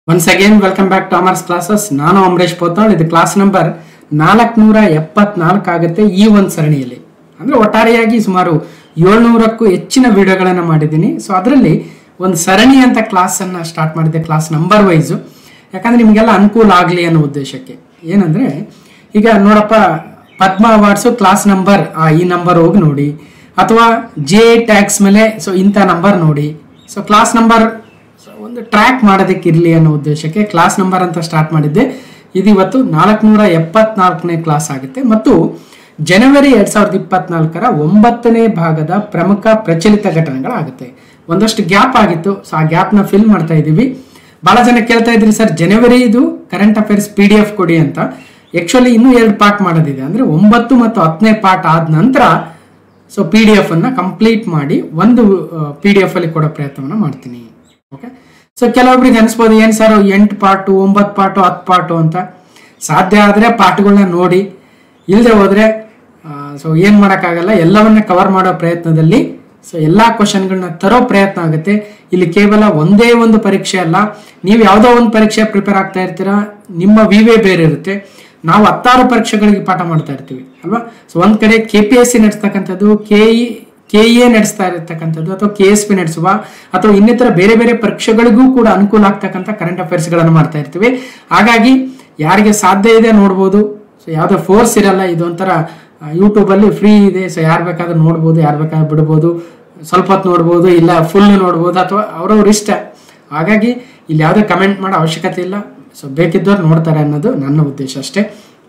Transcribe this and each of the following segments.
Once again welcome back to Amar's classes ನಾನು ಅಮರೇಶ್ ಪೋತಾಳ್ ಇದು class number ನಾಲ್ಕುನೂರ ಎಪ್ಪತ್ನಾಲ್ಕು ಆಗುತ್ತೆ ಈ ಒಂದು ಸರಣಿಯಲ್ಲಿ ಅಂದ್ರೆ ಒಟ್ಟಾರೆಯಾಗಿ ಸುಮಾರು ಏಳ್ನೂರಕ್ಕೂ ಹೆಚ್ಚಿನ ವಿಡಿಯೋಗಳನ್ನು ಮಾಡಿದ್ದೀನಿ ಸೊ ಅದರಲ್ಲಿ ಒಂದು ಸರಣಿ ಅಂತ ಕ್ಲಾಸನ್ನು ಸ್ಟಾರ್ಟ್ ಮಾಡಿದ್ದೆ ಕ್ಲಾಸ್ ನಂಬರ್ ವೈಸು ಯಾಕಂದ್ರೆ ನಿಮಗೆಲ್ಲ ಅನುಕೂಲ ಆಗಲಿ ಅನ್ನೋ ಉದ್ದೇಶಕ್ಕೆ ಏನಂದ್ರೆ ಈಗ ನೋಡಪ್ಪ ಪದ್ಮ ಅವಾರ್ಡ್ಸು ಕ್ಲಾಸ್ ನಂಬರ್ ಈ ನಂಬರ್ ಹೋಗಿ ನೋಡಿ ಅಥವಾ ಜೆ ಟ್ಯಾಕ್ಸ್ ಮೇಲೆ ಸೊ ಇಂಥ ನಂಬರ್ ನೋಡಿ ಸೊ ಕ್ಲಾಸ್ ನಂಬರ್ ಒಂದು ಟ್ರ್ಯಾಕ್ ಮಾಡೋದಕ್ಕೆ ಇರಲಿ ಅನ್ನೋ ಉದ್ದೇಶಕ್ಕೆ ಕ್ಲಾಸ್ ನಂಬರ್ ಅಂತ ಸ್ಟಾರ್ಟ್ ಮಾಡಿದ್ದೆ ಇದು ಇವತ್ತು ನಾಲ್ಕುನೂರ ಎಪ್ಪತ್ನಾಲ್ಕನೇ ಕ್ಲಾಸ್ ಆಗುತ್ತೆ ಮತ್ತು ಜನವರಿ ಎರಡ್ ಸಾವಿರದ ಇಪ್ಪತ್ನಾಲ್ಕರ ಒಂಬತ್ತನೇ ಭಾಗದ ಪ್ರಮುಖ ಪ್ರಚಲಿತ ಘಟನೆಗಳಾಗುತ್ತೆ ಒಂದಷ್ಟು ಗ್ಯಾಪ್ ಆಗಿತ್ತು ಸೊ ಆ ಗ್ಯಾಪ್ನ ಫಿಲ್ ಮಾಡ್ತಾ ಇದ್ದೀವಿ ಬಹಳ ಜನ ಕೇಳ್ತಾ ಇದ್ರಿ ಸರ್ ಜನವರಿ ಇದು current affairs P D F ಕೊಡಿ ಅಂತ ಆಕ್ಚುಲಿ ಇನ್ನೂ ಎರಡು ಪಾರ್ಟ್ ಮಾಡೋದಿದೆ ಅಂದ್ರೆ ಒಂಬತ್ತು ಮತ್ತು ಹತ್ತನೇ ಪಾರ್ಟ್ ಆದ ನಂತರ ಸೊ ಪಿ ಡಿ ಎಫ್ ಅನ್ನ ಕಂಪ್ಲೀಟ್ ಮಾಡಿ ಒಂದು ಪಿ ಡಿ ಎಫ್ ಅಲ್ಲಿ ಕೊಡೋ ಪ್ರಯತ್ನವನ್ನ ಮಾಡ್ತೀನಿ ಓಕೆ ಸೊ ಕೆಲವೊಬ್ರಿಗೆ ಅನ್ಸ್ಬೋದು ಏನ್ ಸರ್ ಎಂಟು ಪಾರ್ಟು ಒಂಬತ್ತು ಪಾರ್ಟು ಹತ್ತು ಪಾರ್ಟು ಅಂತ ಸಾಧ್ಯ ಆದರೆ ಪಾರ್ಟ್ಗಳನ್ನ ನೋಡಿ ಇಲ್ಲದೆ ಹೋದ್ರೆ ಸೊ ಏನು ಮಾಡೋಕ್ಕಾಗಲ್ಲ ಎಲ್ಲವನ್ನ ಕವರ್ ಮಾಡೋ ಪ್ರಯತ್ನದಲ್ಲಿ ಸೊ ಎಲ್ಲ ಕ್ವಶನ್ಗಳನ್ನ ತರೋ ಪ್ರಯತ್ನ ಆಗುತ್ತೆ ಇಲ್ಲಿ ಕೇವಲ ಒಂದೇ ಒಂದು ಪರೀಕ್ಷೆ ಅಲ್ಲ ನೀವು ಯಾವುದೋ ಒಂದು ಪರೀಕ್ಷೆ ಪ್ರಿಪೇರ್ ಆಗ್ತಾ ಇರ್ತೀರಾ ನಿಮ್ಮ ವಿವೇ ಬೇರೆ ಇರುತ್ತೆ ನಾವು ಹತ್ತಾರು ಪರೀಕ್ಷೆಗಳಿಗೆ ಪಾಠ ಮಾಡ್ತಾ ಇರ್ತೀವಿ ಅಲ್ವಾ ಸೊ ಒಂದ್ ಕಡೆ ಕೆ ಪಿ ಎಸ್ ಸಿ ನಡೆಸ್ತಕ್ಕಂಥದ್ದು ಕೆ ಇ ಕೆ ಎ ನಡೆಸ್ತಾ ಇರತಕ್ಕಂಥದ್ದು ಅಥವಾ ಕೆ ಎಸ್ ಪಿ ನಡೆಸುವ ಅಥವಾ ಇನ್ನಿತರ ಬೇರೆ ಬೇರೆ ಪರೀಕ್ಷೆಗಳಿಗೂ ಕೂಡ ಅನುಕೂಲ ಆಗ್ತಕ್ಕಂಥ ಕರೆಂಟ್ ಅಫೇರ್ಸ್ಗಳನ್ನು ಮಾಡ್ತಾ ಇರ್ತೀವಿ ಹಾಗಾಗಿ ಯಾರಿಗೆ ಸಾಧ್ಯ ಇದೆ ನೋಡ್ಬೋದು ಸೊ ಯಾವುದೇ ಫೋರ್ಸ್ ಇರಲ್ಲ ಇದು ಒಂಥರ ಯೂಟ್ಯೂಬಲ್ಲಿ ಫ್ರೀ ಇದೆ ಸೊ ಯಾರು ಬೇಕಾದ್ರೂ ನೋಡ್ಬೋದು ಯಾರು ಬೇಕಾದ್ರೂ ಬಿಡ್ಬೋದು ಸ್ವಲ್ಪ ಹೊತ್ತು ನೋಡ್ಬೋದು ಇಲ್ಲ ಫುಲ್ ನೋಡ್ಬೋದು ಅಥವಾ ಅವ್ರವ್ರ ಇಷ್ಟ ಹಾಗಾಗಿ ಇಲ್ಲಿ ಯಾವುದೇ ಕಮೆಂಟ್ ಮಾಡೋ ಅವಶ್ಯಕತೆ ಇಲ್ಲ ಸೊ ಬೇಕಿದ್ದವ್ರು ನೋಡ್ತಾರೆ ಅನ್ನೋದು ನನ್ನ ಉದ್ದೇಶ ಅಷ್ಟೇ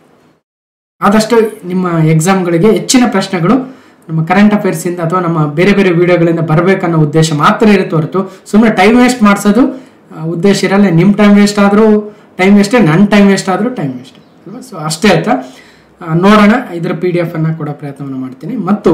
ಆದಷ್ಟು ನಿಮ್ಮ ಎಕ್ಸಾಮ್ಗಳಿಗೆ ಹೆಚ್ಚಿನ ಪ್ರಶ್ನೆಗಳು ನಮ್ಮ ಕರೆಂಟ್ ಅಫೇರ್ಸ್ ಇಂದ ಅಥವಾ ನಮ್ಮ ಬೇರೆ ಬೇರೆ ವಿಡಿಯೋಗಳಿಂದ ಬರಬೇಕನ್ನೋ ಉದ್ದೇಶ ಮಾತ್ರ ಇರುತ್ತೆ ಹೊರತು ಸುಮ್ಮನೆ ಟೈಮ್ ವೇಸ್ಟ್ ಮಾಡಿಸೋದು ಆ, ಉದ್ದೇಶ ಇರಲ್ಲ ನಿಮ್ಮ ಟೈಮ್ ವೇಸ್ಟ್ ಆದರೂ ಟೈಮ್ ವೇಸ್ಟೇ ನನ್ನ ಟೈಮ್ ವೇಸ್ಟ್ ಆದರೂ ಟೈಮ್ ವೇಸ್ಟ್ ಅಲ್ವಾ ಸೊ ಅಷ್ಟೇ ಆಯ್ತಾ ಆ, ನೋಡೋಣ ಇದರ ಪಿ ಡಿ ಎಫ್ ಅನ್ನ ಕೊಡೋ ಪ್ರಯತ್ನವನ್ನು ಮಾಡ್ತೀನಿ ಮತ್ತು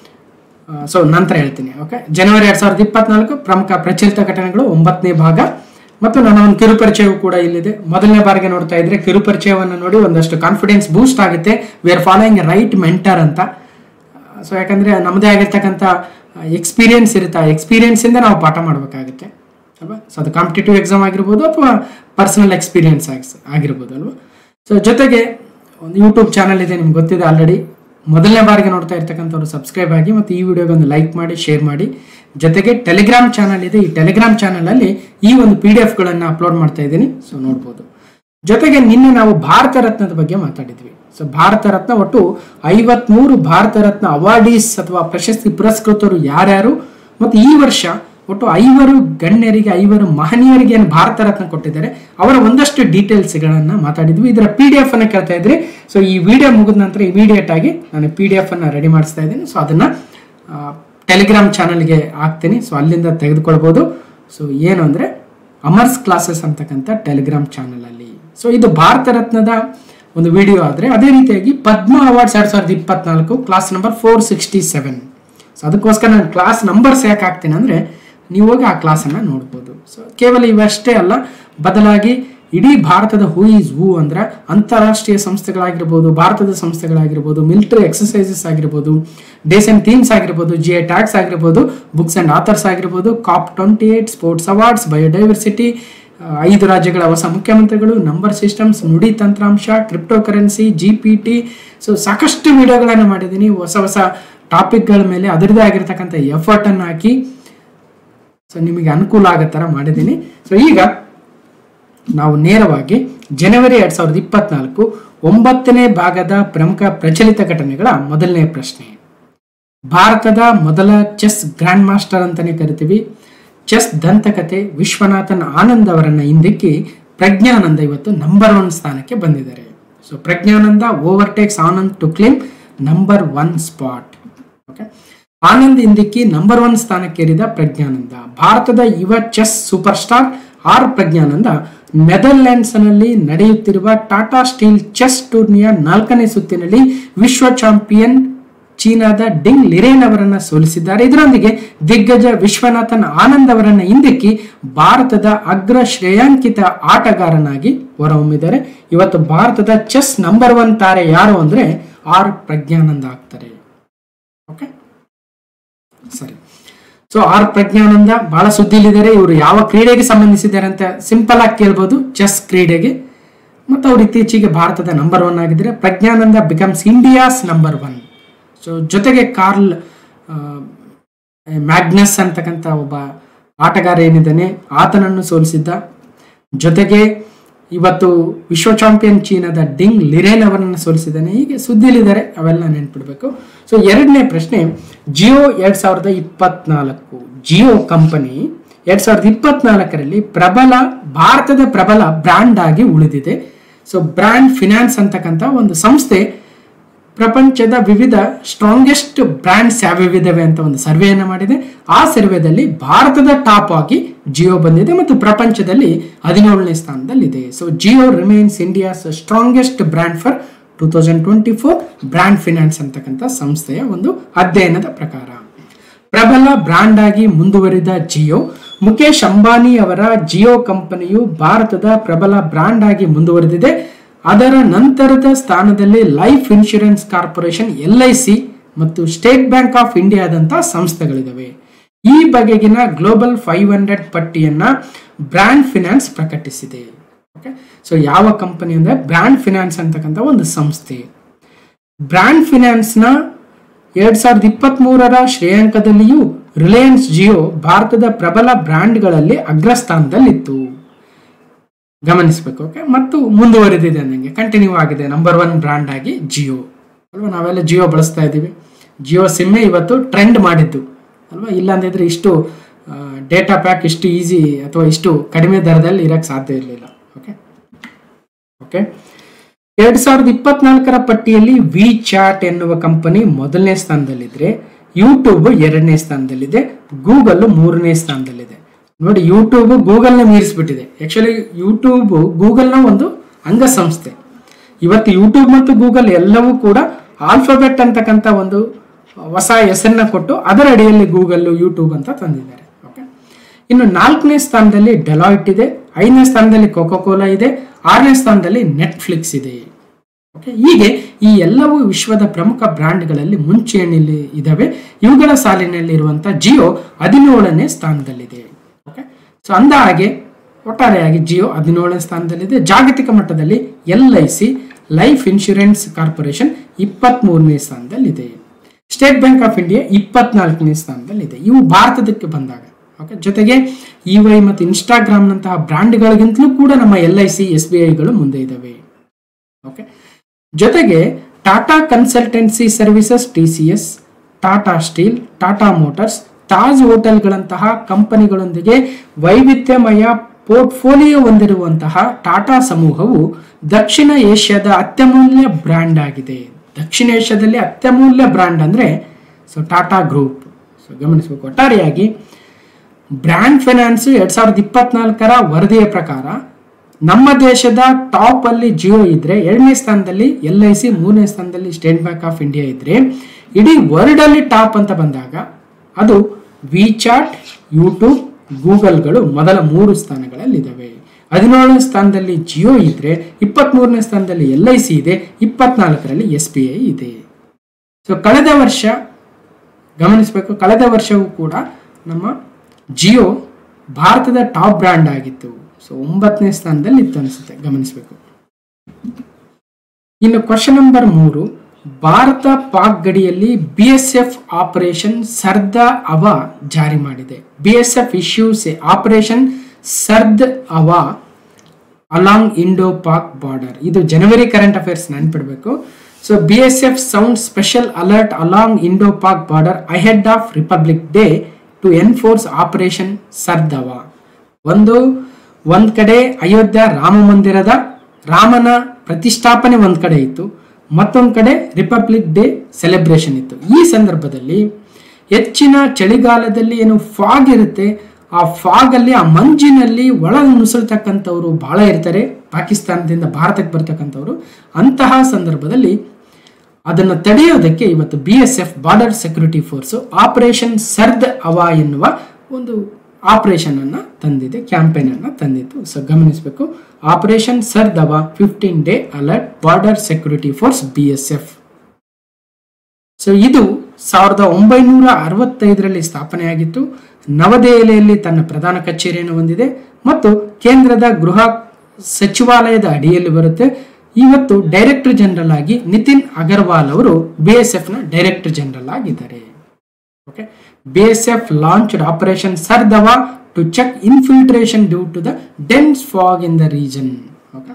ಸೊ ನಂತರ ಹೇಳ್ತೀನಿ ಓಕೆ ಜನವರಿ ಎರಡ್ ಸಾವಿರದ ಇಪ್ಪತ್ನಾಲ್ಕು ಪ್ರಮುಖ ಪ್ರಚಲಿತ ಘಟನೆಗಳು ಒಂಬತ್ತನೇ ಭಾಗ ಮತ್ತು ನನ್ನ ಒಂದು ಕಿರುಪರಿಚಯವು ಕೂಡ ಇಲ್ಲಿದೆ ಮೊದಲನೇ ಬಾರಿಗೆ ನೋಡ್ತಾ ಇದ್ರೆ ಕಿರುಪರಿಚಯವನ್ನು ನೋಡಿ ಒಂದಷ್ಟು ಕಾನ್ಫಿಡೆನ್ಸ್ ಬೂಸ್ಟ್ ಆಗುತ್ತೆ we are following right mentor ಅಂತ ಸೊ ಯಾಕಂದ್ರೆ ನಮ್ಮದೇ ಆಗಿರ್ತಕ್ಕಂಥ ಎಕ್ಸ್ಪೀರಿಯನ್ಸ್ ಇರುತ್ತೆ ಆ ಎಕ್ಸ್ಪೀರಿಯನ್ಸ್ ಇಂದ ನಾವು ಪಾಠ ಮಾಡಬೇಕಾಗುತ್ತೆ ಅಲ್ವಾ ಸೊ ಅದು ಕಾಂಪಿಟೇಟಿವ್ ಎಕ್ಸಾಮ್ ಆಗಿರ್ಬೋದು ಅಥವಾ ಪರ್ಸನಲ್ ಎಕ್ಸ್ಪೀರಿಯನ್ಸ್ ಆಗಿರ್ಬೋದು ಅಲ್ವಾ ಸೊ ಜೊತೆಗೆ ಒಂದು ಯೂಟ್ಯೂಬ್ ಚಾನಲ್ ಇದೆ ನಿಮ್ಗೆ ಗೊತ್ತಿದೆ ಆಲ್ರೆಡಿ ಮೊದಲನೇ ಬಾರಿಗೆ ನೋಡ್ತಾ ಇರ್ತಕ್ಕಂಥವ್ರು ಸಬ್ಸ್ಕ್ರೈಬ್ ಆಗಿ ಮತ್ತು ಈ ವಿಡಿಯೋಗೆ ಒಂದು ಲೈಕ್ ಮಾಡಿ ಶೇರ್ ಮಾಡಿ ಜೊತೆಗೆ ಟೆಲಿಗ್ರಾಮ್ ಚಾನಲ್ ಇದೆ ಈ ಟೆಲಿಗ್ರಾಮ್ ಚಾನಲ್ ಅಲ್ಲಿ ಈ ಒಂದು ಪಿ ಡಿ ಎಫ್ಗಳನ್ನು ಅಪ್ಲೋಡ್ ಮಾಡ್ತಾ ಇದ್ದೀನಿ ಸೊ ನೋಡ್ಬೋದು ಜೊತೆಗೆ ನಿನ್ನೆ ನಾವು ಭಾರತ ರತ್ನದ ಬಗ್ಗೆ ಮಾತಾಡಿದ್ವಿ ಸೊ ಭಾರತ ರತ್ನ ಒಟ್ಟು ಐವತ್ಮೂರು ಭಾರತ ರತ್ನ ಅವಾರ್ಡೀಸ್ ಅಥವಾ ಪ್ರಶಸ್ತಿ ಪುರಸ್ಕೃತರು ಯಾರ್ಯಾರು ಮತ್ತು ಈ ವರ್ಷ ಒಟ್ಟು ಐವರು ಗಣ್ಯರಿಗೆ ಐವರು ಮಹನೀಯರಿಗೆ ಏನು ಭಾರತ ರತ್ನ ಕೊಟ್ಟಿದ್ದಾರೆ ಅವರ ಒಂದಷ್ಟು ಡೀಟೇಲ್ಸ್ಗಳನ್ನ ಮಾತಾಡಿದ್ವಿ ಇದರ ಪಿ ಡಿ ಎಫ್ ಅನ್ನ ಕೇಳ್ತಾ ಇದ್ರಿ ಸೊ ಈ ವಿಡಿಯೋ ಮುಗಿದ ನಂತರ ಇಮಿಡಿಯೇಟ್ ಆಗಿ ನಾನು ಪಿ ಡಿ ಎಫ್ ಅನ್ನ ರೆಡಿ ಮಾಡಿಸ್ತಾ ಇದ್ದೀನಿ ಸೊ ಅದನ್ನ ಟೆಲಿಗ್ರಾಮ್ ಚಾನಲ್ಗೆ ಹಾಕ್ತೀನಿ ಸೊ ಅಲ್ಲಿಂದ ತೆಗೆದುಕೊಳ್ಬೋದು ಸೊ ಏನು ಅಂದ್ರೆ ಅಮರ್ಸ್ ಕ್ಲಾಸಸ್ ಅಂತಕ್ಕಂಥ ಟೆಲಿಗ್ರಾಮ್ ಚಾನಲ್ ಅಲ್ಲಿ ಸೊ ಇದು ಭಾರತ ರತ್ನದ ಒಂದು ವಿಡಿಯೋ ಆದ್ರೆ ಅದೇ ರೀತಿಯಾಗಿ ಪದ್ಮ ಅವಾರ್ಡ್ಸ್ ಎರಡ್ ಸಾವಿರದ ಇಪ್ಪತ್ನಾಲ್ಕು class number four sixty seven so ಅದಕ್ಕೋಸ್ಕರ ನಾನು ಕ್ಲಾಸ್ ನಂಬರ್ಸ್ ಯಾಕೆ ಹಾಕ್ತೀನಿ ಅಂದ್ರೆ ನೀವು ಹೋಗಿ ಆ ಕ್ಲಾಸನ್ನ ನೋಡ್ಬೋದು ಸೊ ಕೇವಲ ಇವಷ್ಟೇ ಅಲ್ಲ ಬದಲಾಗಿ ಇಡೀ ಭಾರತದ ಹೂ ಈಸ್ ಹೂ ಅಂದ್ರೆ ಅಂತಾರಾಷ್ಟ್ರೀಯ ಸಂಸ್ಥೆಗಳಾಗಿರ್ಬೋದು ಭಾರತದ ಸಂಸ್ಥೆಗಳಾಗಿರ್ಬೋದು ಮಿಲಿಟರಿ ಎಕ್ಸಸೈಸಸ್ ಆಗಿರ್ಬೋದು ಡೇಸ್ ಅಂಡ್ ಥೀಮ್ಸ್ ಆಗಿರ್ಬೋದು ಜಿ ಐ ಟ್ಯಾಕ್ಸ್ ಆಗಿರ್ಬೋದು ಬುಕ್ಸ್ ಅಂಡ್ ಆಥರ್ಸ್ ಆಗಿರ್ಬೋದು COP twenty eight sports awards biodiversity ಐದು ರಾಜ್ಯಗಳ ಹೊಸ ಮುಖ್ಯಮಂತ್ರಿಗಳು ನಂಬರ್ ಸಿಸ್ಟಮ್ಸ್ ನುಡಿ ತಂತ್ರಾಂಶ cryptocurrency G P T so ಸಾಕಷ್ಟು ವಿಡಿಯೋಗಳನ್ನು ಮಾಡಿದ್ದೀನಿ ಹೊಸ ಹೊಸ ಟಾಪಿಕ್ಗಳ ಮೇಲೆ ಅದರದೇ ಆಗಿರ್ತಕ್ಕಂಥ ಎಫರ್ಟ್ ಅನ್ನು ಹಾಕಿ ಸೊ ನಿಮಗೆ ಅನುಕೂಲ ಆಗೋ ಥರ ಮಾಡಿದ್ದೀನಿ ಸೊ ಈಗ ನಾವು ನೇರವಾಗಿ ಜನವರಿ ಎರಡ್ ಸಾವಿರದ ಇಪ್ಪತ್ನಾಲ್ಕು ಒಂಬತ್ತನೇ ಭಾಗದ ಪ್ರಮುಖ ಪ್ರಚಲಿತ ಘಟನೆಗಳ ಮೊದಲನೇ ಪ್ರಶ್ನೆ ಭಾರತದ ಮೊದಲ ಚೆಸ್ ಗ್ರ್ಯಾಂಡ್ ಮಾಸ್ಟರ್ ಅಂತಾನೆ ಕರಿತೀವಿ ಚೆಸ್ ದಂತಕತೆ ವಿಶ್ವನಾಥನ್ ಆನಂದ್ ಅವರನ್ನ ಹಿಂದಿಕ್ಕಿ ಪ್ರಜ್ಞಾನಂದ ಇವತ್ತು ನಂಬರ್ ಒನ್ ಸ್ಥಾನಕ್ಕೆ ಬಂದಿದ್ದಾರೆ so Praggnanandhaa overtakes Anand to claim number one spot okay Anand ಹಿಂದಿಕ್ಕಿ ನಂಬರ್ ಒನ್ ಸ್ಥಾನಕ್ಕೇರಿದ ಪ್ರಜ್ಞಾನಂದ ಭಾರತದ ಯುವ chess superstar R Praggnanandhaa Netherlands ನಲ್ಲಿ ನಡೆಯುತ್ತಿರುವ ಟಾಟಾ ಸ್ಟೀಲ್ ಚೆಸ್ ಟೂರ್ನಿಯ ನಾಲ್ಕನೇ ಸುತ್ತಿನಲ್ಲಿ ವಿಶ್ವ ಚಾಂಪಿಯನ್ ಚೀನಾದ ಡಿಂಗ್ ಲಿರೇನ್ ಅವರನ್ನ ಸೋಲಿಸಿದ್ದಾರೆ ಇದರೊಂದಿಗೆ ದಿಗ್ಗಜ ವಿಶ್ವನಾಥನ್ ಆನಂದ್ ಅವರನ್ನ ಹಿಂದಿಕ್ಕಿ ಭಾರತದ ಅಗ್ರ ಶ್ರೇಯಾಂಕಿತ ಆಟಗಾರನಾಗಿ ಹೊರಹೊಮ್ಮಿದ್ದಾರೆ ಇವತ್ತು ಭಾರತದ ಚೆಸ್ ನಂಬರ್ ಒನ್ ತಾರೆ ಯಾರು ಅಂದ್ರೆ ಆರ್ ಪ್ರಜ್ಞಾನಂದ ಆಗ್ತಾರೆ ಓಕೆ ಸರಿ ಸೊ ಆರ್ ಪ್ರಜ್ಞಾನಂದ ಬಹಳ ಸುದ್ದಿಲಿದ್ದಾರೆ ಇವರು ಯಾವ ಕ್ರೀಡೆಗೆ ಸಂಬಂಧಿಸಿದ್ದಾರೆ ಅಂತ ಸಿಂಪಲ್ ಆಗಿ ಕೇಳ್ಬೋದು ಚೆಸ್ ಕ್ರೀಡೆಗೆ ಮತ್ತು ಅವರು ಇತ್ತೀಚೆಗೆ ಭಾರತದ ನಂಬರ್ ಒನ್ ಆಗಿದ್ದಾರೆ Praggnanandhaa becomes India's number one so ಜೊತೆಗೆ ಕಾರ್ಲ್ ಆ, ಮ್ಯಾಗ್ನಸ್ ಅಂತಕ್ಕಂಥ ಒಬ್ಬ ಆಟಗಾರ ಏನಿದ್ದಾನೆ ಆತನನ್ನು ಸೋಲಿಸಿದ್ದ ಜೊತೆಗೆ ಇವತ್ತು ವಿಶ್ವ ಚಾಂಪಿಯನ್ ಚೀನಾದ ಡಿಂಗ್ ಲಿರೇನ್ ಅವರನ್ನು ಸೋಲಿಸಿದ್ದಾನೆ ಹೀಗೆ ಸುದ್ದಿಲಿದ್ದಾರೆ ಅವೆಲ್ಲ ನೆನ್ಪಿಡ್ಬೇಕು ಸೊ ಎರಡನೇ ಪ್ರಶ್ನೆ ಜಿಯೋ ಎರಡ್ ಸಾವಿರದ ಇಪ್ಪತ್ನಾಲ್ಕು ಜಿಯೋ ಕಂಪನಿ ಎರಡ್ ಸಾವಿರದ ಇಪ್ಪತ್ನಾಲ್ಕರಲ್ಲಿ ಪ್ರಬಲ ಭಾರತದ ಪ್ರಬಲ ಬ್ರ್ಯಾಂಡ್ ಆಗಿ ಉಳಿದಿದೆ ಸೊ ಬ್ರ್ಯಾಂಡ್ ಫಿನಾನ್ಸ್ ಅಂತಕ್ಕಂಥ ಒಂದು ಸಂಸ್ಥೆ ಪ್ರಪಂಚದ ವಿವಿಧ ಸ್ಟ್ರಾಂಗೆಸ್ಟ್ ಬ್ರ್ಯಾಂಡ್ಸ್ ಯಾವ್ಯಾವಿದಾವೆ ಅಂತ ಒಂದು ಸರ್ವೆಯನ್ನು ಮಾಡಿದೆ ಆ ಸರ್ವೆದಲ್ಲಿ ಭಾರತದ ಟಾಪ್ ಆಗಿ ಜಿಯೋ ಬಂದಿದೆ ಮತ್ತು ಪ್ರಪಂಚದಲ್ಲಿ ಹದಿನೇಳನೇ ಸ್ಥಾನದಲ್ಲಿದೆ so Jio remains India's strongest brand for two thousand twenty four brand finance ಅಂತಕ್ಕಂಥ ಸಂಸ್ಥೆಯ ಒಂದು ಅಧ್ಯಯನದ ಪ್ರಕಾರ ಪ್ರಬಲ ಬ್ರ್ಯಾಂಡ್ ಆಗಿ ಮುಂದುವರಿದ ಜಿಯೋ ಮುಖೇಶ್ ಅಂಬಾನಿ ಅವರ ಜಿಯೋ ಕಂಪನಿಯು ಭಾರತದ ಪ್ರಬಲ ಬ್ರ್ಯಾಂಡ್ ಆಗಿ ಮುಂದುವರೆದಿದೆ ಅದರ ನಂತರದ ಸ್ಥಾನದಲ್ಲಿ life insurance corporation L I C ಮತ್ತು ಸ್ಟೇಟ್ ಬ್ಯಾಂಕ್ ಆಫ್ ಇಂಡಿಯಾದಂತಹ ಸಂಸ್ಥೆಗಳಿದಾವೆ ಈ ಬಗೆಗಿನ ಗ್ಲೋಬಲ್ ಫೈವ್ ಹಂಡ್ರೆಡ್ ಪಟ್ಟಿಯನ್ನ ಬ್ರ್ಯಾಂಡ್ ಫಿನಾನ್ಸ್ ಪ್ರಕಟಿಸಿದೆ ಓಕೆ ಸೊ ಯಾವ ಕಂಪನಿ ಅಂದ್ರೆ ಬ್ರ್ಯಾಂಡ್ ಫಿನಾನ್ಸ್ ಅಂತಕ್ಕಂಥ ಒಂದು ಸಂಸ್ಥೆ ಬ್ರ್ಯಾಂಡ್ ಫಿನಾನ್ಸ್ನ ಎರಡ್ ಸಾವಿರದ ಇಪ್ಪತ್ತ್ ಮೂರರ ಶ್ರೇಯಾಂಕದಲ್ಲಿಯೂ ರಿಲಯನ್ಸ್ ಜಿಯೋ ಭಾರತದ ಪ್ರಬಲ ಬ್ರ್ಯಾಂಡ್ಗಳಲ್ಲಿ ಅಗ್ರಸ್ಥಾನದಲ್ಲಿತ್ತು ಗಮನಿಸಬೇಕು ಓಕೆ ಮತ್ತು ಮುಂದುವರೆದಿದೆ ನನಗೆ ಕಂಟಿನ್ಯೂ ಆಗಿದೆ ನಂಬರ್ ಒನ್ ಬ್ರ್ಯಾಂಡ್ ಆಗಿ ಜಿಯೋ ಅಲ್ವಾ ನಾವೆಲ್ಲ ಜಿಯೋ ಬಳಸ್ತಾ ಇದ್ದೀವಿ ಜಿಯೋ ಸಿಮ್ಮೆ ಇವತ್ತು ಟ್ರೆಂಡ್ ಮಾಡಿದ್ದು ಅಲ್ವಾ ಇಲ್ಲಾಂದಿದ್ರೆ ಇಷ್ಟು ಡೇಟಾ ಪ್ಯಾಕ್ ಇಷ್ಟು ಈಸಿ ಅಥವಾ ಇಷ್ಟು ಕಡಿಮೆ ದರದಲ್ಲಿ ಇರಕ್ಕೆ ಸಾಧ್ಯ ಇರಲಿಲ್ಲ ಓಕೆ ಓಕೆ ಎರಡ್ ಸಾವಿರದ ಇಪ್ಪತ್ನಾಲ್ಕರ ಪಟ್ಟಿಯಲ್ಲಿ ವಿ ಚಾಟ್ ಎನ್ನುವ ಕಂಪನಿ ಮೊದಲನೇ ಸ್ಥಾನದಲ್ಲಿದ್ರೆ ಯೂಟ್ಯೂಬ್ ಎರಡನೇ ಸ್ಥಾನದಲ್ಲಿದೆ ಗೂಗಲ್ ಮೂರನೇ ಸ್ಥಾನದಲ್ಲಿದೆ ನೋಡಿ ಯೂಟ್ಯೂಬ್ ಗೂಗಲ್ನ ಮೀರಿಸ್ಬಿಟ್ಟಿದೆ ಆಕ್ಚುಲಿ ಯೂಟ್ಯೂಬ್ ಗೂಗಲ್ನ ಒಂದು ಅಂಗಸಂಸ್ಥೆ ಇವತ್ತು ಯೂಟ್ಯೂಬ್ ಮತ್ತು ಗೂಗಲ್ ಎಲ್ಲವೂ ಕೂಡ ಆಲ್ಫಾಬೆಟ್ ಅಂತಕ್ಕಂಥ ಒಂದು ಹೊಸ ಹೆಸರನ್ನ ಕೊಟ್ಟು ಅದರ ಅಡಿಯಲ್ಲಿ ಗೂಗಲ್ ಯೂಟ್ಯೂಬ್ ಅಂತ ತಂದಿದ್ದಾರೆ ಓಕೆ ಇನ್ನು ನಾಲ್ಕನೇ ಸ್ಥಾನದಲ್ಲಿ ಡೆಲಾಯ್ಟ್ ಇದೆ ಐದನೇ ಸ್ಥಾನದಲ್ಲಿ ಕೋಕೋ ಕೋಲಾ ಇದೆ ಆರನೇ ಸ್ಥಾನದಲ್ಲಿ ನೆಟ್ಫ್ಲಿಕ್ಸ್ ಇದೆ ಓಕೆ ಹೀಗೆ ಈ ಎಲ್ಲವೂ ವಿಶ್ವದ ಪ್ರಮುಖ ಬ್ರ್ಯಾಂಡ್ಗಳಲ್ಲಿ ಮುಂಚೂಣಿಯಲ್ಲಿ ಇದಾವೆ ಇವುಗಳ ಸಾಲಿನಲ್ಲಿ ಇರುವಂತಹ ಜಿಯೋ ಹದಿನೇಳನೇ ಸ್ಥಾನದಲ್ಲಿದೆ ಓಕೆ ಸೊ ಅಂದ ಹಾಗೆ ಒಟ್ಟಾರೆಯಾಗಿ ಜಿಯೋ ಹದಿನೇಳನೇ ಸ್ಥಾನದಲ್ಲಿದೆ ಜಾಗತಿಕ ಮಟ್ಟದಲ್ಲಿ L I C life insurance corporation ಇಪ್ಪತ್ತ್ ಮೂರನೇ ಸ್ಥಾನದಲ್ಲಿದೆ ಸ್ಟೇಟ್ ಬ್ಯಾಂಕ್ ಆಫ್ ಇಂಡಿಯಾ ಇಪ್ಪತ್ನಾಲ್ಕನೇ ಸ್ಥಾನದಲ್ಲಿದೆ ಇವು ಭಾರತದಕ್ಕೆ ಬಂದಾಗ ಓಕೆ ಜೊತೆಗೆ ಇ ವೈ ಮತ್ತು ಇನ್ಸ್ಟಾಗ್ರಾಮ್ನಂತಹ ಬ್ರ್ಯಾಂಡ್ಗಳಿಗಿಂತಲೂ ಕೂಡ ನಮ್ಮ L I C S B ಐಗಳು ಮುಂದೆ ಇದ್ದಾವೆ ಓಕೆ ಜೊತೆಗೆ Tata consultancy services T C S Tata steel Tata motors Taj ಹೋಟೆಲ್ಗಳಂತಹ ಕಂಪನಿಗಳೊಂದಿಗೆ ವೈವಿಧ್ಯಮಯ ಪೋರ್ಟ್ಫೋಲಿಯೋ ಹೊಂದಿರುವಂತಹ ಟಾಟಾ ಸಮೂಹವು ದಕ್ಷಿಣ ಏಷ್ಯಾದ ಅತ್ಯಮೂಲ್ಯ ಬ್ರ್ಯಾಂಡ್ ಆಗಿದೆ ದಕ್ಷಿಣ ಏಷ್ಯಾದಲ್ಲಿ ಅತ್ಯಮೂಲ್ಯ ಬ್ರ್ಯಾಂಡ್ ಅಂದ್ರೆ ಸೊ ಟಾಟಾ ಗ್ರೂಪ್ ಸೊ ಗಮನಿಸಬೇಕು ಒಟ್ಟಾರೆಯಾಗಿ ಬ್ರ್ಯಾಂಡ್ ಫೈನಾನ್ಸ್ ಎರಡ್ ಸಾವಿರದ ಇಪ್ಪತ್ನಾಲ್ಕರ ವರದಿಯ ಪ್ರಕಾರ ನಮ್ಮ ದೇಶದ ಟಾಪ್ ಅಲ್ಲಿ ಜಿಯೋ ಇದ್ರೆ ಎರಡನೇ ಸ್ಥಾನದಲ್ಲಿ ಎಲ್ ಐ ಸಿ ಮೂರನೇ ಸ್ಥಾನದಲ್ಲಿ ಸ್ಟೇಟ್ ಬ್ಯಾಂಕ್ ಆಫ್ ಇಂಡಿಯಾ ಇದ್ರೆ ಇಡೀ ವರ್ಲ್ಡ್ ಅಲ್ಲಿ ಟಾಪ್ ಅಂತ ಬಂದಾಗ ಅದು ವಿಚಾಟ್ ಯೂಟ್ಯೂಬ್ ಗೂಗಲ್ಗಳು ಮೊದಲ ಮೂರು ಸ್ಥಾನಗಳಲ್ಲಿದ್ದಾವೆ ಹದಿನೇಳನೇ ಸ್ಥಾನದಲ್ಲಿ ಜಿಯೋ ಇದ್ರೆ ಇಪ್ಪತ್ತ್ ಮೂರನೇ ಸ್ಥಾನದಲ್ಲಿ ಎಲ್ ಐ ಸಿ ಇದೆ ಇಪ್ಪತ್ನಾಲ್ಕರಲ್ಲಿ ಎಸ್ ಬಿ ಐ ಇದೆ ಸೊ ಕಳೆದ ವರ್ಷ ಗಮನಿಸಬೇಕು ಕಳೆದ ವರ್ಷವೂ ಕೂಡ ನಮ್ಮ ಜಿಯೋ ಭಾರತದ ಟಾಪ್ ಬ್ರ್ಯಾಂಡ್ ಆಗಿತ್ತು ಸೊ ಒಂಬತ್ತನೇ ಸ್ಥಾನದಲ್ಲಿ ಇತ್ತು ಅನಿಸುತ್ತೆ ಗಮನಿಸಬೇಕು ಇನ್ನು ಕ್ವಶನ್ ನಂಬರ್ ಮೂರು ಭಾರತ ಪಾಕ್ ಗಡಿಯಲ್ಲಿ B S F operation Sard Hawa ಜಾರಿ ಮಾಡಿದೆ B S F issues operation Sard Hawa along Indo Pak border ಇದು ಜನವರಿ ಕರೆಂಟ್ ಅಫೇರ್ಸ್ ನೆನ್ಪಿಡ್ಬೇಕು so B S F sound special alert along Indo Pak border ahead of Republic Day to enforce operation Sard Hawa ಒಂದು ಒಂದ್ ಕಡೆ ಅಯೋಧ್ಯ ರಾಮ ಮಂದಿರದ ರಾಮನ ಪ್ರತಿಷ್ಠಾಪನೆ ಒಂದ್ ಕಡೆ ಇತ್ತು ಮತ್ತೊಂದ್ ಕಡೆ ರಿಪಬ್ಲಿಕ್ ಡೇ ಸೆಲೆಬ್ರೇಷನ್ ಇತ್ತು ಈ ಸಂದರ್ಭದಲ್ಲಿ ಹೆಚ್ಚಿನ ಚಳಿಗಾಲದಲ್ಲಿ ಏನು ಫಾಗ್ ಇರುತ್ತೆ ಆ ಫಾಗ್ ಅಲ್ಲಿ ಆ ಮಂಜಿನಲ್ಲಿ ಒಳ ನುಸುಳ್ತಕ್ಕಂಥವ್ರು ಬಹಳ ಇರ್ತಾರೆ ಪಾಕಿಸ್ತಾನದಿಂದ ಭಾರತಕ್ಕೆ ಬರ್ತಕ್ಕಂಥವ್ರು ಅಂತಹ ಸಂದರ್ಭದಲ್ಲಿ ಅದನ್ನು ತಡೆಯೋದಕ್ಕೆ ಇವತ್ತು B S F border security force operation Sard Hawa ಎನ್ನುವ ಒಂದು ಆಪರೇಷನ್ ಅನ್ನ ತಂದಿದೆ ಕ್ಯಾಂಪೇನ್ ಅನ್ನ ತಂದಿತ್ತು ಸೊ ಗಮನಿಸಬೇಕು operation Sard Hawa fifteen day alert border security force B S F so ಇದು ಸಾವಿರದ ಒಂಬೈನೂರ ಅರವತ್ತೈದರಲ್ಲಿ ಸ್ಥಾಪನೆಯಾಗಿತ್ತು ನವದೆಹಲಿಯಲ್ಲಿ ತನ್ನ ಪ್ರಧಾನ ಕಚೇರಿಯನ್ನು ಹೊಂದಿದೆ ಮತ್ತು ಕೇಂದ್ರದ ಗೃಹ ಸಚಿವಾಲಯದ ಅಡಿಯಲ್ಲಿ ಬರುತ್ತೆ ಇವತ್ತು ಡೈರೆಕ್ಟರ್ ಜನರಲ್ ಆಗಿ ನಿತಿನ್ ಅಗರ್ವಾಲ್ ಅವರು ಬಿ ಎಸ್ ಎಫ್ನ ಡೈರೆಕ್ಟರ್ ಜನರಲ್ ಆಗಿದ್ದಾರೆ okay B S F launched operation Sard Hawa to check infiltration due to the dense fog in the region okay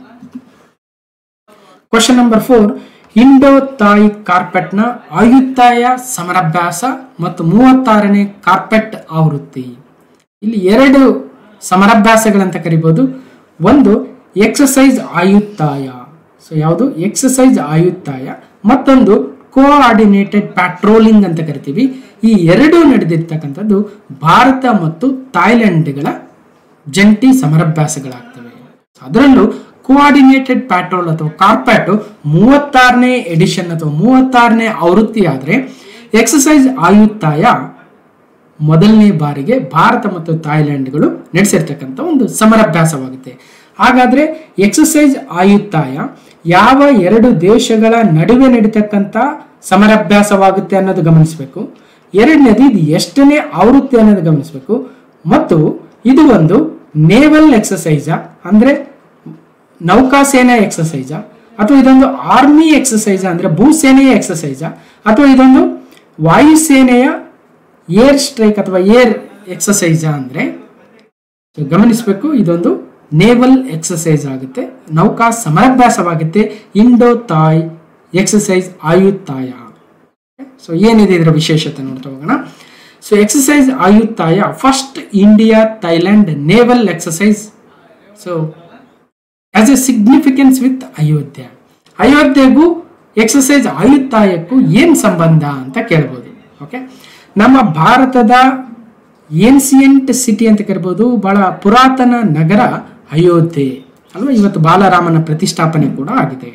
question number four Indo Thai ಕಾರ್ಪೆಟ್ನ ಆಯುತ್ತಾಯ ಸಮರಾಭ್ಯಾಸ ಮತ್ತು ಮೂವತ್ತಾರನೇ ಕಾರ್ಪೆಟ್ ಆವೃತ್ತಿ ಇಲ್ಲಿ ಎರಡು ಸಮರಾಭ್ಯಾಸಗಳಂತ ಕರಿಬಹುದು ಒಂದು ಎಕ್ಸಸೈಸ್ ಆಯುತ್ತಾಯ ಸೊ ಯಾವುದು ಎಕ್ಸಸೈಸ್ ಆಯುತ್ತಾಯ ಮತ್ತೊಂದು ಕೋಆರ್ಡಿನೇಟೆಡ್ ಪ್ಯಾಟ್ರೋಲಿಂಗ್ ಅಂತ ಕರಿತೀವಿ ಈ ಎರಡೂ ನಡೆದಿರ್ತಕ್ಕಂಥದ್ದು ಭಾರತ ಮತ್ತು ಥಾಯ್ಲೆಂಡ್ಗಳ ಜಂಟಿ ಸಮರಾಭ್ಯಾಸಗಳಾಗ್ತವೆ ಅದರಲ್ಲೂ ಕೋಆರ್ಡಿನೇಟೆಡ್ ಪ್ಯಾಟ್ರೋಲ್ ಅಥವಾ ಕಾರ್ಪೆಟ್ ಮೂವತ್ತಾರನೇ ಎಡಿಷನ್ ಅಥವಾ ಮೂವತ್ತಾರನೇ ಆವೃತ್ತಿ ಆದರೆ ಎಕ್ಸಸೈಸ್ ಆಯುತ್ತಾಯ ಮೊದಲನೇ ಬಾರಿಗೆ ಭಾರತ ಮತ್ತು ಥಾಯ್ಲೆಂಡ್ಗಳು ನಡೆಸಿರ್ತಕ್ಕಂಥ ಒಂದು ಸಮರಾಭ್ಯಾಸವಾಗುತ್ತೆ ಹಾಗಾದ್ರೆ ಎಕ್ಸಸೈಸ್ ಆಯುತ್ತಾಯ ಯಾವ ಎರಡು ದೇಶಗಳ ನಡುವೆ ನಡೀತಕ್ಕಂಥ ಸಮರಾಭ್ಯಾಸವಾಗುತ್ತೆ ಅನ್ನೋದು ಗಮನಿಸಬೇಕು ಎರಡನೇದು ಇದು ಎಷ್ಟನೇ ಆವೃತ್ತಿ ಅನ್ನೋದು ಗಮನಿಸಬೇಕು ಮತ್ತು ಇದು ಒಂದು ನೇವಲ್ ಎಕ್ಸಸೈಜ ಅಂದ್ರೆ ನೌಕಾಸೇನಾ ಎಕ್ಸಸೈಜ ಅಥವಾ ಇದೊಂದು ಆರ್ಮಿ ಎಕ್ಸಸೈಜ ಅಂದ್ರೆ ಭೂಸೇನೆಯ ಎಕ್ಸಸೈಜ ಅಥವಾ ಇದೊಂದು ವಾಯುಸೇನೆಯ ಏರ್ ಸ್ಟ್ರೈಕ್ ಅಥವಾ ಏರ್ ಎಕ್ಸಸೈಜ ಅಂದ್ರೆ ಸೊ ಗಮನಿಸಬೇಕು ಇದೊಂದು ನೇವಲ್ ಎಕ್ಸಸೈಸ್ ಆಗುತ್ತೆ ನೌಕಾ ಸಮರಾಭ್ಯಾಸವಾಗುತ್ತೆ Indo Thai exercise Ayutthaya so ಏನಿದೆ ಇದರ ವಿಶೇಷತೆ ನೋಡ್ತಾ ಹೋಗೋಣ so exercise Ayutthaya first India Thailand naval exercise so as a significance with Ayodhya ಅಯೋಧ್ಯೆಗೂ ಎಕ್ಸಸೈಸ್ ಆಯುತ್ತಾಯಕ್ಕೂ ಏನ್ ಸಂಬಂಧ ಅಂತ ಕೇಳ್ಬೋದು ಓಕೆ ನಮ್ಮ ಭಾರತದ ಏನ್ಸಿಯಂಟ್ ಸಿಟಿ ಅಂತ ಕರಿಬೋದು ಬಹಳ ಪುರಾತನ ನಗರ ಅಯೋಧ್ಯೆ ಅಲ್ವಾ ಇವತ್ತು ಬಾಲರಾಮನ ಪ್ರತಿಷ್ಠಾಪನೆ ಕೂಡ ಆಗಿದೆ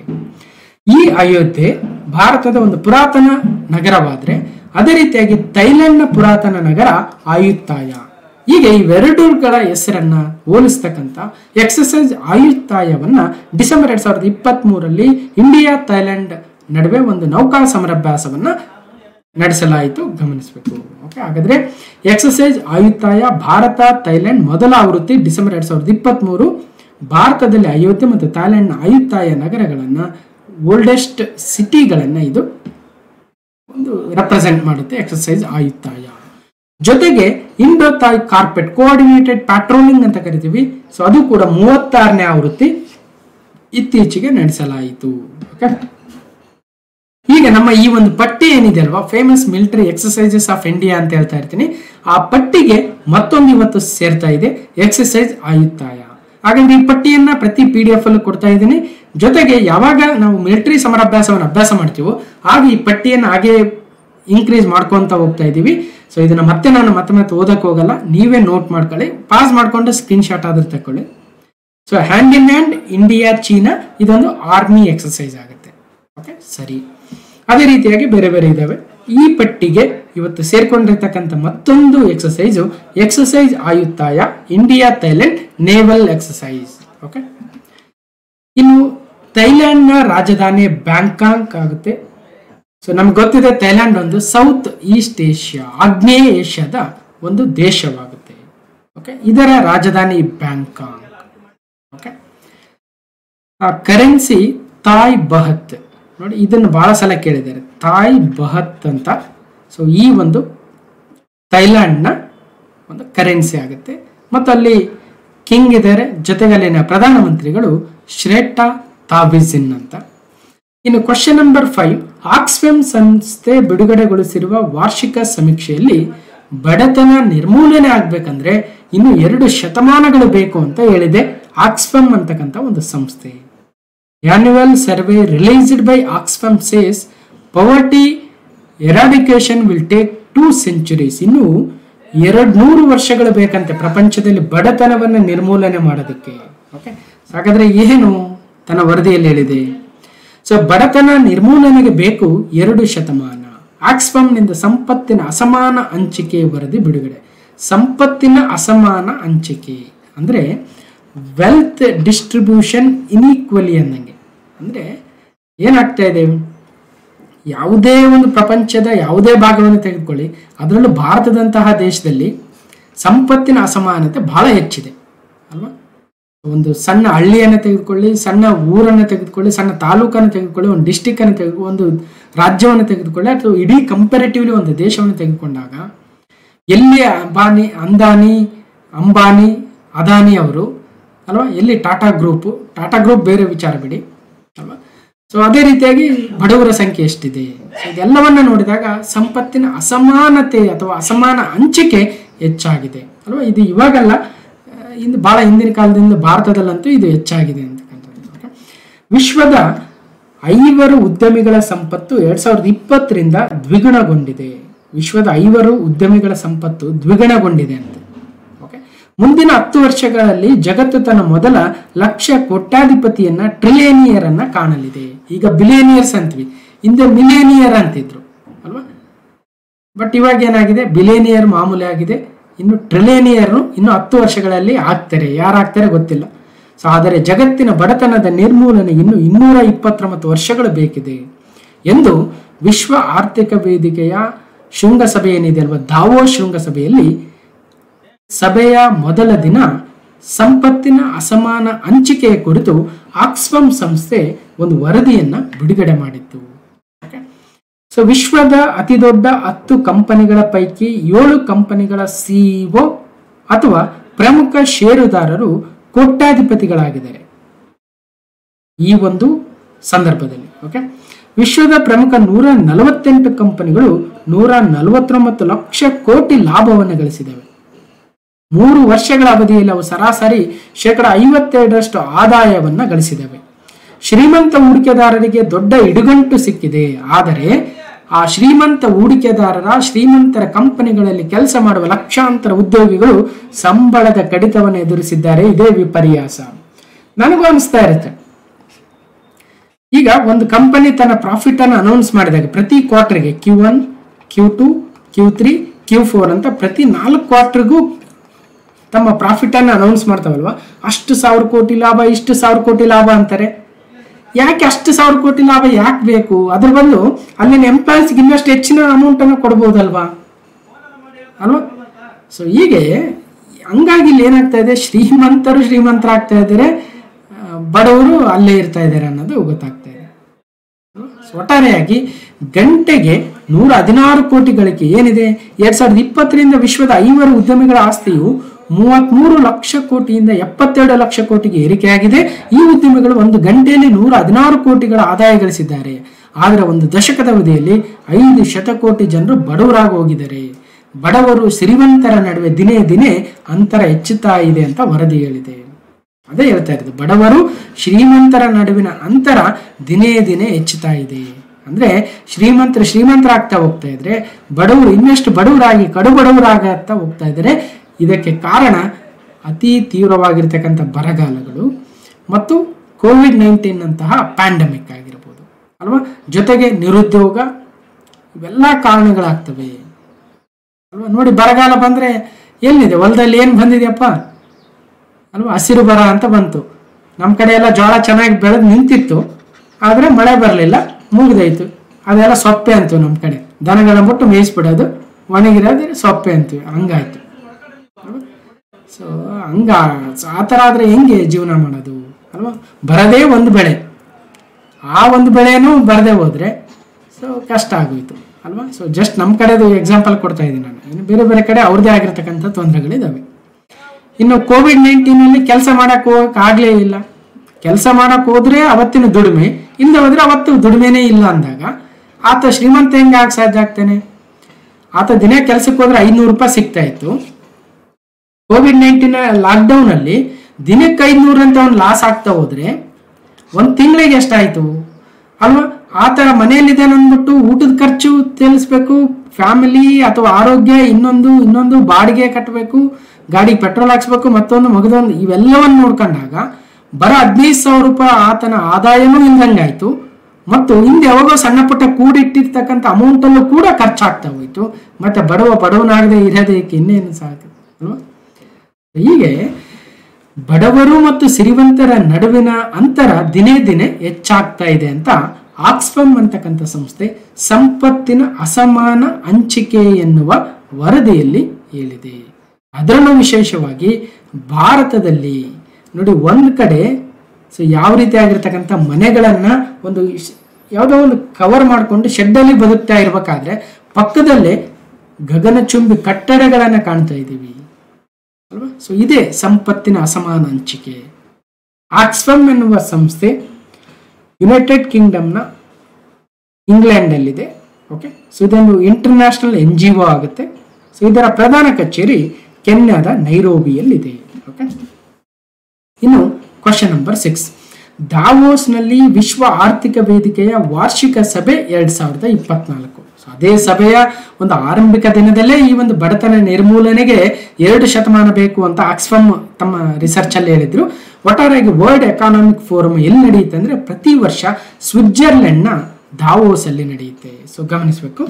ಈ ಅಯೋಧ್ಯೆ ಭಾರತದ ಒಂದು ಪುರಾತನ ನಗರವಾದ್ರೆ ಅದೇ ರೀತಿಯಾಗಿ ಥೈಲ್ಯಾಂಡ್ನ ಪುರಾತನ ನಗರ ಆಯುತ್ತಾಯ ಹೀಗೆ ಇವೆರಡುಗಳ ಹೆಸರನ್ನ ಹೋಲಿಸ್ತಕ್ಕಂಥ ಎಕ್ಸಸೈಸ್ ಆಯುತ್ತಾಯವನ್ನ ಡಿಸೆಂಬರ್ ಎರಡ್ ಸಾವಿರದ ಇಪ್ಪತ್ತ್ ಮೂರಲ್ಲಿ ಇಂಡಿಯಾ ಥೈಲ್ಯಾಂಡ್ ನಡುವೆ ಒಂದು ನೌಕಾ ಸಮರಾಭ್ಯಾಸವನ್ನ ನಡೆಸಲಾಯಿತು ಗಮನಿಸಬೇಕು ಓಕೆ ಹಾಗಾದ್ರೆ ಎಕ್ಸಸೈಸ್ ಆಯುತ್ತಾಯ ಭಾರತ ಥೈಲ್ಯಾಂಡ್ ಮೊದಲ ಆವೃತ್ತಿ ಡಿಸೆಂಬರ್ ಎರಡ್ ಸಾವಿರದ ಇಪ್ಪತ್ತ್ ಮೂರು ಭಾರತದಲ್ಲಿ ಅಯೋಧ್ಯೆ ಮತ್ತು ಥೈಲ್ಯಾಂಡ್ನ ಆಯುತ್ತಾಯ ನಗರಗಳನ್ನ ಓಲ್ಡೆಸ್ಟ್ ಸಿಟಿಗಳನ್ನ ಇದು ಒಂದು ರೆಪ್ರೆಸೆಂಟ್ ಮಾಡುತ್ತೆ ಎಕ್ಸಸೈಸ್ ಆಯುತ್ತಾಯ ಜೊತೆಗೆ Indo Thai CORPAT coordinated patrolling ಅಂತ ಕರಿತೀವಿ ಸೊ ಅದು ಕೂಡ ಮೂವತ್ತಾರನೇ ಆವೃತ್ತಿ ಇತ್ತೀಚೆಗೆ ನಡೆಸಲಾಯಿತು ಓಕೆ ಈಗ ನಮ್ಮ ಈ ಒಂದು ಪಟ್ಟಿ ಏನಿದೆ ಅಲ್ವಾ famous military exercises of India ಅಂತ ಹೇಳ್ತಾ ಇರ್ತೀನಿ ಆ ಪಟ್ಟಿಗೆ ಮತ್ತೊಂದು ಇವತ್ತು ಸೇರ್ತಾ ಇದೆ ಎಕ್ಸಸೈಸ್ ಆಯುತ್ತಾಯ ಹಾಗಾದ್ರೆ ಈ ಪಟ್ಟಿಯನ್ನ ಪ್ರತಿ ಪಿ ಡಿ ಎಫ್ ಅಲ್ಲಿ ಕೊಡ್ತಾ ಇದ್ದೀನಿ ಜೊತೆಗೆ ಯಾವಾಗ ನಾವು ಮಿಲಿಟರಿ ಸಮರಾಭ್ಯಾಸವನ್ನು ಅಭ್ಯಾಸ ಮಾಡ್ತೀವೋ ಆಗ ಈ ಪಟ್ಟಿಯನ್ನು ಹಾಗೆ ಇನ್ಕ್ರೀಸ್ ಮಾಡ್ಕೊಂತ ಹೋಗ್ತಾ ಇದ್ದೀವಿ ಸೊ ಇದನ್ನ ಮತ್ತೆ ನಾನು ಮತ್ತೆ ಮತ್ತೆ ಓದಕ್ಕೆ ಹೋಗಲ್ಲ ನೀವೇ ನೋಟ್ ಮಾಡ್ಕೊಳ್ಳಿ ಪಾಸ್ ಮಾಡ್ಕೊಂಡು ಸ್ಕ್ರೀನ್ ಶಾಟ್ ಆದ್ರೂ ತಕೊಳ್ಳಿ so hand in hand India China ಇದೊಂದು ಆರ್ಮಿ ಎಕ್ಸಸೈಸ್ ಆಗುತ್ತೆ ಓಕೆ ಸರಿ ಅದೇ ರೀತಿಯಾಗಿ ಬೇರೆ ಬೇರೆ ಇದಾವೆ ಈ ಪಟ್ಟಿಗೆ ಇವತ್ತು ಸೇರ್ಕೊಂಡಿರ್ತಕ್ಕಂಥ ಮತ್ತೊಂದು exercise exercise Ayutthaya India Thailand naval exercise okay ಇನ್ನು ಥೈಲ್ಯಾಂಡ್ನ ರಾಜಧಾನಿ ಬ್ಯಾಂಕಾಕ್ ಆಗುತ್ತೆ ಸೊ ನಮ್ಗೆ ಗೊತ್ತಿದೆ ಥೈಲ್ಯಾಂಡ್ ಒಂದು ಸೌತ್ ಈಸ್ಟ್ ಏಷ್ಯಾ ಆಗ್ನೇಯ ಏಷ್ಯಾದ ಒಂದು ದೇಶವಾಗುತ್ತೆ ಓಕೆ ಇದರ ರಾಜಧಾನಿ Bangkok okay currency Thai baht ನೋಡಿ ಇದನ್ನು ಬಹಳ ಸಲ ಕೇಳಿದ್ದಾರೆ ತಾಯ್ ಬಹತ್ ಅಂತ ಸೊ ಈ ಒಂದು ಥೈಲ್ಯಾಂಡ್ನ ಒಂದು ಕರೆನ್ಸಿ ಆಗುತ್ತೆ ಮತ್ತು ಅಲ್ಲಿ ಕಿಂಗ್ ಇದ್ದಾರೆ ಜೊತೆಗೆ ಅಲ್ಲಿನ ಪ್ರಧಾನಮಂತ್ರಿಗಳು ಶ್ರೇಟಾ ತಾಬಿಜಿನ್ ಅಂತ ಇನ್ನು ಕ್ವಶನ್ ನಂಬರ್ ಫೈವ್ ಆಕ್ಸ್ಫೆಮ್ ಸಂಸ್ಥೆ ಬಿಡುಗಡೆಗೊಳಿಸಿರುವ ವಾರ್ಷಿಕ ಸಮೀಕ್ಷೆಯಲ್ಲಿ ಬಡತನ ನಿರ್ಮೂಲನೆ ಆಗ್ಬೇಕಂದ್ರೆ ಇನ್ನು ಎರಡು ಶತಮಾನಗಳು ಬೇಕು ಅಂತ ಹೇಳಿದೆ ಆಕ್ಸ್ಫೆಮ್ ಅಂತಕ್ಕಂಥ ಒಂದು ಸಂಸ್ಥೆ annual survey released by Oxfam says poverty eradication will take two centuries ಇನ್ನು ಎರಡು ನೂರು ವರ್ಷಗಳು ಬೇಕಂತೆ ಪ್ರಪಂಚದಲ್ಲಿ ಬಡತನವನ್ನು ನಿರ್ಮೂಲನೆ ಮಾಡೋದಕ್ಕೆ ಓಕೆ ಹಾಗಾದ್ರೆ ಏನು ತನ್ನ ವರದಿಯಲ್ಲಿ ಹೇಳಿದೆ ಸೊ ಬಡತನ ನಿರ್ಮೂಲನೆಗೆ ಬೇಕು ಎರಡು ಶತಮಾನ ಆಕ್ಸ್ಫಾಮ್ನಿಂದ ಸಂಪತ್ತಿನ ಅಸಮಾನ ಹಂಚಿಕೆ ವರದಿ ಬಿಡುಗಡೆ ಸಂಪತ್ತಿನ ಅಸಮಾನ ಹಂಚಿಕೆ ಅಂದ್ರೆ ವೆಲ್ತ್ ಡಿಸ್ಟ್ರಿಬ್ಯೂಷನ್ ಇನ್ಈಕ್ವಲಿ ಅನ್ನಂಗೆ ಅಂದ್ರೆ ಏನಾಗ್ತಾ ಇದೆ ಯಾವುದೇ ಒಂದು ಪ್ರಪಂಚದ ಯಾವುದೇ ಭಾಗವನ್ನು ತೆಗೆದುಕೊಳ್ಳಿ ಅದರಲ್ಲೂ ಭಾರತದಂತಹ ದೇಶದಲ್ಲಿ ಸಂಪತ್ತಿನ ಅಸಮಾನತೆ ಬಹಳ ಹೆಚ್ಚಿದೆ ಅಲ್ವಾ ಒಂದು ಸಣ್ಣ ಹಳ್ಳಿಯನ್ನು ತೆಗೆದುಕೊಳ್ಳಿ ಸಣ್ಣ ಊರನ್ನು ತೆಗೆದುಕೊಳ್ಳಿ ಸಣ್ಣ ತಾಲೂಕನ್ನು ತೆಗೆದುಕೊಳ್ಳಿ ಒಂದು ಡಿಸ್ಟಿಕ್ ಅನ್ನು ತೆಗೆದು ಒಂದು ರಾಜ್ಯವನ್ನು ತೆಗೆದುಕೊಳ್ಳಿ ಅಥವಾ ಇಡೀ ಕಂಪೇರೇಟಿವ್ಲಿ ಒಂದು ದೇಶವನ್ನು ತೆಗೆದುಕೊಂಡಾಗ ಎಲ್ಲಿ ಅಂಬಾನಿ ಅಂದಾನಿ ಅಂಬಾನಿ ಅದಾನಿ ಅವರು ಅಲ್ವಾ ಎಲ್ಲಿ ಟಾಟಾ ಗ್ರೂಪು ಟಾಟಾ ಗ್ರೂಪ್ ಬೇರೆ ವಿಚಾರ ಬಿಡಿ ಅಲ್ವಾ ಸೊ ಅದೇ ರೀತಿಯಾಗಿ ಬಡವರ ಸಂಖ್ಯೆ ಎಷ್ಟಿದೆ ಸೊ ಇದೆಲ್ಲವನ್ನ ನೋಡಿದಾಗ ಸಂಪತ್ತಿನ ಅಸಮಾನತೆ ಅಥವಾ ಅಸಮಾನ ಹಂಚಿಕೆ ಹೆಚ್ಚಾಗಿದೆ ಅಲ್ವಾ ಇದು ಇವಾಗಲ್ಲ ಆ, ಇಂದು ಬಹಳ ಹಿಂದಿನ ಕಾಲದಿಂದ ಭಾರತದಲ್ಲಂತೂ ಇದು ಹೆಚ್ಚಾಗಿದೆ ಅಂತಕ್ಕಂಥದ್ದು ವಿಶ್ವದ ಐವರು ಉದ್ಯಮಿಗಳ ಸಂಪತ್ತು ಎರಡ್ ಸಾವಿರದ ಇಪ್ಪತ್ತರಿಂದ ದ್ವಿಗುಣಗೊಂಡಿದೆ ವಿಶ್ವದ ಐವರು ಉದ್ಯಮಿಗಳ ಸಂಪತ್ತು ದ್ವಿಗುಣಗೊಂಡಿದೆ ಅಂತ ಓಕೆ ಮುಂದಿನ ಹತ್ತು ವರ್ಷಗಳಲ್ಲಿ ಜಗತ್ತು ತನ್ನ ಮೊದಲ ಲಕ್ಷ ಕೋಟ್ಯಾಧಿಪತಿಯನ್ನ ಟ್ರಿಲಿಯನಿಯರ್ ಅನ್ನ ಕಾಣಲಿದೆ ಈಗ ಬಿಲಿಯನಿಯರ್ಸ್ ಅಂತೀವಿ ಹಿಂದೆ ಮಿಲಿಯನಿಯರ್ ಅಂತಿದ್ರು ಅಲ್ವಾ ಬಟ್ ಇವಾಗ ಏನಾಗಿದೆ ಬಿಲಿಯನಿಯರ್ ಮಾಮೂಲಿ ಆಗಿದೆ ಇನ್ನು ಟ್ರಿಲಿಯನಿಯರ್ ಇನ್ನು ಹತ್ತು ವರ್ಷಗಳಲ್ಲಿ ಆಗ್ತಾರೆ ಯಾರಾಗ್ತಾರೆ ಗೊತ್ತಿಲ್ಲ ಸೊ ಆದರೆ ಜಗತ್ತಿನ ಬಡತನದ ನಿರ್ಮೂಲನೆ ಇನ್ನು ಇನ್ನೂರ ಇಪ್ಪತ್ತೊಂಬತ್ತು ವರ್ಷಗಳು ಬೇಕಿದೆ ಎಂದು ವಿಶ್ವ ಆರ್ಥಿಕ ವೇದಿಕೆಯ ಶೃಂಗಸಭೆ ಏನಿದೆ ಅಲ್ವಾ ದಾವೋ ಶೃಂಗಸಭೆಯಲ್ಲಿ ಸಭೆಯ ಮೊದಲ ದಿನ ಸಂಪತ್ತಿನ ಅಸಮಾನ ಹಂಚಿಕೆಯ ಕುರಿತು ಆಕ್ಸ್ಫಮ್ ಸಂಸ್ಥೆ ಒಂದು ವರದಿಯನ್ನ ಬಿಡುಗಡೆ ಮಾಡಿತ್ತು ಸೊ ವಿಶ್ವದ ಅತಿ ದೊಡ್ಡ ಹತ್ತು ಕಂಪನಿಗಳ ಪೈಕಿ ಏಳು ಕಂಪನಿಗಳ ಸಿಇಒ ಅಥವಾ ಪ್ರಮುಖ ಷೇರುದಾರರು ಕೋಟ್ಯಾಧಿಪತಿಗಳಾಗಿದ್ದಾರೆ ಈ ಒಂದು ಸಂದರ್ಭದಲ್ಲಿ ಓಕೆ ವಿಶ್ವದ ಪ್ರಮುಖ ನೂರ ನಲವತ್ತೆಂಟು ಕಂಪನಿಗಳು ನೂರ ನಲವತ್ತೊಂಬತ್ತು ಲಕ್ಷ ಕೋಟಿ ಲಾಭವನ್ನು ಗಳಿಸಿದವೆ ಮೂರು ವರ್ಷಗಳ ಅವಧಿಯಲ್ಲಿ ಅವು ಸರಾಸರಿ ಶೇಕಡ ಐವತ್ತೆರಡರಷ್ಟು ಆದಾಯವನ್ನ ಗಳಿಸಿದವೆ ಶ್ರೀಮಂತ ಹೂಡಿಕೆದಾರರಿಗೆ ದೊಡ್ಡ ಇಡುಗಂಟು ಸಿಕ್ಕಿದೆ ಆದರೆ ಆ ಶ್ರೀಮಂತ ಹೂಡಿಕೆದಾರರ ಶ್ರೀಮಂತರ ಕಂಪನಿಗಳಲ್ಲಿ ಕೆಲಸ ಮಾಡುವ ಲಕ್ಷಾಂತರ ಉದ್ಯೋಗಿಗಳು ಸಂಬಳದ ಕಡಿತವನ್ನು ಎದುರಿಸಿದ್ದಾರೆ ಇದೇ ವಿಪರ್ಯಾಸ ನನಗೂ ಅನಿಸ್ತಾ ಇರುತ್ತೆ ಈಗ ಒಂದು ಕಂಪನಿ ತನ್ನ ಪ್ರಾಫಿಟ್ ಅನ್ನು ಅನೌನ್ಸ್ ಮಾಡಿದಾಗ ಪ್ರತಿ ಕ್ವಾರ್ಟರ್ಗೆ Q one Q two Q three Q four ಅಂತ ಪ್ರತಿ ನಾಲ್ಕು ಕ್ವಾರ್ಟರ್ಗೂ ತಮ್ಮ ಪ್ರಾಫಿಟ್ ಅನ್ನು ಅನೌನ್ಸ್ ಮಾಡ್ತಾವಲ್ವಾ ಅಷ್ಟು ಸಾವಿರ ಕೋಟಿ ಲಾಭ ಇಷ್ಟು ಸಾವಿರ ಕೋಟಿ ಲಾಭ ಅಂತಾರೆ ಯಾಕೆ ಅಷ್ಟು ಸಾವಿರ ಕೋಟಿ ಲಾಭ ಯಾಕೆ ಬೇಕು ಅದ್ರ ಬದಲು ಅಲ್ಲಿನ ಎಂಪ್ಲಾಯೀಸ್ಗೆ ಇನ್ನಷ್ಟು ಹೆಚ್ಚಿನ ಅಮೌಂಟ್ ಅನ್ನು ಕೊಡ್ಬೋದಲ್ವಾ ಅಲ್ವಾ ಸೊ ಹೀಗೆ ಹಂಗಾಗಿ ಇಲ್ಲಿ ಏನಾಗ್ತಾ ಇದೆ ಶ್ರೀಮಂತರು ಶ್ರೀಮಂತರಾಗ್ತಾ ಇದ್ದಾರೆ ಆ, ಬಡವರು ಅಲ್ಲೇ ಇರ್ತಾ ಇದ್ದಾರೆ ಅನ್ನೋದು ಗೊತ್ತಾಗ್ತಾ ಇದೆ ಸೊ ಒಟ್ಟಾರೆಯಾಗಿ ಗಂಟೆಗೆ ನೂರ ಹದಿನಾರು ಕೋಟಿ ಗಳಿಕೆ ಏನಿದೆ ಎರಡ್ ಸಾವಿರದ ಇಪ್ಪತ್ತರಿಂದ ವಿಶ್ವದ ಐವರು ಉದ್ಯಮಿಗಳ ಆಸ್ತಿಯು ಮೂವತ್ಮೂರು ಲಕ್ಷ ಕೋಟಿಯಿಂದ ಎಪ್ಪತ್ತೆರಡು ಲಕ್ಷ ಕೋಟಿಗೆ ಏರಿಕೆಯಾಗಿದೆ ಈ ಉದ್ಯಮಿಗಳು ಒಂದು ಗಂಟೆಯಲ್ಲಿ ನೂರ ಹದಿನಾರು ಕೋಟಿಗಳ ಆದಾಯ ಗಳಿಸಿದ್ದಾರೆ ಆದರೆ ಒಂದು ದಶಕದ ಅವಧಿಯಲ್ಲಿ ಐದು ಶತಕೋಟಿ ಜನರು ಬಡವರಾಗಿ ಹೋಗಿದ್ದಾರೆ ಬಡವರು ಶ್ರೀಮಂತರ ನಡುವೆ ದಿನೇ ದಿನೇ ಅಂತರ ಹೆಚ್ಚುತ್ತಾ ಇದೆ ಅಂತ ವರದಿ ಹೇಳಿದೆ ಅದೇ ಹೇಳ್ತಾ ಇರೋದು ಬಡವರು ಶ್ರೀಮಂತರ ನಡುವಿನ ಅಂತರ ದಿನೇ ದಿನೇ ಹೆಚ್ಚುತ್ತಾ ಇದೆ ಅಂದ್ರೆ ಶ್ರೀಮಂತರು ಶ್ರೀಮಂತರಾಗ್ತಾ ಹೋಗ್ತಾ ಇದ್ರೆ ಬಡವರು ಇನ್ನಷ್ಟು ಬಡವರಾಗಿ ಕಡು ಬಡವರಾಗ್ತಾ ಹೋಗ್ತಾ ಇದ್ದಾರೆ ಇದಕ್ಕೆ ಕಾರಣ ಅತಿ ತೀವ್ರವಾಗಿರ್ತಕ್ಕಂಥ ಬರಗಾಲಗಳು ಮತ್ತು ಕೋವಿಡ್ ನೈನ್ಟೀನ್ ಅಂತಹ ಪ್ಯಾಂಡಮಿಕ್ ಆಗಿರ್ಬೋದು ಅಲ್ವಾ ಜೊತೆಗೆ ನಿರುದ್ಯೋಗ ಇವೆಲ್ಲ ಕಾರಣಗಳಾಗ್ತವೆ ಅಲ್ವಾ ನೋಡಿ ಬರಗಾಲ ಬಂದ್ರೆ ಎಲ್ಲಿದೆ ಹೊಲದಲ್ಲಿ ಏನು ಬಂದಿದೆಯಪ್ಪ ಅಲ್ವಾ ಹಸಿರು ಬರ ಅಂತ ಬಂತು ನಮ್ಮ ಕಡೆ ಎಲ್ಲ ಜೋಳ ಚೆನ್ನಾಗಿ ಬೆಳೆದು ನಿಂತಿತ್ತು ಆದರೆ ಮಳೆ ಬರಲಿಲ್ಲ ಮುಗಿದೋಯ್ತು ಅದೆಲ್ಲ ಸೊಪ್ಪೆ ಅಂತೀವಿ ನಮ್ಮ ಕಡೆ ದನಗಳ ಬಿಟ್ಟು ಮೇಯಿಸ್ಬಿಡೋದು ಒಣಗಿರೋದು ಸೊಪ್ಪೆ ಅಂತೀವಿ ಹಂಗಾಯ್ತು ಸೊ ಹಂಗ ಸೊ ಆ ಥರ ಆದರೆ ಹೆಂಗೆ ಜೀವನ ಮಾಡೋದು ಅಲ್ವಾ ಬರದೇ ಒಂದು ಬೆಳೆ ಆ ಒಂದು ಬೆಳೆನೂ ಬರದೇ ಹೋದ್ರೆ ಸೊ ಕಷ್ಟ ಆಗೋಯ್ತು ಅಲ್ವಾ ಸೊ ಜಸ್ಟ್ ನಮ್ಮ ಕಡೆದು ಎಕ್ಸಾಂಪಲ್ ಕೊಡ್ತಾ ಇದ್ದೀನಿ ನಾನು ಇನ್ನು ಬೇರೆ ಬೇರೆ ಕಡೆ ಅವ್ರದ್ದೇ ಆಗಿರ್ತಕ್ಕಂಥ ತೊಂದರೆಗಳಿದ್ದಾವೆ ಇನ್ನು ಕೋವಿಡ್ ನೈನ್ಟೀನಲ್ಲಿ ಕೆಲಸ ಮಾಡಕ್ ಹೋಗಕ್ ಆಗ್ಲೇ ಇಲ್ಲ ಕೆಲಸ ಮಾಡಕ್ ಹೋದ್ರೆ ಅವತ್ತಿನ ದುಡಿಮೆ ಇಲ್ಲದೆ ಹೋದ್ರೆ ಅವತ್ತು ದುಡಿಮೆನೇ ಇಲ್ಲ ಅಂದಾಗ ಆತ ಶ್ರೀಮಂತ ಹೆಂಗೆ ಆಗ ಸಾಧ್ಯ ಆಗ್ತಾನೆ ಆತ ದಿನ ಕೆಲಸಕ್ಕೆ ಹೋದ್ರೆ ಐನೂರು ರೂಪಾಯಿ ಸಿಗ್ತಾ ಇತ್ತು ಕೋವಿಡ್ ನೈನ್ಟೀನ್ ಲಾಕ್ಡೌನ್ ಅಲ್ಲಿ ದಿನಕ್ಕೆ ಐನೂರು ಅಂತ ಅವ್ನು ಲಾಸ್ ಆಗ್ತಾ ಹೋದ್ರೆ ಒಂದು ತಿಂಗಳಿಗೆ ಎಷ್ಟಾಯ್ತು ಅಲ್ವಾ ಆತ ಮನೆಯಲ್ಲಿದ್ದಾನೆ ಅಂದ್ಬಿಟ್ಟು ಊಟದ ಖರ್ಚು ತಿಳಿಸ್ಬೇಕು ಫ್ಯಾಮಿಲಿ ಅಥವಾ ಆರೋಗ್ಯ ಇನ್ನೊಂದು ಇನ್ನೊಂದು ಬಾಡಿಗೆ ಕಟ್ಟಬೇಕು ಗಾಡಿಗೆ ಪೆಟ್ರೋಲ್ ಹಾಕ್ಸ್ಬೇಕು ಮತ್ತೊಂದು ಮಗದೊಂದು ಇವೆಲ್ಲವನ್ನು ನೋಡ್ಕೊಂಡಾಗ ಬರ ಹದಿನೈದು ಸಾವಿರ ರೂಪಾಯಿ ಆತನ ಆದಾಯನೂ ಇಲ್ದಂಗಾಯ್ತು ಮತ್ತು ಹಿಂದೆ ಯಾವಾಗೋ ಸಣ್ಣ ಪುಟ್ಟ ಕೂಡಿಟ್ಟಿರ್ತಕ್ಕಂಥ ಅಮೌಂಟಲ್ಲೂ ಕೂಡ ಖರ್ಚಾಗ್ತಾ ಹೋಯ್ತು ಮತ್ತೆ ಬಡವ ಬಡವನಾಗದೆ ಇರೋದಕ್ಕೆ ಇನ್ನೇನು ಸಾಕು ಅಲ್ವಾ ಹೀಗೆ ಬಡವರು ಮತ್ತು ಸಿರಿವಂತರ ನಡುವಿನ ಅಂತರ ದಿನೇ ದಿನೇ ಹೆಚ್ಚಾಗ್ತಾ ಇದೆ ಅಂತ ಆಕ್ಸ್ಫಮ್ ಅಂತಕ್ಕಂಥ ಸಂಸ್ಥೆ ಸಂಪತ್ತಿನ ಅಸಮಾನ ಹಂಚಿಕೆ ಎನ್ನುವ ವರದಿಯಲ್ಲಿ ಹೇಳಿದೆ ಅದರಲ್ಲೂ ವಿಶೇಷವಾಗಿ ಭಾರತದಲ್ಲಿ ನೋಡಿ ಒಂದು ಕಡೆ ಸೊ ಯಾವ ರೀತಿ ಆಗಿರ್ತಕ್ಕಂಥ ಮನೆಗಳನ್ನ ಒಂದು ಇಶ್- ಯಾವುದೋ ಒಂದು ಕವರ್ ಮಾಡಿಕೊಂಡು ಶೆಡ್ಡಲ್ಲಿ ಬದುಕ್ತಾ ಇರಬೇಕಾದ್ರೆ ಪಕ್ಕದಲ್ಲೇ ಗಗನಚುಂಬಿ ಕಟ್ಟಡಗಳನ್ನು ಕಾಣ್ತಾ ಇದ್ದೀವಿ ಅಲ್ವಾ ಸೊ ಇದೇ ಸಂಪತ್ತಿನ ಅಸಮಾನ ಹಂಚಿಕೆ ಆಕ್ಸ್ಫಮ್ ಎನ್ನುವ ಸಂಸ್ಥೆ ಯುನೈಟೆಡ್ ಕಿಂಗ್ಡಮ್ನ ಇಂಗ್ಲೆಂಡಲ್ಲಿದೆ ಓಕೆ ಸೊ ಇದೊಂದು ಇಂಟರ್ನ್ಯಾಷನಲ್ ಎನ್ ಜಿ ಒ ಆಗುತ್ತೆ ಸೊ ಇದರ ಪ್ರಧಾನ ಕಚೇರಿ ಕೆನ್ಯಾದ ನೈರೋಬಿಯಲ್ಲಿದೆ ಓಕೆ ಇನ್ನು ಕ್ವಶನ್ ನಂಬರ್ ಸಿಕ್ಸ್ ದಾವೋಸ್ನಲ್ಲಿ ವಿಶ್ವ ಆರ್ಥಿಕ ವೇದಿಕೆಯ ವಾರ್ಷಿಕ ಸಭೆ ಎರಡ್ ಸಾವಿರದ ಇಪ್ಪತ್ನಾಲ್ಕು ಸೊ ಅದೇ ಸಭೆಯ ಒಂದು ಆರಂಭಿಕ ದಿನದಲ್ಲೇ ಈ ಒಂದು ಬಡತನ ನಿರ್ಮೂಲನೆಗೆ ಎರಡು ಶತಮಾನ ಬೇಕು ಅಂತ ಆಕ್ಸ್ಫಮ್ ತಮ್ಮ ರಿಸರ್ಚ್ ಅಲ್ಲಿ ಹೇಳಿದ್ರು ಒಟ್ಟಾರೆಯಾಗಿ ವರ್ಲ್ಡ್ ಎಕಾನಾಮಿಕ್ ಫೋರಮ್ ಎಲ್ಲಿ ನಡೆಯುತ್ತೆ ಅಂದ್ರೆ ಪ್ರತಿ ವರ್ಷ ಸ್ವಿಟ್ಜರ್ಲೆಂಡ್ನ ದಾವೋಸ್ ಅಲ್ಲಿ ನಡೆಯುತ್ತೆ ಸೊ ಗಮನಿಸಬೇಕು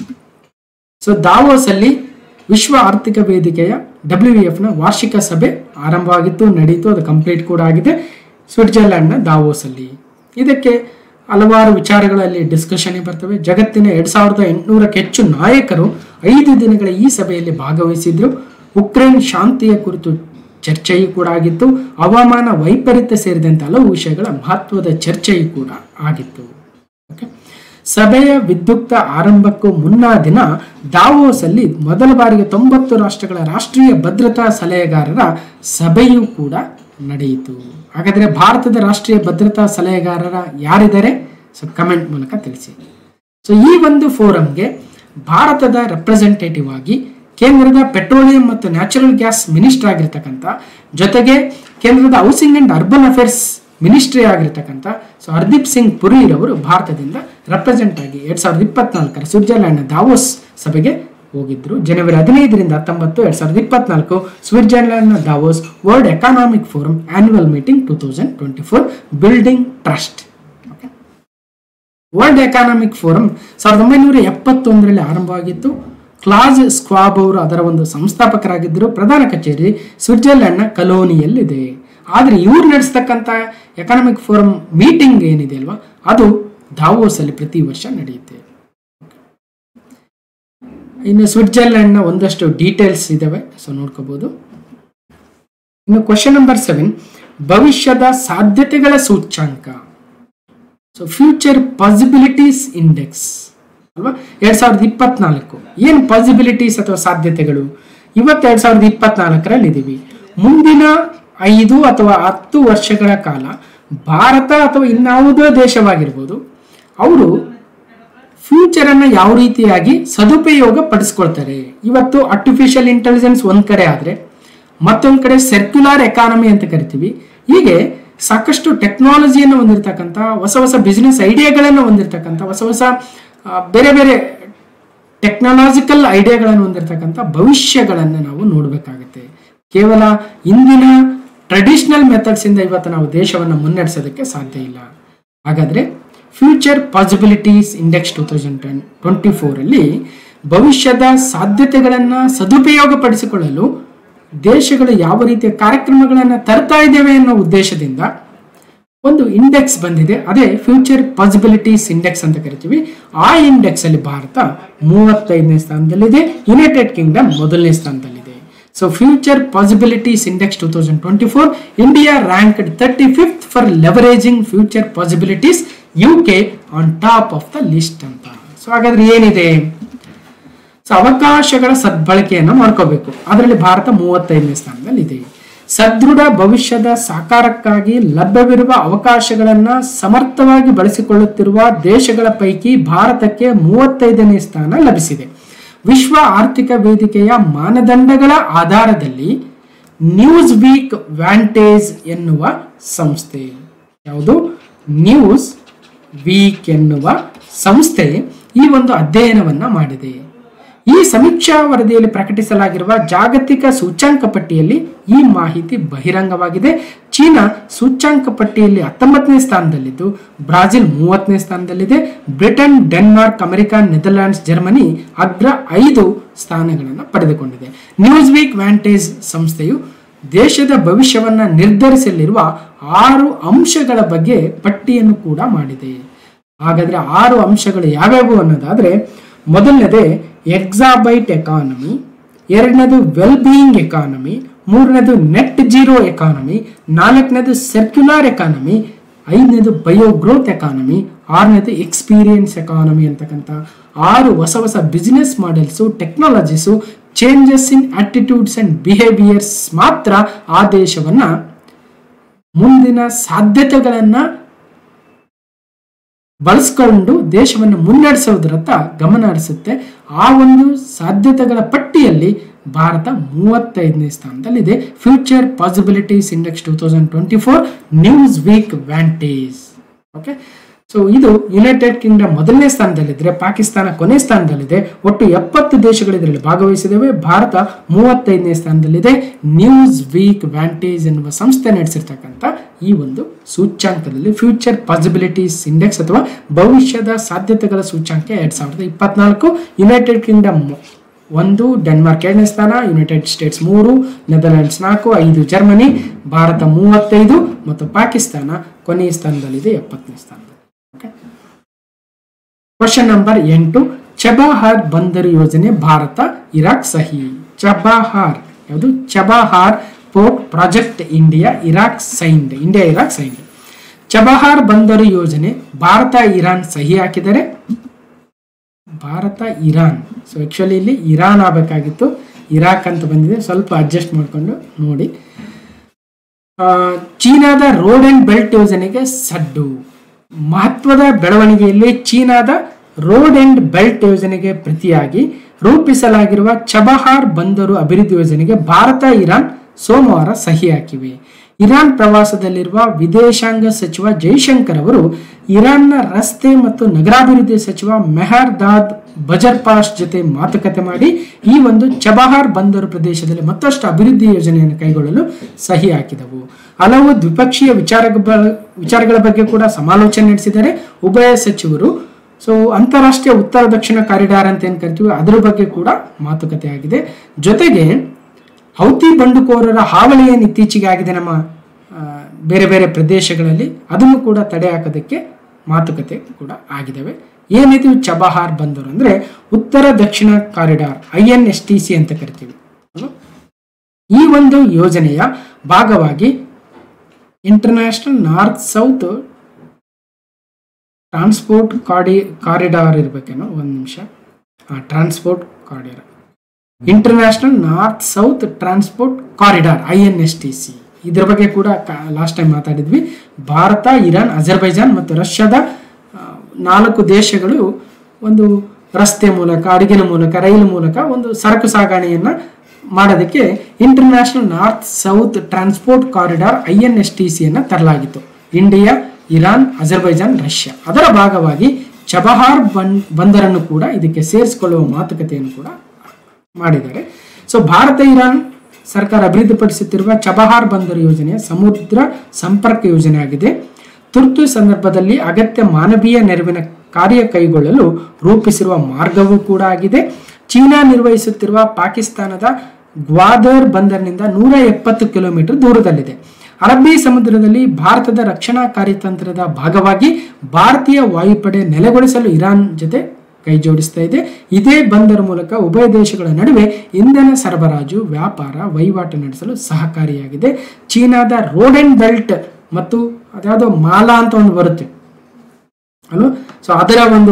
ಸೊ ದಾವೋಸ್ ಅಲ್ಲಿ ವಿಶ್ವ ಆರ್ಥಿಕ ವೇದಿಕೆಯ ಡಬ್ಲ್ಯೂ ಎಫ್ ನ ವಾರ್ಷಿಕ ಸಭೆ ಆರಂಭವಾಗಿತ್ತು ನಡೀತು ಅದು ಕಂಪ್ಲೀಟ್ ಕೂಡ ಆಗಿದೆ ಸ್ವಿಟ್ಜರ್ಲೆಂಡ್ನ ದಾವೋಸ್ ಅಲ್ಲಿ ಇದಕ್ಕೆ ಹಲವಾರು ವಿಚಾರಗಳಲ್ಲಿ ಡಿಸ್ಕಷನ್ ಬರ್ತವೆ ಜಗತ್ತಿನ ಎರಡ್ ಸಾವಿರದ ಎಂಟುನೂರಕ್ಕೆ ಹೆಚ್ಚು ನಾಯಕರು ಐದು ದಿನಗಳ ಈ ಸಭೆಯಲ್ಲಿ ಭಾಗವಹಿಸಿದ್ರು ಉಕ್ರೇನ್ ಶಾಂತಿಯ ಕುರಿತು ಚರ್ಚೆಯೂ ಕೂಡ ಆಗಿತ್ತು ಹವಾಮಾನ ವೈಪರೀತ್ಯ ಸೇರಿದಂತೆ ಹಲವು ವಿಷಯಗಳ ಮಹತ್ವದ ಚರ್ಚೆಯೂ ಕೂಡ ಆಗಿತ್ತು ಓಕೆ ಸಭೆಯ ವಿದ್ಯುಕ್ತ ಆರಂಭಕ್ಕೂ ಮುನ್ನಾ ದಿನ ದಾವೋಸ್ ಅಲ್ಲಿ ಮೊದಲ ಬಾರಿಗೆ ತೊಂಬತ್ತು ರಾಷ್ಟ್ರಗಳ ರಾಷ್ಟ್ರೀಯ ಭದ್ರತಾ ಸಲಹೆಗಾರರ ಸಭೆಯೂ ಕೂಡ ನಡೆಯಿತು ಹಾಗಾದ್ರೆ ಭಾರತದ ರಾಷ್ಟ್ರೀಯ ಭದ್ರತಾ ಸಲಹೆಗಾರರ ಯಾರಿದ್ದಾರೆ ಸೊ ಕಮೆಂಟ್ ಮೂಲಕ ತಿಳಿಸಿ ಸೊ ಈ ಒಂದು ಫೋರಂಗೆ ಭಾರತದ ರೆಪ್ರೆಸೆಂಟೇಟಿವ್ ಆಗಿ ಕೇಂದ್ರದ ಪೆಟ್ರೋಲಿಯಂ ಮತ್ತು ನ್ಯಾಚುರಲ್ ಗ್ಯಾಸ್ ಮಿನಿಸ್ಟರ್ ಆಗಿರ್ತಕ್ಕಂಥ ಜೊತೆಗೆ ಕೇಂದ್ರದ housing and urban affairs ministry ಆಗಿರ್ತಕ್ಕಂಥ ಸೊ ಹರ್ದೀಪ್ ಸಿಂಗ್ ಪುರಿರವರು ಭಾರತದಿಂದ ರೆಪ್ರೆಸೆಂಟ್ ಆಗಿ ಎರಡ್ ಸಾವಿರದ ಇಪ್ಪತ್ನಾಲ್ಕರ ಸ್ವಿಟ್ಜರ್ಲ್ಯಾಂಡ್ನ ದಾವೋಸ್ ಸಭೆಗೆ ಹೋಗಿದ್ರು ಜನವರಿ ಹದಿನೈದರಿಂದ ಹತ್ತೊಂಬತ್ತು ಎರಡ್ ಸಾವಿರದ ಇಪ್ಪತ್ನಾಲ್ಕು ಸ್ವಿಟ್ಜರ್ಲ್ಯಾಂಡ್ನ Davos World Economic Forum annual meeting two thousand twenty four building trust World Economic Forum ಸಾವಿರದ ಒಂಬೈನೂರ ಎಪ್ಪತ್ತೊಂದರಲ್ಲಿ ಆರಂಭವಾಗಿತ್ತು ಕ್ಲಾಸ್ ಸ್ಕ್ವಾಬ್ ಅವರು ಅದರ ಒಂದು ಸಂಸ್ಥಾಪಕರಾಗಿದ್ದರು ಪ್ರಧಾನ ಕಚೇರಿ ಸ್ವಿಟ್ಜರ್ಲೆಂಡ್ನ ಕಲೋನಿಯಲ್ಲಿದೆ ಆದರೆ ಇವ್ರು ನಡೆಸ್ತಕ್ಕಂಥ ಎಕಾನಮಿಕ್ ಫೋರಂ ಮೀಟಿಂಗ್ ಏನಿದೆ ಅಲ್ವಾ ಅದು ದಾವೋಸ್ ಅಲ್ಲಿ ಪ್ರತಿ ವರ್ಷ ನಡೆಯುತ್ತೆ ಇನ್ನು ಸ್ವಿಟ್ಜರ್ಲೆಂಡ್ನ ಒಂದಷ್ಟು ಡೀಟೇಲ್ಸ್ ಇದಾವೆ ಸೊ ನೋಡ್ಕೋಬಹುದು ಇನ್ನು ಕ್ವಶನ್ ನಂಬರ್ ಸೆವೆನ್ ಭವಿಷ್ಯದ ಸಾಧ್ಯತೆಗಳ ಸೂಚ್ಯಾಂಕ ಸೊ ಫ್ಯೂಚರ್ ಪಾಸಿಬಿಲಿಟೀಸ್ ಇಂಡೆಕ್ಸ್ ಅಲ್ವಾ ಎರಡ್ ಸಾವಿರದ ಇಪ್ಪತ್ನಾಲ್ಕು ಏನು ಪಾಸಿಬಿಲಿಟೀಸ್ ಅಥವಾ ಸಾಧ್ಯತೆಗಳು ಇವತ್ತು ಎರಡ್ ಸಾವಿರದ ಇಪ್ಪತ್ನಾಲ್ಕರಲ್ಲಿ ಇದ್ದೀವಿ ಮುಂದಿನ ಐದು ಅಥವಾ ಹತ್ತು ವರ್ಷಗಳ ಕಾಲ ಭಾರತ ಅಥವಾ ಇನ್ಯಾವುದೋ ದೇಶವಾಗಿರ್ಬೋದು ಅವರು ಫ್ಯೂಚರ್ ಅನ್ನ ಯಾವ ರೀತಿಯಾಗಿ ಸದುಪಯೋಗ ಪಡಿಸ್ಕೊಳ್ತಾರೆ ಇವತ್ತು ಆರ್ಟಿಫಿಷಿಯಲ್ ಇಂಟೆಲಿಜೆನ್ಸ್ ಒಂದ್ ಕಡೆ ಆದ್ರೆ ಮತ್ತೊಂದ್ ಕಡೆ ಸರ್ಕ್ಯುಲರ್ ಎಕಾನಮಿ ಅಂತ ಕರಿತೀವಿ ಹೀಗೆ ಸಾಕಷ್ಟು ಟೆಕ್ನಾಲಜಿಯನ್ನು ಹೊಂದಿರತಕ್ಕಂಥ ಹೊಸ ಹೊಸ ಬಿಸ್ನೆಸ್ ಐಡಿಯಾಗಳನ್ನು ಹೊಂದಿರತಕ್ಕಂಥ ಹೊಸ ಹೊಸ ಆ, ಬೇರೆ ಬೇರೆ ಟೆಕ್ನಾಲಜಿಕಲ್ ಐಡಿಯಾಗಳನ್ನು ಹೊಂದಿರತಕ್ಕಂಥ ಭವಿಷ್ಯಗಳನ್ನು ನಾವು ನೋಡಬೇಕಾಗುತ್ತೆ ಕೇವಲ ಇಂದಿನ ಟ್ರೆಡಿಷನಲ್ ಮೆಥಡ್ಸ್ ಇಂದ ಇವತ್ತು ನಾವು ದೇಶವನ್ನು ಮುನ್ನಡೆಸೋದಕ್ಕೆ ಸಾಧ್ಯ ಇಲ್ಲ ಹಾಗಾದ್ರೆ future possibilities index two thousand twenty ಫೋರಲ್ಲಿ ಭವಿಷ್ಯದ ಸಾಧ್ಯತೆಗಳನ್ನು ಸದುಪಯೋಗಪಡಿಸಿಕೊಳ್ಳಲು ದೇಶಗಳು ಯಾವ ರೀತಿಯ ಕಾರ್ಯಕ್ರಮಗಳನ್ನು ತರ್ತಾ ಇದ್ದೇವೆ ಅನ್ನೋ ಉದ್ದೇಶದಿಂದ ಒಂದು ಇಂಡೆಕ್ಸ್ ಬಂದಿದೆ ಅದೇ ಫ್ಯೂಚರ್ ಪಾಸಿಬಿಲಿಟೀಸ್ ಇಂಡೆಕ್ಸ್ ಅಂತ ಕರಿತೀವಿ ಆ ಇಂಡೆಕ್ಸ್ ಅಲ್ಲಿ ಭಾರತ ಮೂವತ್ತೈದನೇ ಸ್ಥಾನದಲ್ಲಿದೆ ಯುನೈಟೆಡ್ ಕಿಂಗ್ಡಮ್ ಮೊದಲನೇ ಸ್ಥಾನದಲ್ಲಿದೆ so future possibilities index two thousand twenty four India ranked thirty fifth for leveraging future possibilities U K on top of the list ಅಂತ ಸೊ ಹಾಗಾದ್ರೆ ಏನಿದೆ ಸೊ ಅವಕಾಶಗಳ ಸದ್ಬಳಕೆಯನ್ನು ಮಾಡ್ಕೋಬೇಕು ಅದರಲ್ಲಿ ಭಾರತ ಮೂವತ್ತೈದನೇ ಸ್ಥಾನದಲ್ಲಿ ಇದೆ ಸದೃಢ ಭವಿಷ್ಯದ ಸಾಕಾರಕ್ಕಾಗಿ ಲಭ್ಯವಿರುವ ಅವಕಾಶಗಳನ್ನ ಸಮರ್ಥವಾಗಿ ಬಳಸಿಕೊಳ್ಳುತ್ತಿರುವ ದೇಶಗಳ ಪೈಕಿ ಭಾರತಕ್ಕೆ ಮೂವತ್ತೈದನೇ ಸ್ಥಾನ ಲಭಿಸಿದೆ ವಿಶ್ವ ಆರ್ಥಿಕ ವೇದಿಕೆಯ ಮಾನದಂಡಗಳ ಆಧಾರದಲ್ಲಿ ನ್ಯೂಸ್ ವೀಕ್ ವ್ಯಾಂಟೇಜ್ ಎನ್ನುವ ಸಂಸ್ಥೆ ಯಾವುದು ನ್ಯೂಸ್ ವೀಕ್ ಎನ್ನುವ ಸಂಸ್ಥೆ ಈ ಒಂದು ಅಧ್ಯಯನವನ್ನ ಮಾಡಿದೆ ಈ ಸಮೀಕ್ಷಾ ವರದಿಯಲ್ಲಿ ಪ್ರಕಟಿಸಲಾಗಿರುವ ಜಾಗತಿಕ ಸೂಚ್ಯಾಂಕ ಪಟ್ಟಿಯಲ್ಲಿ ಈ ಮಾಹಿತಿ ಬಹಿರಂಗವಾಗಿದೆ ಚೀನಾ ಸೂಚ್ಯಾಂಕ ಪಟ್ಟಿಯಲ್ಲಿ ಹತ್ತೊಂಬತ್ತನೇ ಸ್ಥಾನದಲ್ಲಿದ್ದು ಬ್ರಾಜಿಲ್ ಮೂವತ್ತನೇ ಸ್ಥಾನದಲ್ಲಿದೆ Britain Denmark America Netherlands Germany ಅಗ್ರ ಐದು ಸ್ಥಾನಗಳನ್ನು ಪಡೆದುಕೊಂಡಿದೆ ನ್ಯೂಸ್ ವೀಕ್ ವ್ಯಾಂಟೇಜ್ ಸಂಸ್ಥೆಯು ದೇಶದ ಭವಿಷ್ಯವನ್ನ ನಿರ್ಧರಿಸಲಿರುವ ಆರು ಅಂಶಗಳ ಬಗ್ಗೆ ಪಟ್ಟಿಯನ್ನು ಕೂಡ ಮಾಡಿದೆ ಹಾಗಾದ್ರೆ ಆರು ಅಂಶಗಳು ಯಾವ್ಯಾವು ಅನ್ನೋದಾದ್ರೆ ಮೊದಲನೇದೇ ಎಕ್ಸಾಬೈಟ್ ಎಕಾನಮಿ ಎರಡನೇದು ವೆಲ್ ಬೀಯಿಂಗ್ ಎಕಾನಮಿ ಮೂರನೇದು ನೆಟ್ ಜೀರೋ ಎಕಾನಮಿ ನಾಲ್ಕನೇದು ಸರ್ಕ್ಯುಲರ್ ಎಕಾನಮಿ ಐದನೇದು ಬಯೋ ಗ್ರೋತ್ ಎಕಾನಮಿ ಆರನೇದು ಎಕ್ಸ್ಪೀರಿಯನ್ಸ್ ಎಕಾನಮಿ ಅಂತಕ್ಕಂಥ ಆರು ಹೊಸ ಹೊಸ business models technologies changes in attitudes and behaviours ಮಾತ್ರ ಆ ದೇಶವನ್ನ ಮುಂದಿನ ಸಾಧ್ಯತೆಗಳನ್ನ ಬಳಸ್ಕೊಂಡು ದೇಶವನ್ನು ಮುನ್ನಡೆಸೋದ್ರತ್ತ ಗಮನ ಹರಿಸುತ್ತೆ ಆ ಒಂದು ಸಾಧ್ಯತೆಗಳ ಪಟ್ಟಿಯಲ್ಲಿ ಭಾರತ ಮೂವತ್ತೈದನೇ ಸ್ಥಾನದಲ್ಲಿದೆ Future possibilities index two thousand twenty four Newsweek Vantage okay so ಇದು ಯುನೈಟೆಡ್ ಕಿಂಗ್ಡಮ್ ಮೊದಲನೇ ಸ್ಥಾನದಲ್ಲಿದ್ದರೆ ಪಾಕಿಸ್ತಾನ ಕೊನೆ ಸ್ಥಾನದಲ್ಲಿದೆ ಒಟ್ಟು ಎಪ್ಪತ್ತು ದೇಶಗಳು ಇದರಲ್ಲಿ ಭಾಗವಹಿಸಿದವೆ ಭಾರತ ಮೂವತ್ತೈದನೇ ಸ್ಥಾನದಲ್ಲಿದೆ ನ್ಯೂಸ್ ವೀಕ್ ವ್ಯಾಂಟೇಜ್ ಎನ್ನುವ ಸಂಸ್ಥೆ ನಡೆಸಿರ್ತಕ್ಕಂಥ ಈ ಒಂದು ಸೂಚ್ಯಾಂಕದಲ್ಲಿ ಫ್ಯೂಚರ್ ಪಾಸಿಬಿಲಿಟೀಸ್ ಇಂಡೆಕ್ಸ್ ಅಥವಾ ಭವಿಷ್ಯದ ಸಾಧ್ಯತೆಗಳ ಸೂಚ್ಯಾಂಕ ಎರಡ್ ಸಾವಿರದ ಇಪ್ಪತ್ನಾಲ್ಕು ಯುನೈಟೆಡ್ ಕಿಂಗ್ಡಮ್ ಒಂದು ಡೆನ್ಮಾರ್ಕ್ ಎರಡನೇ ಸ್ಥಾನ ಯುನೈಟೆಡ್ ಸ್ಟೇಟ್ಸ್ ಮೂರು ನೆದರ್ಲ್ಯಾಂಡ್ಸ್ ನಾಲ್ಕು ಐದು ಜರ್ಮನಿ ಭಾರತ ಮೂವತ್ತೈದು ಮತ್ತು ಪಾಕಿಸ್ತಾನ ಕೊನೆಯ ಸ್ಥಾನದಲ್ಲಿದೆ ಎಪ್ಪತ್ತನೇ ಸ್ಥಾನದಲ್ಲಿ ಕ್ವಶನ್ ನಂಬರ್ ಎಂಟು ಚಬಹಾರ್ ಬಂದರು ಯೋಜನೆ ಭಾರತ ಇರಾಕ್ ಸಹಿ ಚಬಹಾರ್ ಯಾವುದು Chabahar port project India Iraq signed India Iraq signed Chabahar ಬಂದರು ಯೋಜನೆ ಭಾರತ ಇರಾನ್ ಸಹಿ ಹಾಕಿದರೆ ಭಾರತ ಇರಾನ್ ಸೊ ಆಕ್ಚುಲಿ ಇಲ್ಲಿ ಇರಾನ್ ಆಗಬೇಕಾಗಿತ್ತು ಇರಾಕ್ ಅಂತ ಬಂದಿದೆ ಸ್ವಲ್ಪ ಅಡ್ಜಸ್ಟ್ ಮಾಡಿಕೊಂಡು ನೋಡಿ ಆ, ಚೀನಾದ ರೋಡ್ ಅಂಡ್ ಬೆಲ್ಟ್ ಯೋಜನೆಗೆ ಸಡ್ಡು ಮಹತ್ವದ ಬೆಳವಣಿಗೆಯಲ್ಲಿ ಚೀನಾದ ರೋಡ್ ಅಂಡ್ ಬೆಲ್ಟ್ ಯೋಜನೆಗೆ ಪ್ರತಿಯಾಗಿ ರೂಪಿಸಲಾಗಿರುವ ಚಬಹಾರ್ ಬಂದರು ಅಭಿವೃದ್ಧಿ ಯೋಜನೆಗೆ ಭಾರತ ಇರಾನ್ ಸೋಮವಾರ ಸಹಿ ಹಾಕಿವೆ ಇರಾನ್ ಪ್ರವಾಸದಲ್ಲಿರುವ ವಿದೇಶಾಂಗ ಸಚಿವ ಜೈಶಂಕರ್ ಅವರು ಇರಾನ್ನ ರಸ್ತೆ ಮತ್ತು ನಗರಾಭಿವೃದ್ಧಿ ಸಚಿವ ಮೆಹರ್ ದಾದ್ ಬಜರ್ಪಾಶ್ ಜೊತೆ ಮಾತುಕತೆ ಮಾಡಿ ಈ ಒಂದು ಚಬಹಾರ್ ಬಂದರು ಪ್ರದೇಶದಲ್ಲಿ ಮತ್ತಷ್ಟು ಅಭಿವೃದ್ಧಿ ಯೋಜನೆಯನ್ನು ಕೈಗೊಳ್ಳಲು ಸಹಿ ಹಾಕಿದವು ಹಲವು ದ್ವಿಪಕ್ಷೀಯ ವಿಚಾರಗಳ ವಿಚಾರಗಳ ಬಗ್ಗೆ ಕೂಡ ಸಮಾಲೋಚನೆ ನಡೆಸಿದ್ದಾರೆ ಉಭಯ ಸಚಿವರು ಸೊ ಅಂತಾರಾಷ್ಟ್ರೀಯ ಉತ್ತರ ದಕ್ಷಿಣ ಕಾರಿಡಾರ್ ಅಂತ ಏನು ಕರಿತೀವಿ ಅದರ ಬಗ್ಗೆ ಕೂಡ ಮಾತುಕತೆ ಆಗಿದೆ ಜೊತೆಗೆ ಹೌತಿ ಬಂಡುಕೋರರ ಹಾವಳಿ ಏನು ಇತ್ತೀಚೆಗೆ ಆಗಿದೆ ನಮ್ಮ ಆ, ಬೇರೆ ಬೇರೆ ಪ್ರದೇಶಗಳಲ್ಲಿ ಅದನ್ನು ಕೂಡ ತಡೆ ಹಾಕೋದಕ್ಕೆ ಮಾತುಕತೆ ಕೂಡ ಆಗಿದ್ದಾವೆ ಏನಿದು ಚಬಹಾರ್ ಬಂದರು ಅಂದ್ರೆ ಉತ್ತರ ದಕ್ಷಿಣ corridor I N S T C ಅಂತ ಕರಿತೀವಿ ಅಲ್ವಾ? ಈ ಒಂದು ಯೋಜನೆಯ ಭಾಗವಾಗಿ ಇಂಟರ್ನ್ಯಾಷನಲ್ ನಾರ್ತ್ ಸೌತ್ ಟ್ರಾನ್ಸ್ಪೋರ್ಟ್ ಕಾಡಿ ಕಾರಿಡಾರ್ ಇರ್ಬೇಕೇನೋ ಒಂದು ನಿಮಿಷ ಹಾಂ transport corridor international north south transport corridor I N S T C ಇದ್ರ ಬಗ್ಗೆ ಕೂಡ ಲಾಸ್ಟ್ ಟೈಮ್ ಮಾತಾಡಿದ್ವಿ ಭಾರತ ಇರಾನ್ ಅಜರ್ಬೈಜಾನ್ ಮತ್ತು ರಷ್ಯಾದ ಆ, ನಾಲ್ಕು ದೇಶಗಳು ಒಂದು ರಸ್ತೆ ಮೂಲಕ ಅಡುಗಿನ ಮೂಲಕ ರೈಲು ಮೂಲಕ ಒಂದು ಸರಕು ಸಾಗಣೆಯನ್ನ ಮಾಡೋದಕ್ಕೆ international north south transport corridor I N S T ಸಿಯನ್ನು ತರಲಾಗಿತ್ತು ಇಂಡಿಯಾ ಇರಾನ್ ಅಜರ್ಬೈಜಾನ್ ರಷ್ಯಾ ಅದರ ಭಾಗವಾಗಿ ಚಬಹಾರ್ ಬನ್ ಬಂದರನ್ನು ಕೂಡ ಇದಕ್ಕೆ ಸೇರಿಸಿಕೊಳ್ಳುವ ಮಾತುಕತೆಯನ್ನು ಕೂಡ ಮಾಡಿದ್ದಾರೆ ಸೊ ಭಾರತ ಇರಾನ್ ಸರ್ಕಾರ ಅಭಿವೃದ್ಧಿಪಡಿಸುತ್ತಿರುವ ಚಬಹಾರ್ ಬಂದರು ಯೋಜನೆಯ ಸಮುದ್ರ ಸಂಪರ್ಕ ಯೋಜನೆ ಆಗಿದೆ ತುರ್ತು ಸಂದರ್ಭದಲ್ಲಿ ಅಗತ್ಯ ಮಾನವೀಯ ನೆರವಿನ ಕಾರ್ಯ ಕೈಗೊಳ್ಳಲು ರೂಪಿಸಿರುವ ಮಾರ್ಗವೂ ಕೂಡ ಆಗಿದೆ ಚೀನಾ ನಿರ್ವಹಿಸುತ್ತಿರುವ ಪಾಕಿಸ್ತಾನದ ಗ್ವಾದರ್ ಬಂದರಿನಿಂದ ನೂರ ಎಪ್ಪತ್ತು ಕಿಲೋಮೀಟರ್ ದೂರದಲ್ಲಿದೆ ಅರಬ್ಬಿ ಸಮುದ್ರದಲ್ಲಿ ಭಾರತದ ರಕ್ಷಣಾ ಕಾರ್ಯತಂತ್ರದ ಭಾಗವಾಗಿ ಭಾರತೀಯ ವಾಯುಪಡೆ ನೆಲೆಗೊಳಿಸಲು ಇರಾನ್ ಜೊತೆ ಕೈ ಜೋಡಿಸ್ತಾ ಇದೆ ಇದೇ ಬಂದರ ಮೂಲಕ ಉಭಯ ದೇಶಗಳ ನಡುವೆ ಇಂಧನ ಸರಬರಾಜು ವ್ಯಾಪಾರ ವಹಿವಾಟು ನಡೆಸಲು ಸಹಕಾರಿಯಾಗಿದೆ ಚೀನಾದ ರೋಡ್ ಅಂಡ್ ಬೆಲ್ಟ್ ಮತ್ತು ಅದ್ಯಾವುದೋ ಮಾಲಾ ಅಂತ ಒಂದು ಬರುತ್ತೆ ಅಲ್ವಾ ಸೊ ಅದರ ಒಂದು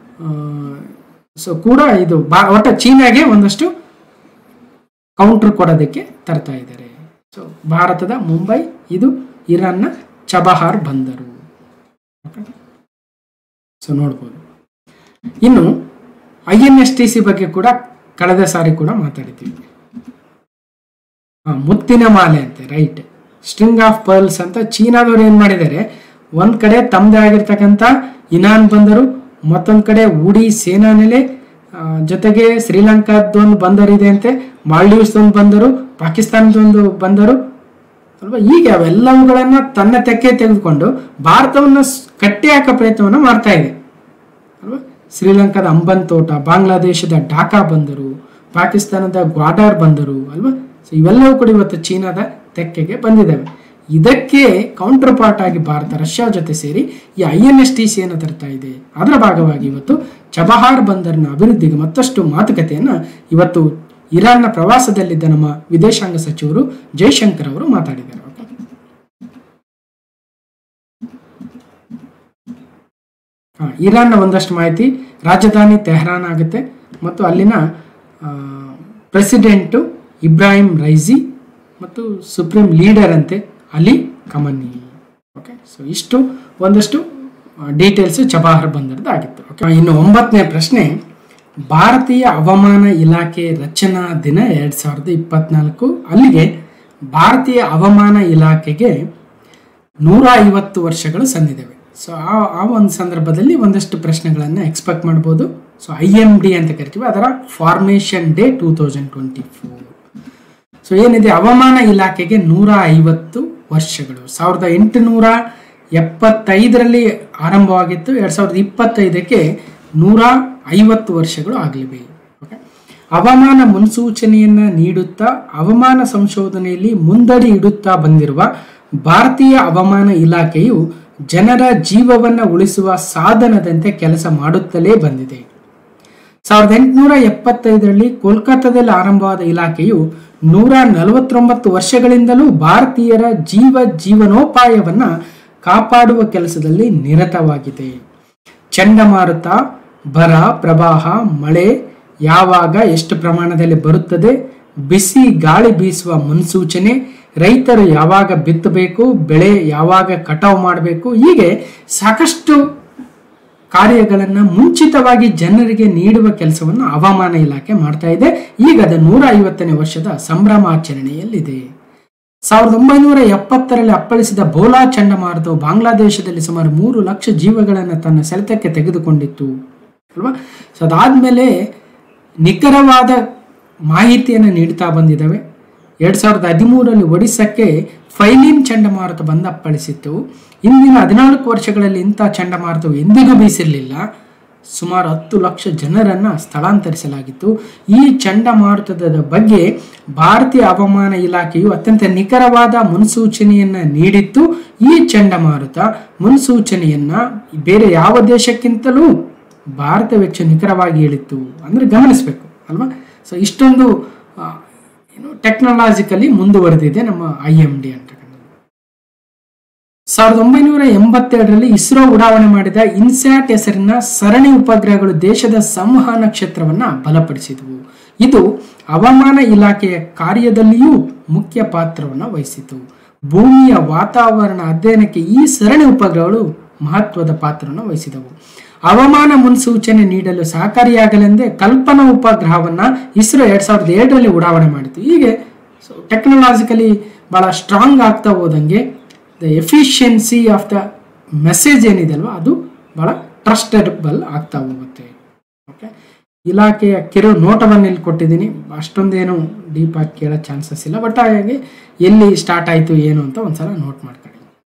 ಸೊ ಕೂಡ ಇದು ಬಾ ಒಟ್ಟ ಚೀನಾಗೆ ಒಂದಷ್ಟು ಕೌಂಟರ್ ಕೊಡೋದಕ್ಕೆ ತರ್ತಾ ಇದ್ದಾರೆ ಸೊ ಭಾರತದ ಮುಂಬೈ ಇದು ಇರಾನ್ನ ಚಬಹಾರ್ ಬಂದರು ಸೊ ನೋಡ್ಬೋದು ಇನ್ನು I N S T C ಬಗ್ಗೆ ಕೂಡ ಕಳೆದ ಸಾರಿ ಕೂಡ ಮಾತಾಡಿದ್ದೀವಿ ಹಾ, ಮುತ್ತಿನ ಮಾಲೆ ಅಂತೆ ರೈಟ್ ಸ್ಟ್ರಿಂಗ್ ಆಫ್ ಪರ್ಲ್ಸ್ ಅಂತ ಚೀನಾದವ್ರು ಏನ್ ಮಾಡಿದ್ದಾರೆ ಒಂದ್ ಕಡೆ ತಮ್ಮದೇ ಆಗಿರ್ತಕ್ಕಂಥ ಇನಾನ್ ಬಂದರು ಮತ್ತೊಂದ್ ಕಡೆ ಉಡಿ ಸೇನಾ ನೆಲೆ ಆ, ಜೊತೆಗೆ ಶ್ರೀಲಂಕಾದೊಂದು ಬಂದರಿದೆ ಅಂತೆ ಮಾಲ್ಡೀವ್ಸ್ ಒಂದು ಬಂದರು ಪಾಕಿಸ್ತಾನದೊಂದು ಬಂದರು ಅಲ್ವಾ ಹೀಗೆ ಅವೆಲ್ಲವುಗಳನ್ನ ತನ್ನ ತೆಕ್ಕೆ ತೆಗೆದುಕೊಂಡು ಭಾರತವನ್ನು ಸ್- ಕಟ್ಟಿ ಹಾಕೋ ಪ್ರಯತ್ನವನ್ನು ಮಾಡ್ತಾ ಇದೆ ಅಲ್ವಾ ಶ್ರೀಲಂಕಾದ ಅಂಬನ್ ತೋಟ ಬಾಂಗ್ಲಾದೇಶದ ಢಾಕಾ ಬಂದರು ಪಾಕಿಸ್ತಾನದ ಗ್ವಾಡಾರ್ ಬಂದರು ಅಲ್ವಾ ಸೊ ಇವೆಲ್ಲವೂ ಕೂಡ ಇವತ್ತು ಚೀನಾದ ತೆಕ್ಕೆಗೆ ಬಂದಿದ್ದಾವೆ ಇದಕ್ಕೆ ಕೌಂಟರ್ ಪಾರ್ಟ್ ಆಗಿ ಭಾರತ ರಷ್ಯಾ ಜೊತೆ ಸೇರಿ ಈ ಐ ಎನ್ ಎಸ್ ಟಿ ಸಿಯನ್ನು ತರ್ತಾ ಇದೆ ಅದರ ಭಾಗವಾಗಿ ಇವತ್ತು ಚಬಹಾರ್ ಬಂದರಿನ ಅಭಿವೃದ್ಧಿಗೆ ಮತ್ತಷ್ಟು ಮಾತುಕತೆಯನ್ನು ಇವತ್ತು ಇರಾನ್ನ ಪ್ರವಾಸದಲ್ಲಿದ್ದ ನಮ್ಮ ವಿದೇಶಾಂಗ ಸಚಿವರು ಜೈಶಂಕರ್ ಅವರು ಮಾತಾಡಿದ್ದಾರೆ ಓಕೆ ಹಾ, ಇರಾನ್ನ ಒಂದಷ್ಟು ಮಾಹಿತಿ ರಾಜಧಾನಿ ತೆಹರಾನ್ ಆಗುತ್ತೆ ಮತ್ತು ಅಲ್ಲಿನ ಆ, ಪ್ರೆಸಿಡೆಂಟು ಇಬ್ರಾಹಿಂ ರೈಸಿ ಮತ್ತು ಸುಪ್ರೀಂ ಲೀಡರ್ ಅಂತೆ ಅಲಿ ಕಮನಿ ಓಕೆ ಸೊ ಇಷ್ಟು ಒಂದಷ್ಟು ಡೀಟೇಲ್ಸ್ ಚಬಾಹರ್ ಬಂದರದ್ದು ಆಗಿತ್ತು ಓಕೆ ಇನ್ನು ಒಂಬತ್ತನೇ ಪ್ರಶ್ನೆ ಭಾರತೀಯ ಹವಾಮಾನ ಇಲಾಖೆ ರಚನಾ ದಿನ ಎರಡು ಸಾವಿರದ ಇಪ್ಪತ್ನಾಲ್ಕು ಅಲ್ಲಿಗೆ ಭಾರತೀಯ ಹವಾಮಾನ ಇಲಾಖೆಗೆ ನೂರ ಐವತ್ತು ವರ್ಷಗಳು ಸಂದಿದ್ದಾವೆ ಸೊ ಆ ಆ ಒಂದು ಸಂದರ್ಭದಲ್ಲಿ ಒಂದಷ್ಟು ಪ್ರಶ್ನೆಗಳನ್ನು ಎಕ್ಸ್ಪೆಕ್ಟ್ ಮಾಡ್ಬೋದು ಸೊ ಐ ಎಮ್ ಡಿ ಅಂತ ಕರಿತೀವಿ ಅದರ formation day two thousand twenty four so ಏನಿದೆ ಹವಾಮಾನ ಇಲಾಖೆಗೆ ನೂರ ಐವತ್ತು ವರ್ಷಗಳು ಸಾವಿರದ ಎಂಟುನೂರ ಎಪ್ಪತ್ತೈದರಲ್ಲಿ ಆರಂಭವಾಗಿತ್ತು ಎರಡು ಸಾವಿರದ ಇಪ್ಪತ್ತೈದಕ್ಕೆ ನೂರ ಐವತ್ತು ವರ್ಷಗಳು ಆಗಲಿವೆ ಓಕೆ ಹವಾಮಾನ ಮುನ್ಸೂಚನೆಯನ್ನ ನೀಡುತ್ತಾ ಹವಾಮಾನ ಸಂಶೋಧನೆಯಲ್ಲಿ ಮುಂದಡಿ ಇಡುತ್ತಾ ಬಂದಿರುವ ಭಾರತೀಯ ಹವಾಮಾನ ಇಲಾಖೆಯು ಜನರ ಜೀವವನ್ನು ಉಳಿಸುವ ಸಾಧನದಂತೆ ಕೆಲಸ ಮಾಡುತ್ತಲೇ ಬಂದಿದೆ ಸಾವಿರದ ಎಂಟುನೂರ ಎಪ್ಪತ್ತೈದರಲ್ಲಿ ಕೋಲ್ಕತ್ತಾದಲ್ಲಿ ಆರಂಭವಾದ ಇಲಾಖೆಯು ನೂರ ನಲವತ್ತೊಂಬತ್ತು ವರ್ಷಗಳಿಂದಲೂ ಭಾರತೀಯರ ಜೀವ ಜೀವನೋಪಾಯವನ್ನ ಕಾಪಾಡುವ ಕೆಲಸದಲ್ಲಿ ನಿರತವಾಗಿದೆ ಚಂಡಮಾರುತ ಬರ ಪ್ರವಾಹ ಮಳೆ ಯಾವಾಗ ಎಷ್ಟು ಪ್ರಮಾಣದಲ್ಲಿ ಬರುತ್ತದೆ ಬಿಸಿ ಗಾಳಿ ಬೀಸುವ ಮುನ್ಸೂಚನೆ ರೈತರು ಯಾವಾಗ ಬಿತ್ತಬೇಕು ಬೆಳೆ ಯಾವಾಗ ಕಟಾವು ಮಾಡಬೇಕು ಹೀಗೆ ಸಾಕಷ್ಟು ಕಾರ್ಯಗಳನ್ನು ಮುಂಚಿತವಾಗಿ ಜನರಿಗೆ ನೀಡುವ ಕೆಲಸವನ್ನು ಹವಾಮಾನ ಇಲಾಖೆ ಮಾಡ್ತಾ ಇದೆ ಈಗ ಅದು ನೂರ ಐವತ್ತನೇ ವರ್ಷದ ಸಂಭ್ರಮಾಚರಣೆಯಲ್ಲಿದೆ ಸಾವಿರದ ಒಂಬೈನೂರ ಎಪ್ಪತ್ತರಲ್ಲಿ ಅಪ್ಪಳಿಸಿದ ಬೋಲಾ ಚಂಡಮಾರುತವು ಬಾಂಗ್ಲಾದೇಶದಲ್ಲಿ ಸುಮಾರು ಮೂರು ಲಕ್ಷ ಜೀವಗಳನ್ನು ತನ್ನ ಸೆಳೆತಕ್ಕೆ ತೆಗೆದುಕೊಂಡಿತ್ತು ಅಲ್ವಾ ಸೊ ಅದಾದ್ಮೇಲೆ ನಿಖರವಾದ ಮಾಹಿತಿಯನ್ನು ನೀಡ್ತಾ ಬಂದಿದ್ದಾವೆ ಎರಡು ಸಾವಿರದ ಹದಿಮೂರರಲ್ಲಿ ಒಡಿಸ್ಸಕ್ಕೆ ಫೈಲಿನ್ ಚಂಡಮಾರುತ ಬಂದು ಅಪ್ಪಳಿಸಿತ್ತು ಇಂದಿನ ಹದಿನಾಲ್ಕು ವರ್ಷಗಳಲ್ಲಿ ಇಂಥ ಚಂಡಮಾರುತವು ಎಂದಿಗೂ ಬೀಸಿರಲಿಲ್ಲ ಸುಮಾರು ಹತ್ತು ಲಕ್ಷ ಜನರನ್ನು ಸ್ಥಳಾಂತರಿಸಲಾಗಿತ್ತು ಈ ಚಂಡಮಾರುತದ ಬಗ್ಗೆ ಭಾರತೀಯ ಹವಾಮಾನ ಇಲಾಖೆಯು ಅತ್ಯಂತ ನಿಖರವಾದ ಮುನ್ಸೂಚನೆಯನ್ನ ನೀಡಿತ್ತು ಈ ಚಂಡಮಾರುತ ಮುನ್ಸೂಚನೆಯನ್ನ ಬೇರೆ ಯಾವ ದೇಶಕ್ಕಿಂತಲೂ ಭಾರತ ವೆಚ್ಚ ನಿಖರವಾಗಿ ಹೇಳಿತ್ತು ಅಂದ್ರೆ ಗಮನಿಸಬೇಕು ಅಲ್ವಾ ಸೊ ಇಷ್ಟೊಂದು ಆ, ಏನು ಟೆಕ್ನಾಲಜಿಕಲಿ ಮುಂದುವರೆದಿದೆ ನಮ್ಮ ಐ ಎಂ ಡಿ ಅಂತಕ್ಕಂಥದ್ದು ಸಾವಿರದ ಒಂಬೈನೂರ ಎಂಬತ್ತೆರಡರಲ್ಲಿ ಇಸ್ರೋ ಉಡಾವಣೆ ಮಾಡಿದ ಇನ್ಸ್ಯಾಟ್ ಹೆಸರಿನ ಸರಣಿ ಉಪಗ್ರಹಗಳು ದೇಶದ ಸಂವಹನ ಕ್ಷೇತ್ರವನ್ನ ಬಲಪಡಿಸಿದವು ಇದು ಹವಾಮಾನ ಇಲಾಖೆಯ ಕಾರ್ಯದಲ್ಲಿಯೂ ಮುಖ್ಯ ಪಾತ್ರವನ್ನು ವಹಿಸಿತು ಭೂಮಿಯ ವಾತಾವರಣ ಅಧ್ಯಯನಕ್ಕೆ ಈ ಸರಣಿ ಉಪಗ್ರಹಗಳು ಮಹತ್ವದ ಪಾತ್ರವನ್ನು ವಹಿಸಿದವು ಹವಾಮಾನ ಮುನ್ಸೂಚನೆ ನೀಡಲು ಸಹಕಾರಿಯಾಗಲೆಂದೇ ಕಲ್ಪನಾ ಉಪಗ್ರಹವನ್ನ ಇಸ್ರೋ ಎರಡ್ ಸಾವಿರದ ಏಳರಲ್ಲಿ ಉಡಾವಣೆ ಮಾಡಿತು ಹೀಗೆ ಸೊ ಟೆಕ್ನಾಲಜಿಕಲಿ ಬಹಳ ಸ್ಟ್ರಾಂಗ್ ಆಗ್ತಾ ಹೋದಂಗೆ the efficiency of the message ಏನಿದೆ ಅಲ್ವಾ ಅದು ಬಹಳ ಟ್ರಸ್ಟೆಬಲ್ ಆಗ್ತಾ ಹೋಗುತ್ತೆ ಓಕೆ ಇಲಾಖೆಯ ಕಿರು ನೋಟವನ್ನು ಇಲ್ಲಿ ಕೊಟ್ಟಿದ್ದೀನಿ ಅಷ್ಟೊಂದೇನು ಡೀಪ್ ಆಗಿ ಕೇಳೋ ಚಾನ್ಸಸ್ ಇಲ್ಲ ಬಟ್ ಹಾಗಾಗಿ ಎಲ್ಲಿ ಸ್ಟಾರ್ಟ್ ಆಯಿತು ಏನು ಅಂತ ಒಂದ್ಸಲ ನೋಟ್ ಮಾಡ್ಕೊಳ್ಳಿ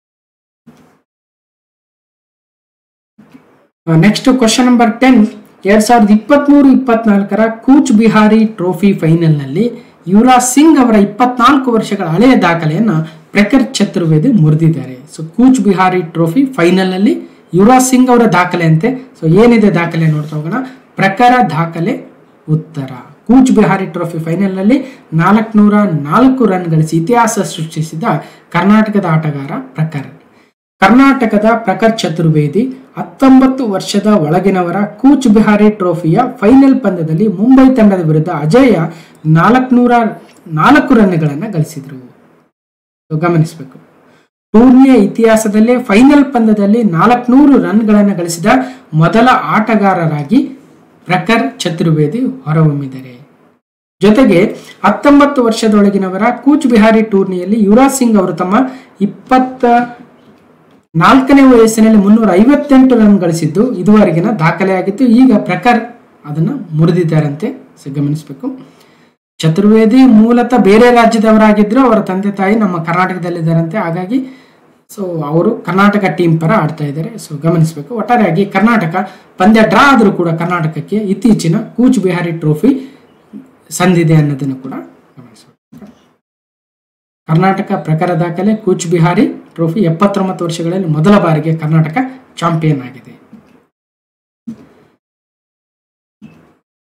ನೆಕ್ಸ್ಟ್ ಕ್ವಶನ್ ನಂಬರ್ ಟೆನ್ ಎರಡ್ ಸಾವಿರದ ಇಪ್ಪತ್ಮೂರು ಇಪ್ಪತ್ನಾಲ್ಕರ ಕೂಚ್ ಬಿಹಾರಿ ಟ್ರೋಫಿ ಫೈನಲ್ನಲ್ಲಿ ಯುವರಾಜ್ ಸಿಂಗ್ ಅವರ ಇಪ್ಪತ್ನಾಲ್ಕು ವರ್ಷಗಳ ಹಳೆಯ ದಾಖಲೆಯನ್ನ ಪ್ರಖರ್ ಚತುರ್ವೇದಿ ಮುರಿದಿದ್ದಾರೆ ಸೊ ಕೂಚ್ ಬಿಹಾರಿ ಟ್ರೋಫಿ ಫೈನಲ್ನಲ್ಲಿ ಯುವರಾಜ್ ಸಿಂಗ್ ಅವರ ದಾಖಲೆ ಅಂತೆ ಸೊ ಏನಿದೆ ದಾಖಲೆ ನೋಡ್ತಾ ಹೋಗೋಣ ಪ್ರಖರ ದಾಖಲೆ ಉತ್ತರ ಕೂಚ್ ಬಿಹಾರಿ ಟ್ರೋಫಿ ಫೈನಲ್ನಲ್ಲಿ ನಾಲ್ಕುನೂರ ನಾಲ್ಕು ರನ್ ಗಳಿಸಿ ಇತಿಹಾಸ ಸೃಷ್ಟಿಸಿದ ಕರ್ನಾಟಕದ ಆಟಗಾರ ಪ್ರಖರ್ ಕರ್ನಾಟಕದ ಪ್ರಖರ್ ಚತುರ್ವೇದಿ ಹತ್ತೊಂಬತ್ತು ವರ್ಷದ ಒಳಗಿನವರ ಕೂಚ್ ಬಿಹಾರಿ ಟ್ರೋಫಿಯ ಫೈನಲ್ ಪಂದ್ಯದಲ್ಲಿ ಮುಂಬೈ ತಂಡದ ವಿರುದ್ಧ ಅಜಯ ನಾಲ್ಕುನೂರ ನಾಲ್ಕು ರನ್ಗಳನ್ನು ಗಳಿಸಿದರು So, ಗಮನಿಸಬೇಕು ಟೂರ್ನಿಯ ಇತಿಹಾಸದಲ್ಲೇ ಫೈನಲ್ ಪಂದ್ಯದಲ್ಲಿ ನಾಲ್ಕುನೂರು ರನ್ಗಳನ್ನು ಗಳಿಸಿದ ಮೊದಲ ಆಟಗಾರರಾಗಿ ಪ್ರಖರ್ ಚತುರ್ವೇದಿ ಹೊರಹೊಮ್ಮಿದ್ದಾರೆ ಜೊತೆಗೆ ಹತ್ತೊಂಬತ್ತು ವರ್ಷದೊಳಗಿನವರ ಕೂಚ್ ಬಿಹಾರಿ ಟೂರ್ನಿಯಲ್ಲಿ ಯುವರಾಜ್ ಸಿಂಗ್ ಅವರು ತಮ್ಮ ಇಪ್ಪತ್ತ ನಾಲ್ಕನೇ ವಯಸ್ಸಿನಲ್ಲಿ ಮುನ್ನೂರ ಐವತ್ತೆಂಟು ರನ್ ಗಳಿಸಿದ್ದು ಇದುವರೆಗಿನ ದಾಖಲೆಯಾಗಿತ್ತು ಈಗ ಪ್ರಖರ್ ಅದನ್ನ ಮುರಿದಿದ್ದಾರಂತೆ ಸೊ ಗಮನಿಸಬೇಕು ಚತುರ್ವೇದಿ ಮೂಲತಃ ಬೇರೆ ರಾಜ್ಯದವರಾಗಿದ್ರು ಅವರ ತಂದೆ ತಾಯಿ ನಮ್ಮ ಕರ್ನಾಟಕದಲ್ಲಿದ್ದಾರಂತೆ ಹಾಗಾಗಿ ಸೊ ಅವರು ಕರ್ನಾಟಕ ಟೀಮ್ ಪರ ಆಡ್ತಾ ಇದ್ದಾರೆ ಸೊ ಗಮನಿಸಬೇಕು ಒಟ್ಟಾರೆಯಾಗಿ ಕರ್ನಾಟಕ ಪಂದ್ಯ ಡ್ರಾ ಆದರೂ ಕೂಡ ಕರ್ನಾಟಕಕ್ಕೆ ಇತ್ತೀಚಿನ ಕೂಚ್ ಬಿಹಾರಿ ಟ್ರೋಫಿ ಸಂದಿದೆ ಅನ್ನೋದನ್ನು ಕೂಡ ಗಮನಿಸಬೇಕು ಕರ್ನಾಟಕ ಪ್ರಕಾರ ದಾಖಲೆ ಕೂಚ್ ಬಿಹಾರಿ ಟ್ರೋಫಿ ಎಪ್ಪತ್ತೊಂಬತ್ತು ವರ್ಷಗಳಲ್ಲಿ ಮೊದಲ ಬಾರಿಗೆ ಕರ್ನಾಟಕ ಚಾಂಪಿಯನ್ ಆಗಿದೆ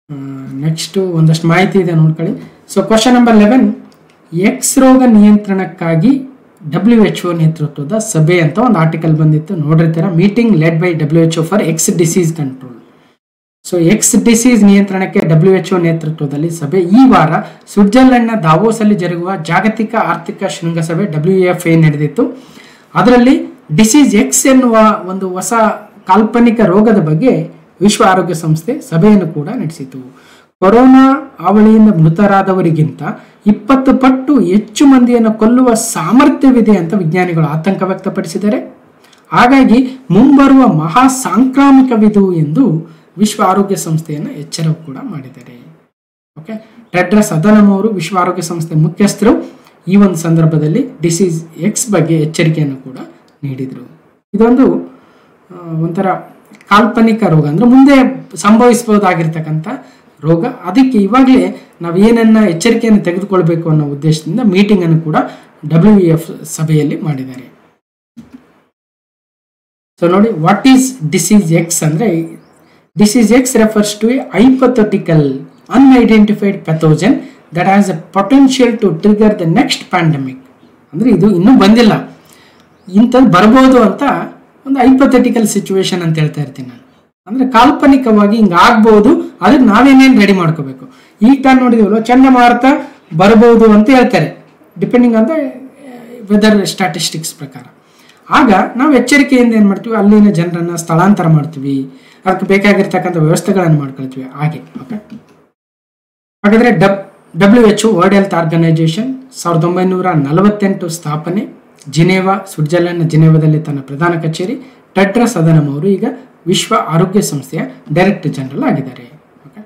ನೆಕ್ಸ್ಟು ಒಂದಷ್ಟು ಮಾಹಿತಿ ಇದೆ ನೋಡ್ಕೊಳ್ಳಿ so question number eleven X ರೋಗ ನಿಯಂತ್ರಣಕ್ಕಾಗಿ ಡಬ್ಲ್ಯೂ ಎಚ್ ಒ ನೇತೃತ್ವದ ಸಭೆ ಅಂತ ಒಂದು ಆರ್ಟಿಕಲ್ ಬಂದಿತ್ತು ನೋಡಿರ್ತೀರ meeting led by W H O for X disease control so X disease ನಿಯಂತ್ರಣಕ್ಕೆ ಡಬ್ಲ್ಯೂ ಎಚ್ ಒ ನೇತೃತ್ವದಲ್ಲಿ ಸಭೆ ಈ ವಾರ ಸ್ವಿಟ್ಜರ್ಲೆಂಡ್ನ ದಾವೋಸಲ್ಲಿ ಜರುಗುವ ಜಾಗತಿಕ ಆರ್ಥಿಕ ಶೃಂಗಸಭೆ ಡಬ್ಲ್ಯೂ ಎಫ್ ಎ ನಡೆದಿತ್ತು ಅದರಲ್ಲಿ ಡಿಸೀಸ್ ಎಕ್ಸ್ ಎನ್ನುವ ಒಂದು ಹೊಸ ಕಾಲ್ಪನಿಕ ರೋಗದ ಬಗ್ಗೆ ವಿಶ್ವ ಆರೋಗ್ಯ ಸಂಸ್ಥೆ ಸಭೆಯನ್ನು ಕೂಡ ನಡೆಸಿತು ಕೊರೋನಾ ಅವಳಿಯಿಂದ ಮೃತರಾದವರಿಗಿಂತ ಇಪ್ಪತ್ತು ಪಟ್ಟು ಹೆಚ್ಚು ಮಂದಿಯನ್ನು ಕೊಲ್ಲುವ ಸಾಮರ್ಥ್ಯವಿದೆ ಅಂತ ವಿಜ್ಞಾನಿಗಳು ಆತಂಕ ವ್ಯಕ್ತಪಡಿಸಿದ್ದಾರೆ ಹಾಗಾಗಿ ಮುಂಬರುವ ಮಹಾ ಸಾಂಕ್ರಾಮಿಕವಿದು ಎಂದು ವಿಶ್ವ ಆರೋಗ್ಯ ಸಂಸ್ಥೆಯನ್ನು ಎಚ್ಚರ ಕೂಡ ಮಾಡಿದ್ದಾರೆ ಓಕೆ ಟೆಡ್ರಸ್ ಅಧನಮ್ ಅವರು ವಿಶ್ವ ಆರೋಗ್ಯ ಸಂಸ್ಥೆ ಮುಖ್ಯಸ್ಥರು ಈ ಒಂದು ಸಂದರ್ಭದಲ್ಲಿ ಡಿಸೀಸ್ ಎಕ್ಸ್ ಬಗ್ಗೆ ಎಚ್ಚರಿಕೆಯನ್ನು ಕೂಡ ನೀಡಿದರು ಇದೊಂದು ಆ, ಒಂಥರ ಕಾಲ್ಪನಿಕ ರೋಗ ಅಂದ್ರೆ ಮುಂದೆ ಸಂಭವಿಸಬಹುದಾಗಿರ್ತಕ್ಕಂಥ ರೋಗ ಅದಕ್ಕೆ ಇವಾಗಲೇ ನಾವು ಏನನ್ನ ಎಚ್ಚರಿಕೆಯನ್ನು ತೆಗೆದುಕೊಳ್ಬೇಕು ಅನ್ನೋ ಉದ್ದೇಶದಿಂದ ಮೀಟಿಂಗ್ ಅನ್ನು ಕೂಡ ಡಬ್ಲ್ಯೂ ಎಫ್ ಸಭೆಯಲ್ಲಿ ಮಾಡಿದ್ದಾರೆ ಸೊ ನೋಡಿ ವಾಟ್ ಈಸ್ ಡಿಸೀಸ್ ಎಕ್ಸ್ ಅಂದ್ರೆ disease X refers to a hypothetical unidentified pathogen that has a potential to trigger the next pandemic ಅಂದ್ರೆ ಇದು ಇನ್ನೂ ಬಂದಿಲ್ಲ ಇಂಥದ್ದು ಬರ್ಬೋದು ಅಂತ ಒಂದು ಹೈಪಥೆಟಿಕಲ್ ಸಿಚುವೇಶನ್ ಅಂತ ಹೇಳ್ತಾ ಇರ್ತೀನಿ ನಾನು ಅಂದ್ರೆ ಕಾಲ್ಪನಿಕವಾಗಿ ಹಿಂಗೆ ಆಗ್ಬೋದು ಅದಕ್ಕೆ ನಾವೇನೇನು ರೆಡಿ ಮಾಡ್ಕೋಬೇಕು ಈಗ ತಾನು ನೋಡಿದೀವಲ್ಲ ಚಂಡಮಾರುತ ಬರ್ಬೋದು ಅಂತ ಹೇಳ್ತಾರೆ depending on the weather statistics ಪ್ರಕಾರ ಆಗ ನಾವು ಎಚ್ಚರಿಕೆಯಿಂದ ಏನು ಮಾಡ್ತೀವಿ ಅಲ್ಲಿನ ಜನರನ್ನ ಸ್ಥಳಾಂತರ ಮಾಡ್ತೀವಿ ಅದಕ್ಕೆ ಬೇಕಾಗಿರ್ತಕ್ಕಂಥ ವ್ಯವಸ್ಥೆಗಳನ್ನು ಮಾಡ್ಕೊಳ್ತೀವಿ ಹಾಗೆ ಓಕೆ ಹಾಗಾದ್ರೆ ಡಬ್ W H World Health Organisation ಸಾವಿರದ ಒಂಬೈನೂರ ನಲವತ್ತೆಂಟು ಸ್ಥಾಪನೆ ಜಿನೇವಾ ಸ್ವಿಟ್ಜರ್ಲೆಂಡ್ನ ಜಿನೇವಾದಲ್ಲಿ ತನ್ನ ಪ್ರಧಾನ ಕಚೇರಿ ಟೆಡ್ರಸ್ ಅಧನಮ್ ಅವರು ಈಗ ವಿಶ್ವ ಆರೋಗ್ಯ ಸಂಸ್ಥೆಯ ಡೈರೆಕ್ಟರ್ ಜನರಲ್ ಆಗಿದ್ದಾರೆ ಓಕೆ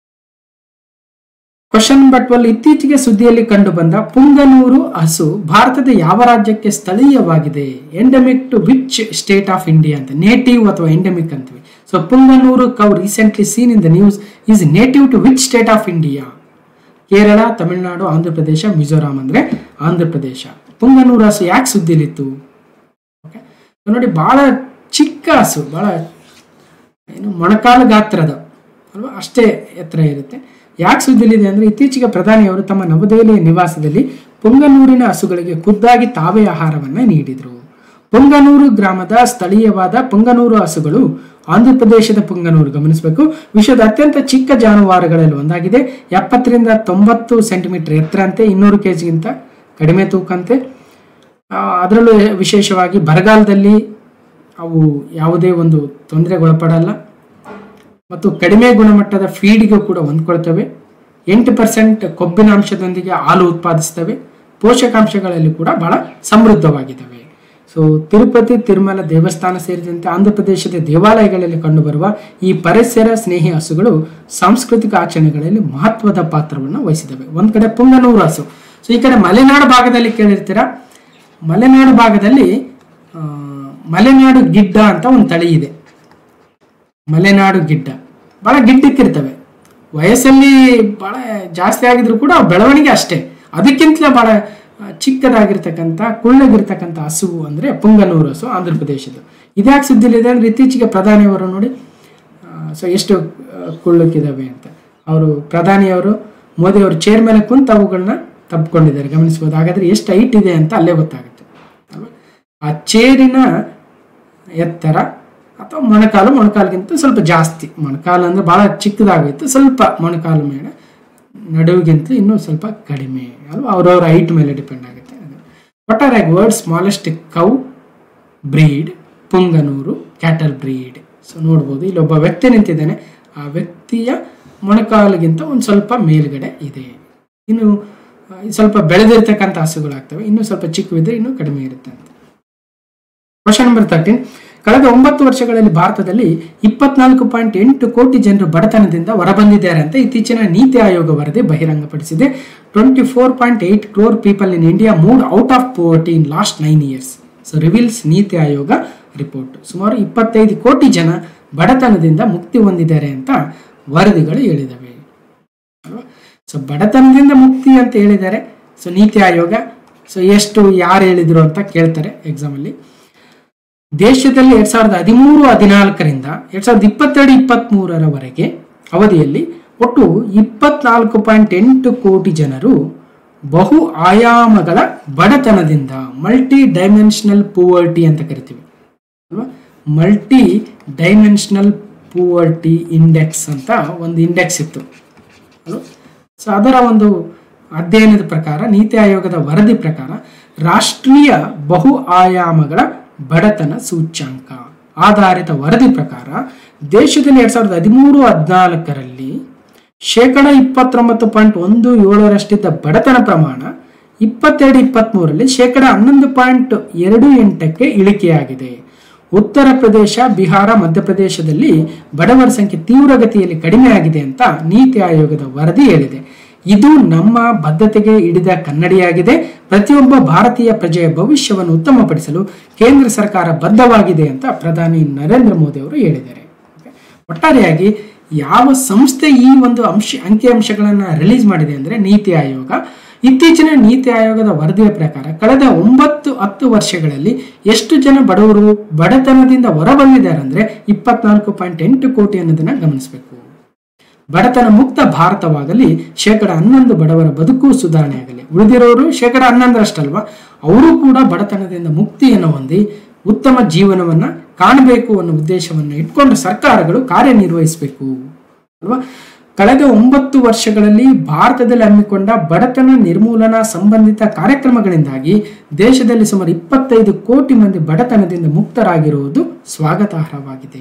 ಕ್ವಶನ್ ನಂಬರ್ ಟ್ವೆಲ್ ಇತ್ತೀಚೆಗೆ ಸುದ್ದಿಯಲ್ಲಿ ಕಂಡುಬಂದ ಪುಂಗನೂರು ಹಸು ಭಾರತದ ಯಾವ ರಾಜ್ಯಕ್ಕೆ ಸ್ಥಳೀಯವಾಗಿದೆ endemic to which state of India ಅಂತ ನೇಟಿವ್ ಅಥವಾ ಎಂಡಮಿಕ್ ಅಂತೀವಿ so Punganur cow recently seen in the news is native to which state of India Kerala Tamil Nadu Andhra Pradesh Mizoram ಅಂದ್ರೆ ಆಂಧ್ರ ಪ್ರದೇಶ ಪುಂಗನೂರು ಹಸು ಯಾಕೆ ಸುದ್ದಿಲಿತ್ತು ಓಕೆ ನೋಡಿ ಬಹಳ ಚಿಕ್ಕ ಹಸು ಬಹಳ ಏನು ಮೊಣಕಾಲು ಗಾತ್ರದ ಅಲ್ವಾ ಅಷ್ಟೇ ಎತ್ತರ ಇರುತ್ತೆ ಯಾಕೆ ಸುದ್ದಿಲಿದೆ ಅಂದ್ರೆ ಇತ್ತೀಚೆಗೆ ಪ್ರಧಾನಿಯವರು ತಮ್ಮ ನವದೆಹಲಿಯ ನಿವಾಸದಲ್ಲಿ ಪುಂಗನೂರಿನ ಹಸುಗಳಿಗೆ ಖುದ್ದಾಗಿ ತಾವೇ ಆಹಾರವನ್ನ ನೀಡಿದರು ಪುಂಗನೂರು ಗ್ರಾಮದ ಸ್ಥಳೀಯವಾದ ಪುಂಗನೂರು ಹಸುಗಳು ಆಂಧ್ರ ಪ್ರದೇಶದ ಪುಂಗನೂರು ಗಮನಿಸಬೇಕು ವಿಶ್ವದ ಅತ್ಯಂತ ಚಿಕ್ಕ ಜಾನುವಾರುಗಳಲ್ಲಿ ಒಂದಾಗಿದೆ ಎಪ್ಪತ್ತರಿಂದ ತೊಂಬತ್ತು ಸೆಂಟಿಮೀಟರ್ ಎತ್ತರ ಅಂತೆ ಇನ್ನೂರು ಕೆ ಜಿಗಿಂತ ಕಡಿಮೆ ತೂಕಂತೆ ಆ, ಅದರಲ್ಲೂ ವಿಶೇಷವಾಗಿ ಬರಗಾಲದಲ್ಲಿ ಅವು ಯಾವುದೇ ಒಂದು ತೊಂದರೆಗೊಳಪಡಲ್ಲ ಮತ್ತು ಕಡಿಮೆ ಗುಣಮಟ್ಟದ ಫೀಡ್ಗೆ ಕೂಡ ಹೊಂದ್ಕೊಳ್ತವೆ ಎಂಟು ಪರ್ಸೆಂಟ್ ಕೊಬ್ಬಿನ ಅಂಶದೊಂದಿಗೆ ಹಾಲು ಉತ್ಪಾದಿಸ್ತವೆ ಪೋಷಕಾಂಶಗಳಲ್ಲಿ ಕೂಡ ಬಹಳ ಸಮೃದ್ಧವಾಗಿದ್ದಾವೆ ಸೊ ತಿರುಪತಿ ತಿರುಮಲ ದೇವಸ್ಥಾನ ಸೇರಿದಂತೆ ಆಂಧ್ರ ಪ್ರದೇಶದ ದೇವಾಲಯಗಳಲ್ಲಿ ಕಂಡುಬರುವ ಈ ಪರಿಸರ ಸ್ನೇಹಿ ಹಸುಗಳು ಸಾಂಸ್ಕೃತಿಕ ಆಚರಣೆಗಳಲ್ಲಿ ಮಹತ್ವದ ಪಾತ್ರವನ್ನು ವಹಿಸಿದವೆ ಒಂದ್ ಕಡೆ ಪುಂಗನೂರು ಹಸು ಸೊ ಈ ಕಡೆ ಮಲೆನಾಡು ಭಾಗದಲ್ಲಿ ಕೇಳಿರ್ತೀರ ಮಲೆನಾಡು ಭಾಗದಲ್ಲಿ ಆ, ಮಲೆನಾಡು ಗಿಡ್ಡ ಅಂತ ಒಂದು ತಳಿ ಇದೆ ಮಲೆನಾಡು ಗಿಡ್ಡ ಬಹಳ ಗಿಡ್ಡಕ್ಕಿರ್ತವೆ ವಯಸ್ಸಲ್ಲಿ ಬಹಳ ಜಾಸ್ತಿ ಆಗಿದ್ರು ಕೂಡ ಅವು ಬೆಳವಣಿಗೆ ಅಷ್ಟೇ ಅದಕ್ಕಿಂತಲೇ ಬಹಳ ಆ, ಚಿಕ್ಕದಾಗಿರ್ತಕ್ಕಂಥ ಕುಳ್ಳಗಿರ್ತಕ್ಕಂಥ ಹಸು ಅಂದ್ರೆ ಪುಂಗನೂರು ಹಸು ಆಂಧ್ರ ಪ್ರದೇಶದ್ದು ಇದ್ಯಾಕೆ ಸುದ್ದಿಲಿದೆ ಅಂದ್ರೆ ಇತ್ತೀಚೆಗೆ ಪ್ರಧಾನಿಯವರು ನೋಡಿ ಸೊ ಎಷ್ಟು ಆ, ಕುಳ್ಳಕ್ಕಿದಾವೆ ಅಂತ ಅವರು ಪ್ರಧಾನಿಯವರು ಮೋದಿ ಅವರು ಚೇರ್ ಮೇಲೆ ಕುಂತು ಅವುಗಳನ್ನ ತಬ್ಕೊಂಡಿದ್ದಾರೆ ಗಮನಿಸಬಹುದು ಹಾಗಾದ್ರೆ ಎಷ್ಟು ಹೈಟ್ ಇದೆ ಅಂತ ಅಲ್ಲೇ ಗೊತ್ತಾಗುತ್ತೆ ಅಲ್ವಾ ಆ ಚೇರಿನ ಎತ್ತರ ಅಥವಾ ಮೊಣಕಾಲು ಮೊಣಕಾಲಿಗಿಂತ ಸ್ವಲ್ಪ ಜಾಸ್ತಿ ಮೊಣಕಾಲು ಅಂದ್ರೆ ಬಹಳ ಚಿಕ್ಕದಾಗಿತ್ತು ಸ್ವಲ್ಪ ಮೊಣಕಾಲು ಮೇಲೆ ನಡುವಿಗಿಂತ ಇನ್ನೂ ಸ್ವಲ್ಪ ಕಡಿಮೆ ಅಲ್ವಾ ಅವ್ರವ್ರ ಹೈಟ್ ಮೇಲೆ ಡಿಪೆಂಡ್ ಆಗುತ್ತೆ ಅದು ಒಟ್ಟಾರೆಯಾಗಿ world smallest cow breed Punganur cattle breed so ನೋಡ್ಬೋದು ಇಲ್ಲಿ ಒಬ್ಬ ವ್ಯಕ್ತಿ ನಿಂತಿದ್ದಾನೆ ಆ ವ್ಯಕ್ತಿಯ ಮೊಣಕಾಲಿಗಿಂತ ಒಂದು ಸ್ವಲ್ಪ ಮೇಲ್ಗಡೆ ಇದೆ ಇನ್ನು ಆ, ಸ್ವಲ್ಪ ಬೆಳೆದಿರ್ತಕ್ಕಂಥ ಹಸುಗಳಾಗ್ತವೆ ಇನ್ನು ಸ್ವಲ್ಪ ಚಿಕ್ಕವಿದ್ರೆ ಇನ್ನೂ ಕಡಿಮೆ ಇರುತ್ತೆ ಅಂತ ಕ್ವಶನ್ ನಂಬರ್ ತರ್ಟೀನ್ ಕಳೆದ ಒಂಬತ್ತು ವರ್ಷಗಳಲ್ಲಿ ಭಾರತದಲ್ಲಿ ಇಪ್ಪತ್ನಾಲ್ಕು ಪಾಯಿಂಟ್ ಎಂಟು ಕೋಟಿ ಜನರು ಬಡತನದಿಂದ ಹೊರಬಂದಿದ್ದಾರೆ ಅಂತ ಇತ್ತೀಚಿನ ನೀತಿ ಆಯೋಗ ವರದಿ ಬಹಿರಂಗಪಡಿಸಿದೆ twenty four point eight crore people in India moved out of poverty in last nine years so reveals NITI Aayog report ಸುಮಾರು ಇಪ್ಪತ್ತೈದು ಕೋಟಿ ಜನ ಬಡತನದಿಂದ ಮುಕ್ತಿ ಹೊಂದಿದ್ದಾರೆ ಅಂತ ವರದಿಗಳು ಹೇಳಿದವೆ ಅಲ್ವಾ ಸೊ ಬಡತನದಿಂದ ಮುಕ್ತಿ ಅಂತ ಹೇಳಿದ್ದಾರೆ ಸೊ ನೀತಿ ಆಯೋಗ ಸೊ ಎಷ್ಟು ಯಾರು ಹೇಳಿದ್ರು ಅಂತ ಕೇಳ್ತಾರೆ ಎಕ್ಸಾಮಲ್ಲಿ ದೇಶದಲ್ಲಿ ಎರಡ್ ಸಾವಿರದ ಹದಿಮೂರು ಹದಿನಾಲ್ಕರಿಂದ ಎರಡ್ ಸಾವಿರದ ಇಪ್ಪತ್ತೆರಡು ಇಪ್ಪತ್ತ್ ಮೂರರವರೆಗೆ ಅವಧಿಯಲ್ಲಿ ಒಟ್ಟು ಇಪ್ಪತ್ನಾಲ್ಕು ಪಾಯಿಂಟ್ ಎಂಟು ಕೋಟಿ ಜನರು ಬಹು ಆಯಾಮಗಳ ಬಡತನದಿಂದ ಮಲ್ಟಿ ಡೈಮೆನ್ಷನಲ್ ಪೂವರ್ಟಿ ಅಂತ ಕರಿತೀವಿ ಅಲ್ವಾ ಮಲ್ಟಿ ಡೈಮೆನ್ಷನಲ್ ಪೂವರ್ಟಿ ಇಂಡೆಕ್ಸ್ ಅಂತ ಒಂದು ಇಂಡೆಕ್ಸ್ ಇತ್ತು ಅಲ್ವಾ ಸೊ ಅದರ ಒಂದು ಅಧ್ಯಯನದ ಪ್ರಕಾರ ನೀತಿ ಆಯೋಗದ ವರದಿ ಪ್ರಕಾರ ರಾಷ್ಟ್ರೀಯ ಬಹು ಆಯಾಮಗಳ ಬಡತನ ಸೂಚ್ಯಾಂಕ ಆಧಾರಿತ ವರದಿ ಪ್ರಕಾರ ದೇಶದಲ್ಲಿ ಎರಡ್ ಸಾವಿರದ ಹದಿಮೂರು ಹದಿನಾಲ್ಕರಲ್ಲಿ ಶೇಕಡ ಇಪ್ಪತ್ತೊಂಬತ್ತು ಪಾಯಿಂಟ್ ಒಂದು ಏಳರಷ್ಟಿದ್ದ ಬಡತನ ಪ್ರಮಾಣ ಇಪ್ಪತ್ತೆರಡು ಇಪ್ಪತ್ತ್ಮೂರರಲ್ಲಿ ಶೇಕಡ ಹನ್ನೊಂದು ಪಾಯಿಂಟ್ ಎರಡು ಎಂಟಕ್ಕೆ ಇಳಿಕೆಯಾಗಿದೆ ಉತ್ತರ ಪ್ರದೇಶ ಬಿಹಾರ ಮಧ್ಯಪ್ರದೇಶದಲ್ಲಿ ಬಡವರ ಸಂಖ್ಯೆ ತೀವ್ರಗತಿಯಲ್ಲಿ ಕಡಿಮೆಯಾಗಿದೆ ಅಂತ ನೀತಿ ಆಯೋಗದ ವರದಿ ಹೇಳಿದೆ ಇದು ನಮ್ಮ ಬದ್ಧತೆಗೆ ಹಿಡಿದ ಕನ್ನಡಿಯಾಗಿದೆ ಪ್ರತಿಯೊಬ್ಬ ಭಾರತೀಯ ಪ್ರಜೆಯ ಭವಿಷ್ಯವನ್ನು ಉತ್ತಮಪಡಿಸಲು ಕೇಂದ್ರ ಸರ್ಕಾರ ಬದ್ಧವಾಗಿದೆ ಅಂತ ಪ್ರಧಾನಿ ನರೇಂದ್ರ ಮೋದಿ ಅವರು ಹೇಳಿದ್ದಾರೆ ಒಟ್ಟಾರೆಯಾಗಿ ಯಾವ ಸಂಸ್ಥೆ ಈ ಒಂದು ಅಂಶ ಅಂಕಿಅಂಶಗಳನ್ನು ರಿಲೀಸ್ ಮಾಡಿದೆ ಅಂದರೆ ನೀತಿ ಆಯೋಗ ಇತ್ತೀಚಿನ ನೀತಿ ಆಯೋಗದ ವರದಿಯ ಪ್ರಕಾರ ಕಳೆದ ಒಂಬತ್ತು ಹತ್ತು ವರ್ಷಗಳಲ್ಲಿ ಎಷ್ಟು ಜನ ಬಡವರು ಬಡತನದಿಂದ ಹೊರಬಂದಿದ್ದಾರೆ ಅಂದರೆ ಇಪ್ಪತ್ನಾಲ್ಕು ಪಾಯಿಂಟ್ ಎಂಟು ಕೋಟಿ ಅನ್ನೋದನ್ನ ಗಮನಿಸಬೇಕು ಬಡತನ ಮುಕ್ತ ಭಾರತವಾಗಲಿ ಶೇಕಡ ಹನ್ನೊಂದು ಬಡವರ ಬದುಕು ಸುಧಾರಣೆಯಾಗಲಿ ಉಳಿದಿರೋರು ಶೇಕಡ ಹನ್ನೊಂದರಷ್ಟಲ್ವಾ ಅವರು ಕೂಡ ಬಡತನದಿಂದ ಮುಕ್ತಿಯನ್ನು ಹೊಂದಿ ಉತ್ತಮ ಜೀವನವನ್ನ ಕಾಣಬೇಕು ಅನ್ನೋ ಉದ್ದೇಶವನ್ನು ಇಟ್ಕೊಂಡು ಸರ್ಕಾರಗಳು ಕಾರ್ಯನಿರ್ವಹಿಸಬೇಕು ಅಲ್ವಾ ಕಳೆದ ಒಂಬತ್ತು ವರ್ಷಗಳಲ್ಲಿ ಭಾರತದಲ್ಲಿ ಹಮ್ಮಿಕೊಂಡ ಬಡತನ ನಿರ್ಮೂಲನಾ ಸಂಬಂಧಿತ ಕಾರ್ಯಕ್ರಮಗಳಿಂದಾಗಿ ದೇಶದಲ್ಲಿ ಸುಮಾರು ಇಪ್ಪತ್ತೈದು ಕೋಟಿ ಮಂದಿ ಬಡತನದಿಂದ ಮುಕ್ತರಾಗಿರುವುದು ಸ್ವಾಗತಾರ್ಹವಾಗಿದೆ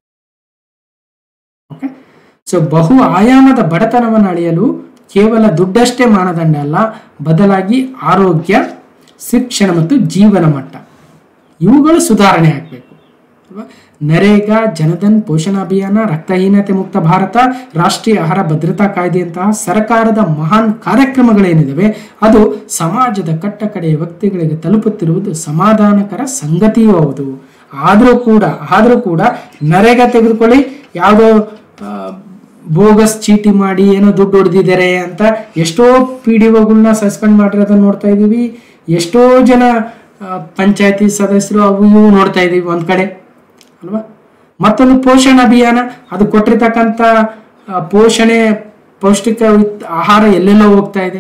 ಓಕೆ ಸೊ ಬಹು ಆಯಾಮದ ಬಡತನವನ್ನು ಅಳೆಯಲು ಕೇವಲ ದುಡ್ಡಷ್ಟೇ ಮಾನದಂಡ ಅಲ್ಲ ಬದಲಾಗಿ ಆರೋಗ್ಯ ಶಿಕ್ಷಣ ಮತ್ತು ಜೀವನ ಮಟ್ಟ ಇವುಗಳು ಸುಧಾರಣೆ ಆಗಬೇಕು ಅಲ್ವಾ ನರೇಗಾ ಜನಧನ್ ಪೋಷಣ ಅಭಿಯಾನ ರಕ್ತಹೀನತೆ ಮುಕ್ತ ಭಾರತ ರಾಷ್ಟ್ರೀಯ ಆಹಾರ ಭದ್ರತಾ ಕಾಯ್ದೆಯಂತಹ ಸರ್ಕಾರದ ಮಹಾನ್ ಕಾರ್ಯಕ್ರಮಗಳೇನಿದಾವೆ ಅದು ಸಮಾಜದ ಕಟ್ಟಕಡೆಯ ವ್ಯಕ್ತಿಗಳಿಗೆ ತಲುಪುತ್ತಿರುವುದು ಸಮಾಧಾನಕರ ಸಂಗತಿಯೂ ಹೌದು ಆದರೂ ಕೂಡ ಆದರೂ ಕೂಡ ನರೇಗಾ ತೆಗೆದುಕೊಳ್ಳಿ ಯಾವುದೋ ಆ, ಬೋಗಸ್ ಚೀಟಿ ಮಾಡಿ ಏನೋ ದುಡ್ಡು ಹೊಡೆದಿದ್ದಾರೆ ಅಂತ ಎಷ್ಟೋ ಪಿ ಡಿ ಒಗಳನ್ನ ಸಸ್ಪೆಂಡ್ ಮಾಡಿರೋದನ್ನ ನೋಡ್ತಾ ಇದ್ದೀವಿ ಎಷ್ಟೋ ಜನ ಪಂಚಾಯತಿ ಸದಸ್ಯರು ಅವು ಇವು ನೋಡ್ತಾ ಇದ್ದೀವಿ ಒಂದ್ ಕಡೆ ಅಲ್ವಾ ಮತ್ತೊಂದು ಪೋಷಣ ಅಭಿಯಾನ ಅದು ಕೊಟ್ಟಿರ್ತಕ್ಕಂಥ ಆ, ಪೋಷಣೆ ಪೌಷ್ಟಿಕ ಯುಕ್ತ ಆಹಾರ ಎಲ್ಲೆಲ್ಲೋ ಹೋಗ್ತಾ ಇದೆ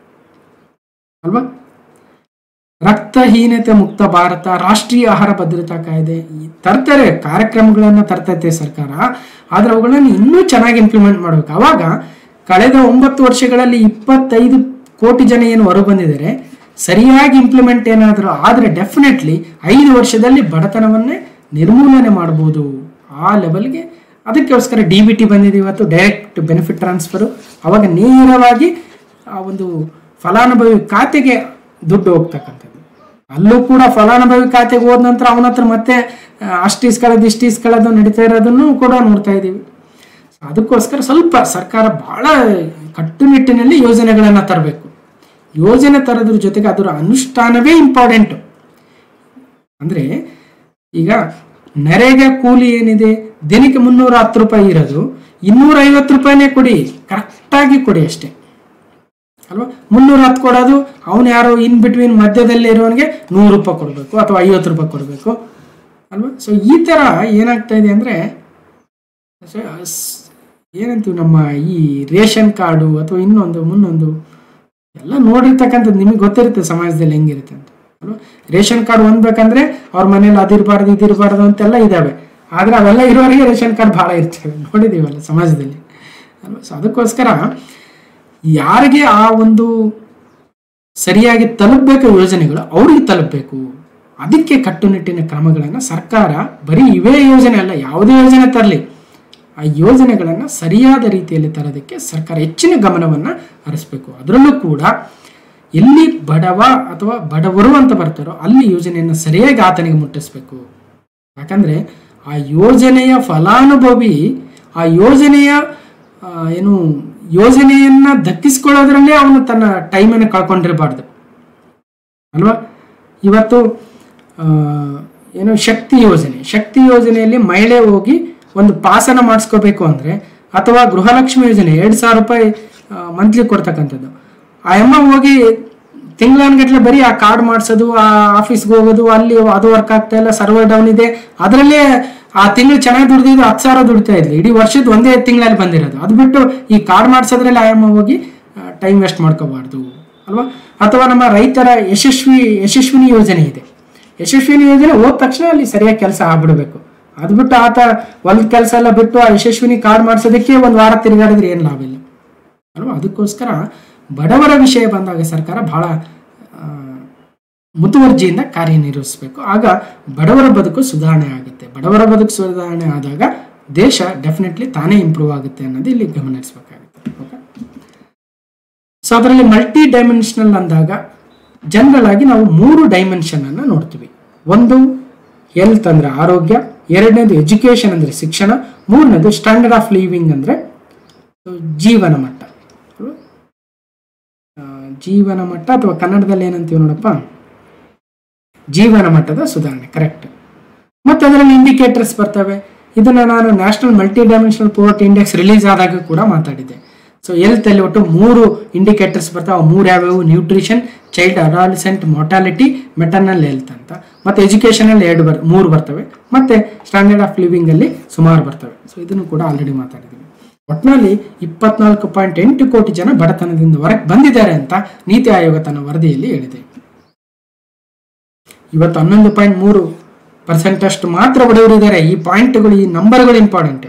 ಅಲ್ವಾ ರಕ್ತಹೀನತೆ ಮುಕ್ತ ಭಾರತ ರಾಷ್ಟ್ರೀಯ ಆಹಾರ ಭದ್ರತಾ ಕಾಯ್ದೆ ಈ ತರ್ತಾರೆ ಕಾರ್ಯಕ್ರಮಗಳನ್ನ ತರ್ತೈತೆ ಸರ್ಕಾರ ಆದ್ರೆ ಅವುಗಳನ್ನು ಇನ್ನೂ ಚೆನ್ನಾಗಿ ಇಂಪ್ಲಿಮೆಂಟ್ ಮಾಡ್ಬೇಕು ಅವಾಗ ಕಳೆದ ಒಂಬತ್ತು ವರ್ಷಗಳಲ್ಲಿ ಇಪ್ಪತ್ತೈದು ಕೋಟಿ ಜನ ಏನು ಹೊರ ಬಂದಿದ್ದಾರೆ ಸರಿಯಾಗಿ ಇಂಪ್ಲಿಮೆಂಟ್ ಏನಾದರೂ ಆದರೆ ಡೆಫಿನೆಟ್ಲಿ ಐದು ವರ್ಷದಲ್ಲಿ ಬಡತನವನ್ನೇ ನಿರ್ಮೂಲನೆ ಮಾಡ್ಬೋದು ಆ ಲೆವೆಲ್ಗೆ ಅದಕ್ಕೋಸ್ಕರ ಡಿ ಬಿ ಟಿ ಬಂದಿದೆ ಇವತ್ತು ಡೈರೆಕ್ಟ್ ಬೆನಿಫಿಟ್ ಟ್ರಾನ್ಸ್ಫರು ಅವಾಗ ನೇರವಾಗಿ ಆ ಒಂದು ಫಲಾನುಭವಿ ಖಾತೆಗೆ ದುಡ್ಡು ಹೋಗ್ತಕ್ಕಂಥದ್ದು ಅಲ್ಲೂ ಕೂಡ ಫಲಾನುಭವಿ ಖಾತೆಗೆ ಹೋದ ನಂತರ ಅವನ ಹತ್ರ ಮತ್ತೆ ಆ, ಅಷ್ಟು ಇಸ್ಕೊಳ್ಳೋದು ಇಷ್ಟು ಇಸ್ಕೊಳ್ಳೋದು ನಡೀತಾ ಇರೋದನ್ನು ಕೂಡ ನೋಡ್ತಾ ಇದ್ದೀವಿ ಅದಕ್ಕೋಸ್ಕರ ಸ್ವಲ್ಪ ಸರ್ಕಾರ ಬಹಳ ಕಟ್ಟುನಿಟ್ಟಿನಲ್ಲಿ ಯೋಜನೆಗಳನ್ನು ತರಬೇಕು ಯೋಜನೆ ತರೋದ್ರ ಜೊತೆಗೆ ಅದರ ಅನುಷ್ಠಾನವೇ ಇಂಪಾರ್ಟೆಂಟು ಅಂದರೆ ಈಗ ನರೇಗಾ ಕೂಲಿ ಏನಿದೆ ದಿನಕ್ಕೆ ಮುನ್ನೂರ ಹತ್ತು ರೂಪಾಯಿ ಇರೋದು ಇನ್ನೂರ ಐವತ್ತು ರೂಪಾಯಿನೇ ಕೊಡಿ ಕರೆಕ್ಟಾಗಿ ಕೊಡಿ ಅಷ್ಟೇ ಅಲ್ವಾ ಮುನ್ನೂರ ಹತ್ತು ಕೊಡೋದು ಅವನು ಯಾರೋ ಇನ್ ಬಿಟ್ವೀನ್ ಮಧ್ಯದಲ್ಲಿ ಇರೋನಿಗೆ ನೂರು ರೂಪಾಯಿ ಕೊಡಬೇಕು ಅಥವಾ ಐವತ್ತು ರೂಪಾಯಿ ಕೊಡಬೇಕು ಅಲ್ವಾ ಸೊ ಈ ಥರ ಏನಾಗ್ತಾ ಇದೆ ಅಂದರೆ ಏನಂತೀವಿ ನಮ್ಮ ಈ ರೇಷನ್ ಕಾರ್ಡು ಅಥವಾ ಇನ್ನೊಂದು ಮುನ್ನೊಂದು ಎಲ್ಲ ನೋಡಿರ್ತಕ್ಕಂಥದ್ದು ನಿಮಗೆ ಗೊತ್ತಿರುತ್ತೆ ಸಮಾಜದಲ್ಲಿ ಹೆಂಗಿರುತ್ತೆ ಅಂತ ಅಲ್ವಾ ರೇಷನ್ ಕಾರ್ಡ್ ಹೊಂದ್ಬೇಕಂದ್ರೆ ಅವ್ರ ಮನೇಲಿ ಅದಿರಬಾರ್ದು ಇದಿರಬಾರ್ದು ಅಂತೆಲ್ಲ ಇದಾವೆ ಆದ್ರೆ ಅವೆಲ್ಲ ಇರೋರಿಗೆ ರೇಷನ್ ಕಾರ್ಡ್ ಭಾಳ ಇರ್ತವೆ ನೋಡಿದೀವಲ್ಲ ಸಮಾಜದಲ್ಲಿ ಅಲ್ವಾ ಸೊ ಅದಕ್ಕೋಸ್ಕರ ಯಾರಿಗೆ ಆ ಒಂದು ಸರಿಯಾಗಿ ತಲುಪಬೇಕು ಯೋಜನೆಗಳು ಅವ್ರಿಗೆ ತಲುಪಬೇಕು ಅದಕ್ಕೆ ಕಟ್ಟುನಿಟ್ಟಿನ ಕ್ರಮಗಳನ್ನು ಸರ್ಕಾರ ಬರೀ ಇವೇ ಯೋಜನೆ ಅಲ್ಲ ಯಾವುದೇ ಯೋಜನೆ ತರಲಿ ಆ ಯೋಜನೆಗಳನ್ನು ಸರಿಯಾದ ರೀತಿಯಲ್ಲಿ ತರೋದಕ್ಕೆ ಸರ್ಕಾರ ಹೆಚ್ಚಿನ ಗಮನವನ್ನು ಹರಿಸ್ಬೇಕು ಅದರಲ್ಲೂ ಕೂಡ ಎಲ್ಲಿ ಬಡವ ಅಥವಾ ಬಡವರು ಅಂತ ಬರ್ತಾರೋ ಅಲ್ಲಿ ಯೋಜನೆಯನ್ನು ಸರಿಯಾಗಿ ಆತನಿಗೆ ಮುಟ್ಟಿಸ್ಬೇಕು ಯಾಕಂದ್ರೆ ಆ ಯೋಜನೆಯ ಫಲಾನುಭವಿ ಆ ಯೋಜನೆಯ ಆ, ಏನು ಯೋಜನೆಯನ್ನ ದಕ್ಕಿಸ್ಕೊಳ್ಳೋದ್ರಲ್ಲೇ ಅವನು ತನ್ನ ಟೈಮನ್ನು ಕಳ್ಕೊಂಡಿರಬಾರ್ದು ಅಲ್ವಾ ಇವತ್ತು ಆ, ಏನು ಶಕ್ತಿ ಯೋಜನೆ ಶಕ್ತಿ ಯೋಜನೆಯಲ್ಲಿ ಮಹಿಳೆ ಹೋಗಿ ಒಂದು ಪಾಸನ ಮಾಡಿಸ್ಕೋಬೇಕು ಅಂದರೆ ಅಥವಾ ಗೃಹಲಕ್ಷ್ಮಿ ಯೋಜನೆ ಎರಡು ಸಾವಿರ ರೂಪಾಯಿ ಮಂತ್ಲಿ ಕೊಡ್ತಕ್ಕಂಥದ್ದು ಆ ಅಮ್ಮ ಹೋಗಿ ತಿಂಗಳನ್ಗಟ್ಲೆ ಬರೀ ಆ ಕಾರ್ಡ್ ಮಾಡಿಸೋದು ಆ ಆಫೀಸ್ಗೆ ಹೋಗೋದು ಅಲ್ಲಿ ಅದು ವರ್ಕ್ ಆಗ್ತಾ ಇಲ್ಲ ಸರ್ವರ್ ಡೌನ್ ಇದೆ ಅದರಲ್ಲೇ ಆ ತಿಂಗಳು ಚೆನ್ನಾಗಿ ದುಡ್ದಿದ್ದು ಹತ್ತು ಸಾವಿರ ದುಡಿತಾ ಇದ್ಲು ಇಡೀ ವರ್ಷದ ಒಂದೇ ತಿಂಗಳಲ್ಲಿ ಬಂದಿರೋದು ಅದು ಬಿಟ್ಟು ಈ ಕಾರ್ಡ್ ಮಾಡಿಸೋದ್ರಲ್ಲಿ ಆಯಾಮ ಹೋಗಿ ಟೈಮ್ ವೇಸ್ಟ್ ಮಾಡ್ಕೋಬಾರ್ದು ಅಲ್ವಾ ಅಥವಾ ನಮ್ಮ ರೈತರ ಯಶಸ್ವಿ ಯಶಸ್ವಿನಿ ಯೋಜನೆ ಇದೆ ಯಶಸ್ವಿನಿ ಯೋಜನೆ ಹೋದ ತಕ್ಷಣ ಅಲ್ಲಿ ಸರಿಯಾಗಿ ಕೆಲಸ ಆಗ್ಬಿಡ್ಬೇಕು ಅದು ಬಿಟ್ಟು ಆತ ಹೊಲದ ಕೆಲಸ ಎಲ್ಲ ಬಿಟ್ಟು ಆ ಯಶಸ್ವಿನಿ ಕಾರ್ಡ್ ಮಾಡಿಸೋದಕ್ಕೆ ಒಂದು ವಾರ ತಿರುಗಾಡಿದ್ರೆ ಏನು ಲಾಭ ಇಲ್ಲ ಅಲ್ವಾ ಅದಕ್ಕೋಸ್ಕರ ಬಡವರ ವಿಷಯ ಬಂದಾಗ ಸರ್ಕಾರ ಬಹಳ ಆ, ಮುತುವರ್ಜಿಯಿಂದ ಕಾರ್ಯನಿರ್ವಹಿಸಬೇಕು ಆಗ ಬಡವರ ಬದುಕು ಸುಧಾರಣೆ ಆಗುತ್ತೆ ಬಡವರ ಬದುಕು ಸುಧಾರಣೆ ಆದಾಗ ದೇಶ ಡೆಫಿನೆಟ್ಲಿ ತಾನೇ ಇಂಪ್ರೂವ್ ಆಗುತ್ತೆ ಅನ್ನೋದು ಇಲ್ಲಿ ಗಮನಿಸಬೇಕಾಗುತ್ತೆ ಓಕೆ ಸೊ ಅದರಲ್ಲಿ ಮಲ್ಟಿ ಡೈಮೆನ್ಷನಲ್ ಅಂದಾಗ ಜನರಲ್ ಆಗಿ ನಾವು ಮೂರು ಡೈಮೆನ್ಷನ್ ಅನ್ನ ನೋಡ್ತೀವಿ ಒಂದು ಹೆಲ್ತ್ ಅಂದ್ರೆ ಆರೋಗ್ಯ ಎರಡನೇದು ಎಜುಕೇಶನ್ ಅಂದ್ರೆ ಶಿಕ್ಷಣ ಮೂರನೇದು ಸ್ಟ್ಯಾಂಡರ್ಡ್ ಆಫ್ ಲಿವಿಂಗ್ ಅಂದ್ರೆ ಜೀವನ ಮಟ್ಟ ಅಲ್ವಾ? ಆ, ಜೀವನ ಮಟ್ಟ ಅಥವಾ ಕನ್ನಡದಲ್ಲಿ ಏನಂತೀವಿ ನೋಡಪ್ಪ ಜೀವನ ಮಟ್ಟದ ಸುಧಾರಣೆ ಕರೆಕ್ಟ್ ಮತ್ತೆ ಅದರಲ್ಲಿ ಇಂಡಿಕೇಟರ್ಸ್ ಬರ್ತವೆ ಇದನ್ನ ನಾನು national multi dimensional poverty index release ಆದಾಗ ಕೂಡ ಮಾತಾಡಿದ್ದೆ ಸೊ ಹೆಲ್ತ್ ಅಲ್ಲಿ ಒಟ್ಟು ಮೂರು ಇಂಡಿಕೇಟರ್ಸ್ ಬರ್ತಾವೆ ಅವು ಮೂರು ಯಾವ್ಯಾವು nutrition child adolescent mortality maternal health ಅಂತ ಮತ್ತೆ ಎಜುಕೇಶನ್ ಅಲ್ಲಿ ಎರಡು ಬರ್ ಮೂರು ಬರ್ತವೆ ಮತ್ತೆ ಸ್ಟ್ಯಾಂಡರ್ಡ್ ಆಫ್ ಲಿವಿಂಗ್ ಅಲ್ಲಿ ಸುಮಾರು ಬರ್ತವೆ ಸೊ ಇದನ್ನು ಕೂಡ ಆಲ್ರೆಡಿ ಮಾತಾಡಿದ್ದೀವಿ ಒಟ್ಟಿನಲ್ಲಿ ಇಪ್ಪತ್ನಾಲ್ಕು ಪಾಯಿಂಟ್ ಎಂಟು ಕೋಟಿ ಜನ ಬಡತನದಿಂದ ಹೊರಗೆ ಬಂದಿದ್ದಾರೆ ಅಂತ ನೀತಿ ಆಯೋಗ ತನ್ನ ವರದಿಯಲ್ಲಿ ಹೇಳಿದೆ ಇವತ್ತು ಹನ್ನೊಂದು ಪಾಯಿಂಟ್ ಮೂರು ಪರ್ಸೆಂಟ್ ಅಷ್ಟು ಮಾತ್ರ ಬಡವರಿದ್ದಾರೆ ಈ ಪಾಯಿಂಟ್ಗಳು ಈ ನಂಬರ್ಗಳು ಇಂಪಾರ್ಟೆಂಟ್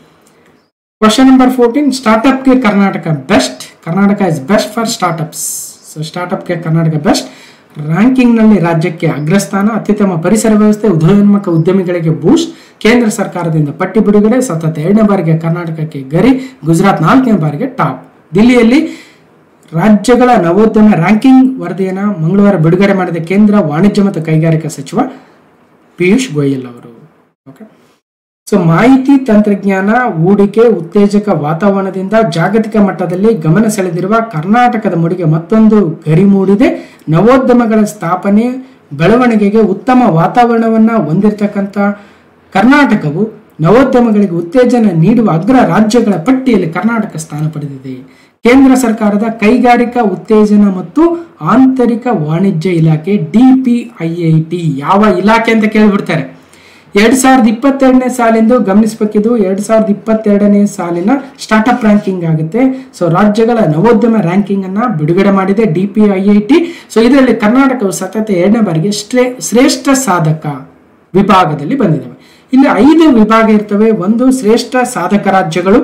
ಕ್ವಶನ್ ನಂಬರ್ ಫೋರ್ಟೀನ್ ಸ್ಟಾರ್ಟ್ಅಪ್ಗೆ Karnataka best Karnataka is best for startups so ಸ್ಟಾರ್ಟ್ಅಪ್ಗೆ ಕರ್ನಾಟಕ ಬೆಸ್ಟ್ ರ್ಯಾಂಕಿಂಗ್ನಲ್ಲಿ ರಾಜ್ಯಕ್ಕೆ ಅಗ್ರಸ್ಥಾನ ಅತ್ಯುತ್ತಮ ಪರಿಸರ ವ್ಯವಸ್ಥೆ ಉದಯೋನ್ಮುಖ ಉದ್ಯಮಿಗಳಿಗೆ ಬೂಸ್ಟ್ ಕೇಂದ್ರ ಸರ್ಕಾರದಿಂದ ಪಟ್ಟಿ ಬಿಡುಗಡೆ ಸತತ ಎರಡನೇ ಬಾರಿಗೆ ಕರ್ನಾಟಕಕ್ಕೆ ಗರಿ ಗುಜರಾತ್ ನಾಲ್ಕನೇ ಬಾರಿಗೆ ಟಾಪ್ ದಿಲ್ಲಿಯಲ್ಲಿ ರಾಜ್ಯಗಳ ನವೋದ್ಯಮ ರ್ಯಾಂಕಿಂಗ್ ವರದಿಯನ್ನು ಮಂಗಳವಾರ ಬಿಡುಗಡೆ ಮಾಡಿದ ಕೇಂದ್ರ ವಾಣಿಜ್ಯ ಮತ್ತು ಕೈಗಾರಿಕಾ ಸಚಿವ ಪಿಯೂಷ್ ಗೋಯಲ್ ಅವರು ಓಕೆ ಸೊ ಮಾಹಿತಿ ತಂತ್ರಜ್ಞಾನ ಹೂಡಿಕೆ ಉತ್ತೇಜಕ ವಾತಾವರಣದಿಂದ ಜಾಗತಿಕ ಮಟ್ಟದಲ್ಲಿ ಗಮನ ಸೆಳೆದಿರುವ ಕರ್ನಾಟಕದ ಮುಡಿಗೆ ಮತ್ತೊಂದು ಗರಿ ಮೂಡಿದೆ ನವೋದ್ಯಮಗಳ ಸ್ಥಾಪನೆ ಬೆಳವಣಿಗೆಗೆ ಉತ್ತಮ ವಾತಾವರಣವನ್ನ ಹೊಂದಿರತಕ್ಕಂಥ ಕರ್ನಾಟಕವು ನವೋದ್ಯಮಗಳಿಗೆ ಉತ್ತೇಜನ ನೀಡುವ ಅಗ್ರ ರಾಜ್ಯಗಳ ಪಟ್ಟಿಯಲ್ಲಿ ಕರ್ನಾಟಕ ಸ್ಥಾನ ಪಡೆದಿದೆ ಕೇಂದ್ರ ಸರ್ಕಾರದ ಕೈಗಾರಿಕಾ ಉತ್ತೇಜನ ಮತ್ತು ಆಂತರಿಕ ವಾಣಿಜ್ಯ ಇಲಾಖೆ ಡಿಪಿಐಐಟಿ ಯಾವ ಇಲಾಖೆ ಅಂತ ಕೇಳಿಬಿಡ್ತಾರೆ ಎರಡ್ ಸಾವಿರದ ಇಪ್ಪತ್ತೆರಡನೇ ಸಾಲಿಂದು ಗಮನಿಸಬೇಕಿದ್ದು ಎರಡ್ ಸಾವಿರದ ಇಪ್ಪತ್ತೆರಡನೇ ಸಾಲಿನ ಸ್ಟಾರ್ಟ್ಅಪ್ ರ್ಯಾಂಕಿಂಗ್ ಆಗುತ್ತೆ ಸೊ ರಾಜ್ಯಗಳ ನವೋದ್ಯಮ ರ್ಯಾಂಕಿಂಗ್ ಅನ್ನ ಬಿಡುಗಡೆ ಮಾಡಿದೆ ಡಿಪಿಐಐಟಿ ಸೊ ಇದರಲ್ಲಿ ಕರ್ನಾಟಕವು ಸತತ ಎರಡನೇ ಬಾರಿಗೆ ಶ್ರೇ ಶ್ರೇಷ್ಠ ಸಾಧಕ ವಿಭಾಗದಲ್ಲಿ ಬಂದಿದ್ದಾವೆ ಇಲ್ಲಿ ಐದು ವಿಭಾಗ ಇರ್ತವೆ ಒಂದು ಶ್ರೇಷ್ಠ ಸಾಧಕ ರಾಜ್ಯಗಳು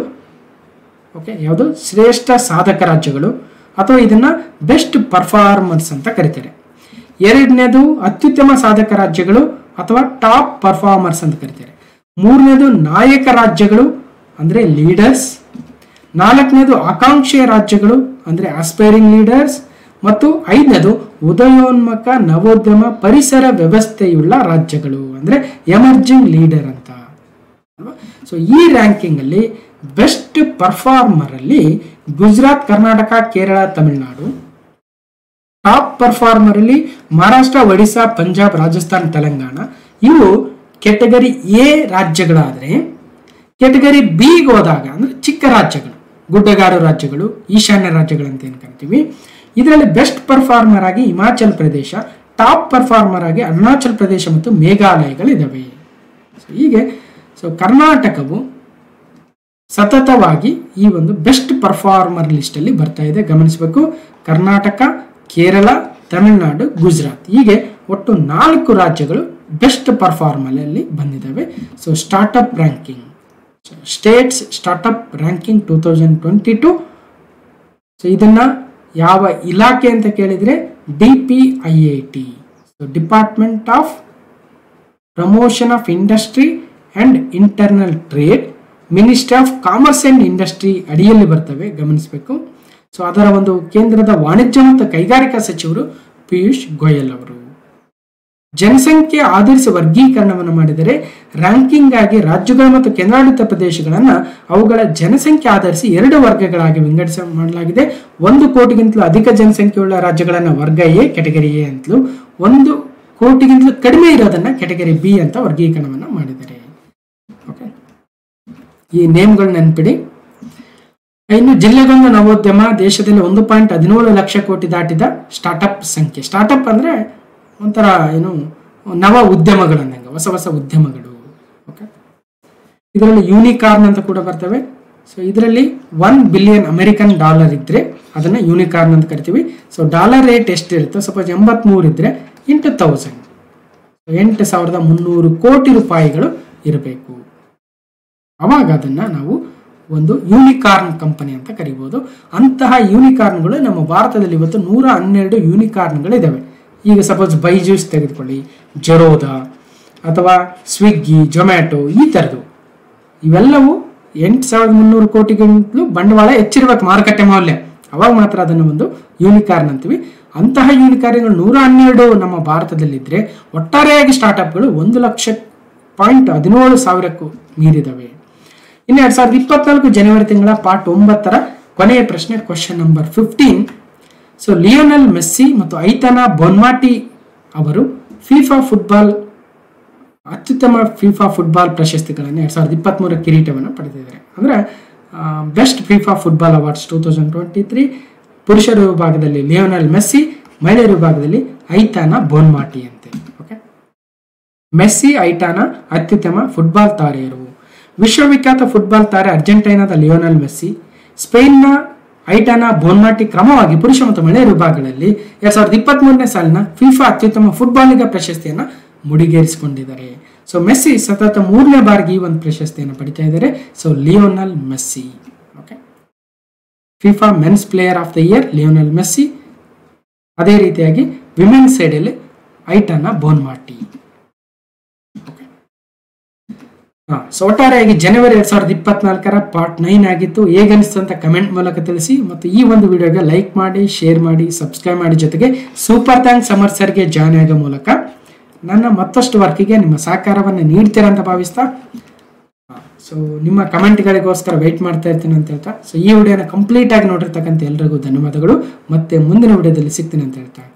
ಓಕೆ ಯಾವುದು ಶ್ರೇಷ್ಠ ಸಾಧಕ ರಾಜ್ಯಗಳು ಅಥವಾ ಇದನ್ನ ಬೆಸ್ಟ್ ಪರ್ಫಾರ್ಮರ್ಸ್ ಅಂತ ಕರೀತಾರೆ ಎರಡನೇದು ಅತ್ಯುತ್ತಮ ಸಾಧಕ ರಾಜ್ಯಗಳು ಅಥವಾ ಟಾಪ್ ಪರ್ಫಾರ್ಮರ್ಸ್ ಅಂತ ಕರೀತಾರೆ ಮೂರನೇದು ನಾಯಕ ರಾಜ್ಯಗಳು ಅಂದ್ರೆ ಲೀಡರ್ಸ್ ನಾಲ್ಕನೇದು ಆಕಾಂಕ್ಷೆಯ ರಾಜ್ಯಗಳು ಅಂದ್ರೆ ಆಸ್ಪೈರಿಂಗ್ ಲೀಡರ್ಸ್ ಮತ್ತು ಐದನೇದು ಉದಯೋನ್ಮುಖ ನವೋದ್ಯಮ ಪರಿಸರ ವ್ಯವಸ್ಥೆಯುಳ್ಳ ರಾಜ್ಯಗಳು ಅಂದ್ರೆ ಎಮರ್ಜಿಂಗ್ ಲೀಡರ್ ಅಂತ ಅಲ್ವಾ ಸೊ ಈ ರ್ಯಾಂಕಿಂಗ್ ಅಲ್ಲಿ ಬೆಸ್ಟ್ ಪರ್ಫಾರ್ಮರ್ ಅಲ್ಲಿ ಗುಜರಾತ್ ಕರ್ನಾಟಕ ಕೇರಳ ತಮಿಳುನಾಡು ಟಾಪ್ ಪರ್ಫಾರ್ಮರ್ ಅಲ್ಲಿ ಮಹಾರಾಷ್ಟ್ರ ಒಡಿಶಾ ಪಂಜಾಬ್ ರಾಜಸ್ಥಾನ್ ತೆಲಂಗಾಣ ಇವು ಕೆಟಗರಿ ಎ ರಾಜ್ಯಗಳಾದರೆ ಕೆಟಗರಿ ಬಿಗೆ ಹೋದಾಗ ಅಂದ್ರೆ ಚಿಕ್ಕ ರಾಜ್ಯಗಳು ಗುಡ್ಡಗಾಡು ರಾಜ್ಯಗಳು ಈಶಾನ್ಯ ರಾಜ್ಯಗಳು ಅಂತ ಏನು ಕರಿತೀವಿ ಇದರಲ್ಲಿ ಬೆಸ್ಟ್ ಪರ್ಫಾರ್ಮರ್ ಆಗಿ ಹಿಮಾಚಲ್ ಪ್ರದೇಶ ಟಾಪ್ ಪರ್ಫಾರ್ಮರ್ ಆಗಿ ಅರುಣಾಚಲ್ ಪ್ರದೇಶ ಮತ್ತು ಮೇಘಾಲಯಗಳಿದ್ದಾವೆ ಸೊ ಹೀಗೆ ಸೊ ಕರ್ನಾಟಕವು ಸತತವಾಗಿ ಈ ಒಂದು ಬೆಸ್ಟ್ ಪರ್ಫಾರ್ಮರ್ ಲಿಸ್ಟ್ ಅಲ್ಲಿ ಬರ್ತಾ ಇದೆ ಗಮನಿಸಬೇಕು ಕರ್ನಾಟಕ ಕೇರಳ ತಮಿಳುನಾಡು ಗುಜರಾತ್ ಹೀಗೆ ಒಟ್ಟು ನಾಲ್ಕು ರಾಜ್ಯಗಳು ಬೆಸ್ಟ್ ಪರ್ಫಾರ್ಮರ್ ಅಲ್ಲಿ ಬಂದಿದ್ದಾವೆ so startup ranking states startup ranking two thousand twenty two so ಇದನ್ನ ಯಾವ ಇಲಾಖೆ ಅಂತ ಕೇಳಿದ್ರೆ D P I I T so department of promotion of industry and internal trade ministry of commerce and industry ಅಡಿಯಲ್ಲಿ ಬರ್ತವೆ ಗಮನಿಸಬೇಕು ಸೊ ಅದರ ಒಂದು ಕೇಂದ್ರದ ವಾಣಿಜ್ಯ ಮತ್ತು ಕೈಗಾರಿಕಾ ಸಚಿವರು ಪಿಯೂಷ್ ಗೋಯಲ್ ಅವರು ಜನಸಂಖ್ಯೆ ಆಧರಿಸಿ ವರ್ಗೀಕರಣವನ್ನು ಮಾಡಿದರೆ ರ್ಯಾಂಕಿಂಗ್ ಆಗಿ ರಾಜ್ಯಗಳು ಮತ್ತು ಕೇಂದ್ರಾಡಳಿತ ಪ್ರದೇಶಗಳನ್ನು ಅವುಗಳ ಜನಸಂಖ್ಯೆ ಆಧರಿಸಿ ಎರಡು ವರ್ಗಗಳಾಗಿ ವಿಂಗಡಿಸ ಮಾಡಲಾಗಿದೆ ಒಂದು ಕೋಟಿಗಿಂತಲೂ ಅಧಿಕ ಜನಸಂಖ್ಯೆಯುಳ್ಳ ರಾಜ್ಯಗಳನ್ನು ವರ್ಗ ಎ ಕೆಟಗರಿ ಎ ಅಂತಲೂ ಒಂದು ಕೋಟಿಗಿಂತಲೂ ಕಡಿಮೆ ಇರೋದನ್ನ ಕೆಟಗರಿ ಬಿ ಅಂತ ವರ್ಗೀಕರಣವನ್ನು ಮಾಡಿದ್ದಾರೆ ಓಕೆ ಈ ನೇಮ್ಗಳು ನೆನ್ಪಿಡಿ ಇನ್ನು ಜಿಲ್ಲೆಗೊಂದು ನವೋದ್ಯಮ ದೇಶದಲ್ಲಿ ಒಂದು ಪಾಯಿಂಟ್ ಹದಿನೇಳು ಲಕ್ಷ ಕೋಟಿ ದಾಟಿದ ಸ್ಟಾರ್ಟಪ್ ಸಂಖ್ಯೆ ಸ್ಟಾರ್ಟಪ್ ಅಂದ್ರೆ ಒಂಥರ ಏನು ನವ ಉದ್ಯಮಗಳು ಅಂದಂಗೆ ಹೊಸ ಹೊಸ ಉದ್ಯಮಗಳು ಓಕೆ ಇದರಲ್ಲಿ ಯೂನಿಕಾರ್ನ್ ಅಂತ ಕೂಡ ಬರ್ತವೆ ಸೊ ಇದರಲ್ಲಿ ಒನ್ ಬಿಲಿಯನ್ ಅಮೆರಿಕನ್ ಡಾಲರ್ ಇದ್ರೆ ಅದನ್ನ ಯೂನಿಕಾರ್ನ್ ಅಂತ ಕರಿತೀವಿ ಸೊ ಡಾಲರ್ ರೇಟ್ ಎಷ್ಟಿರುತ್ತೆ ಸಪೋಸ್ ಎಂಬತ್ಮೂರು ಇದ್ರೆ ಇಂಟು ತೌಸಂಡ್ ಎಂಟು ಸಾವಿರದ ಮುನ್ನೂರು ಕೋಟಿ ರೂಪಾಯಿಗಳು ಇರಬೇಕು ಅವಾಗ ಅದನ್ನ ನಾವು ಒಂದು ಯೂನಿಕಾರ್ನ್ ಕಂಪನಿ ಅಂತ ಕರಿಬಹುದು ಅಂತಹ ಯೂನಿಕಾರ್ನ್ಗಳು ನಮ್ಮ ಭಾರತದಲ್ಲಿ ಇವತ್ತು ನೂರ ಹನ್ನೆರಡು ಯೂನಿಕಾರ್ನ್ಗಳು ಇದಾವೆ ಈಗ ಸಪೋಸ್ ಬೈಜೂಸ್ ತೆಗೆದುಕೊಳ್ಳಿ ಜೆರೋದಾ ಅಥವಾ ಸ್ವಿಗ್ಗಿ ಜೊಮ್ಯಾಟೊ ಈ ಥರದ್ದು ಇವೆಲ್ಲವೂ ಎಂಟು ಸಾವಿರದ ಮುನ್ನೂರು ಕೋಟಿಗಿಂತಲೂ ಬಂಡವಾಳ ಹೆಚ್ಚಿರ್ಬೇಕು ಮಾರುಕಟ್ಟೆ ಮೌಲ್ಯ ಅವಾಗ ಮಾತ್ರ ಅದನ್ನು ಒಂದು ಯೂನಿಕಾರ್ನ್ ಅಂತೀವಿ ಅಂತಹ ಯೂನಿಕಾರ್ನ್ಗಳು ನೂರ ಹನ್ನೆರಡು ನಮ್ಮ ಭಾರತದಲ್ಲಿದ್ದರೆ ಒಟ್ಟಾರೆಯಾಗಿ ಸ್ಟಾರ್ಟಪ್ಗಳು ಒಂದು ಲಕ್ಷ ಪಾಯಿಂಟ್ ಹದಿನೇಳು ಸಾವಿರಕ್ಕೂ ಮೀರಿದವೆ ಇನ್ನು ಎರಡ್ ಸಾವಿರದ ಇಪ್ಪತ್ನಾಲ್ಕು ಜನವರಿ ತಿಂಗಳ ಪಾರ್ಟ್ ಒಂಬತ್ತರ ಕೊನೆಯ ಪ್ರಶ್ನೆ question number fifteen so Lionel Messi ಮತ್ತು ಐತನಾ ಬೊನ್ಮಾಟಿ ಅವರು ಫಿಫಾ ಫುಟ್ಬಾಲ್ ಅತ್ಯುತ್ತಮ ಫಿಫಾ ಫುಟ್ಬಾಲ್ ಪ್ರಶಸ್ತಿಗಳನ್ನು ಎರಡ್ ಸಾವಿರದ ಇಪ್ಪತ್ತ್ಮೂರ ಕಿರೀಟವನ್ನು ಪಡೆದಿದ್ದಾರೆ ಅಂದರೆ best FIFA football awards two thousand twenty three ಪುರುಷರ ವಿಭಾಗದಲ್ಲಿ ಲಿಯೋನಲ್ ಮೆಸ್ಸಿ ಮಹಿಳೆಯರ ವಿಭಾಗದಲ್ಲಿ ಐತಾನಾ ಬೋನ್ಮಾಟಿ ಅಂತೆ ಓಕೆ ಮೆಸ್ಸಿ ಐಟಾನಾ ಅತ್ಯುತ್ತಮ ಫುಟ್ಬಾಲ್ ತಾರೆಯರು ವಿಶ್ವವಿಖ್ಯಾತ ಫುಟ್ಬಾಲ್ ತಾರೆ ಅರ್ಜೆಂಟೈನಾದ ಲಿಯೋನಲ್ ಮೆಸ್ಸಿ ಸ್ಪೇನ್ನ ಐಟಾನಾ ಬೋನ್ಮಾಟಿ ಕ್ರಮವಾಗಿ ಪುರುಷ ಮತ್ತು ಮಹಿಳೆಯರ ವಿಭಾಗಗಳಲ್ಲಿ ಎರಡ್ ಸಾವಿರದ ಇಪ್ಪತ್ತ್ ಮೂರನೇ ಸಾಲಿನ ಫಿಫಾ ಅತ್ಯುತ್ತಮ ಫುಟ್ಬಾಲಿಗ ಪ್ರಶಸ್ತಿಯನ್ನ ಮುಡಿಗೇರಿಸಿಕೊಂಡಿದ್ದಾರೆ ಸೊ ಮೆಸ್ಸಿ ಸತತ ಮೂರನೇ ಬಾರಿಗೆ ಈ ಒಂದು ಪ್ರಶಸ್ತಿಯನ್ನು ಪಡಿತಾ ಇದ್ದಾರೆ so Lionel Messi okay FIFA men's player of the year Lionel Messi ಅದೇ ರೀತಿಯಾಗಿ ವಿಮೆನ್ ಸೈಡಲ್ಲಿ ಐಟನ್ನ ಬೋನ್ಮಾಟಿ ಹಾ ಸೊ ಒಟ್ಟಾರೆಯಾಗಿ ಜನವರಿ ಎರಡ್ ಸಾವಿರದ ಇಪ್ಪತ್ನಾಲ್ಕರ ಪಾರ್ಟ್ ನೈನ್ ಆಗಿತ್ತು ಹೇಗನಿಸ್ತು ಅಂತ ಕಮೆಂಟ್ ಮೂಲಕ ತಿಳಿಸಿ ಮತ್ತು ಈ ಒಂದು ವಿಡಿಯೋಗೆ ಲೈಕ್ ಮಾಡಿ ಶೇರ್ ಮಾಡಿ ಸಬ್ಸ್ಕ್ರೈಬ್ ಮಾಡಿ ಜೊತೆಗೆ ಸೂಪರ್ ಥ್ಯಾಂಕ್ಸ್ ಸಮರ್ ಸರ್ಗೆ ಜಾಯ್ನ್ ಆಗೋ ಮೂಲಕ ನನ್ನ ಮತ್ತಷ್ಟು ವರ್ಕಿಗೆ ನಿಮ್ಮ ಸಹಕಾರವನ್ನು ನೀಡ್ತೀರಾ ಅಂತ ಭಾವಿಸ್ತಾ ಸೊ ನಿಮ್ಮ ಕಮೆಂಟ್ಗಳಿಗೋಸ್ಕರ ವೆಯ್ಟ್ ಮಾಡ್ತಾ ಇರ್ತೀನಿ ಅಂತ ಹೇಳ್ತಾ ಸೊ ಈ ವಿಡಿಯೋನ ಕಂಪ್ಲೀಟ್ ಆಗಿ ನೋಡಿರ್ತಕ್ಕಂಥ ಎಲ್ರಿಗೂ ಧನ್ಯವಾದಗಳು ಮತ್ತೆ ಮುಂದಿನ ವಿಡಿಯೋದಲ್ಲಿ ಸಿಗ್ತೀನಿ ಅಂತ ಹೇಳ್ತಾ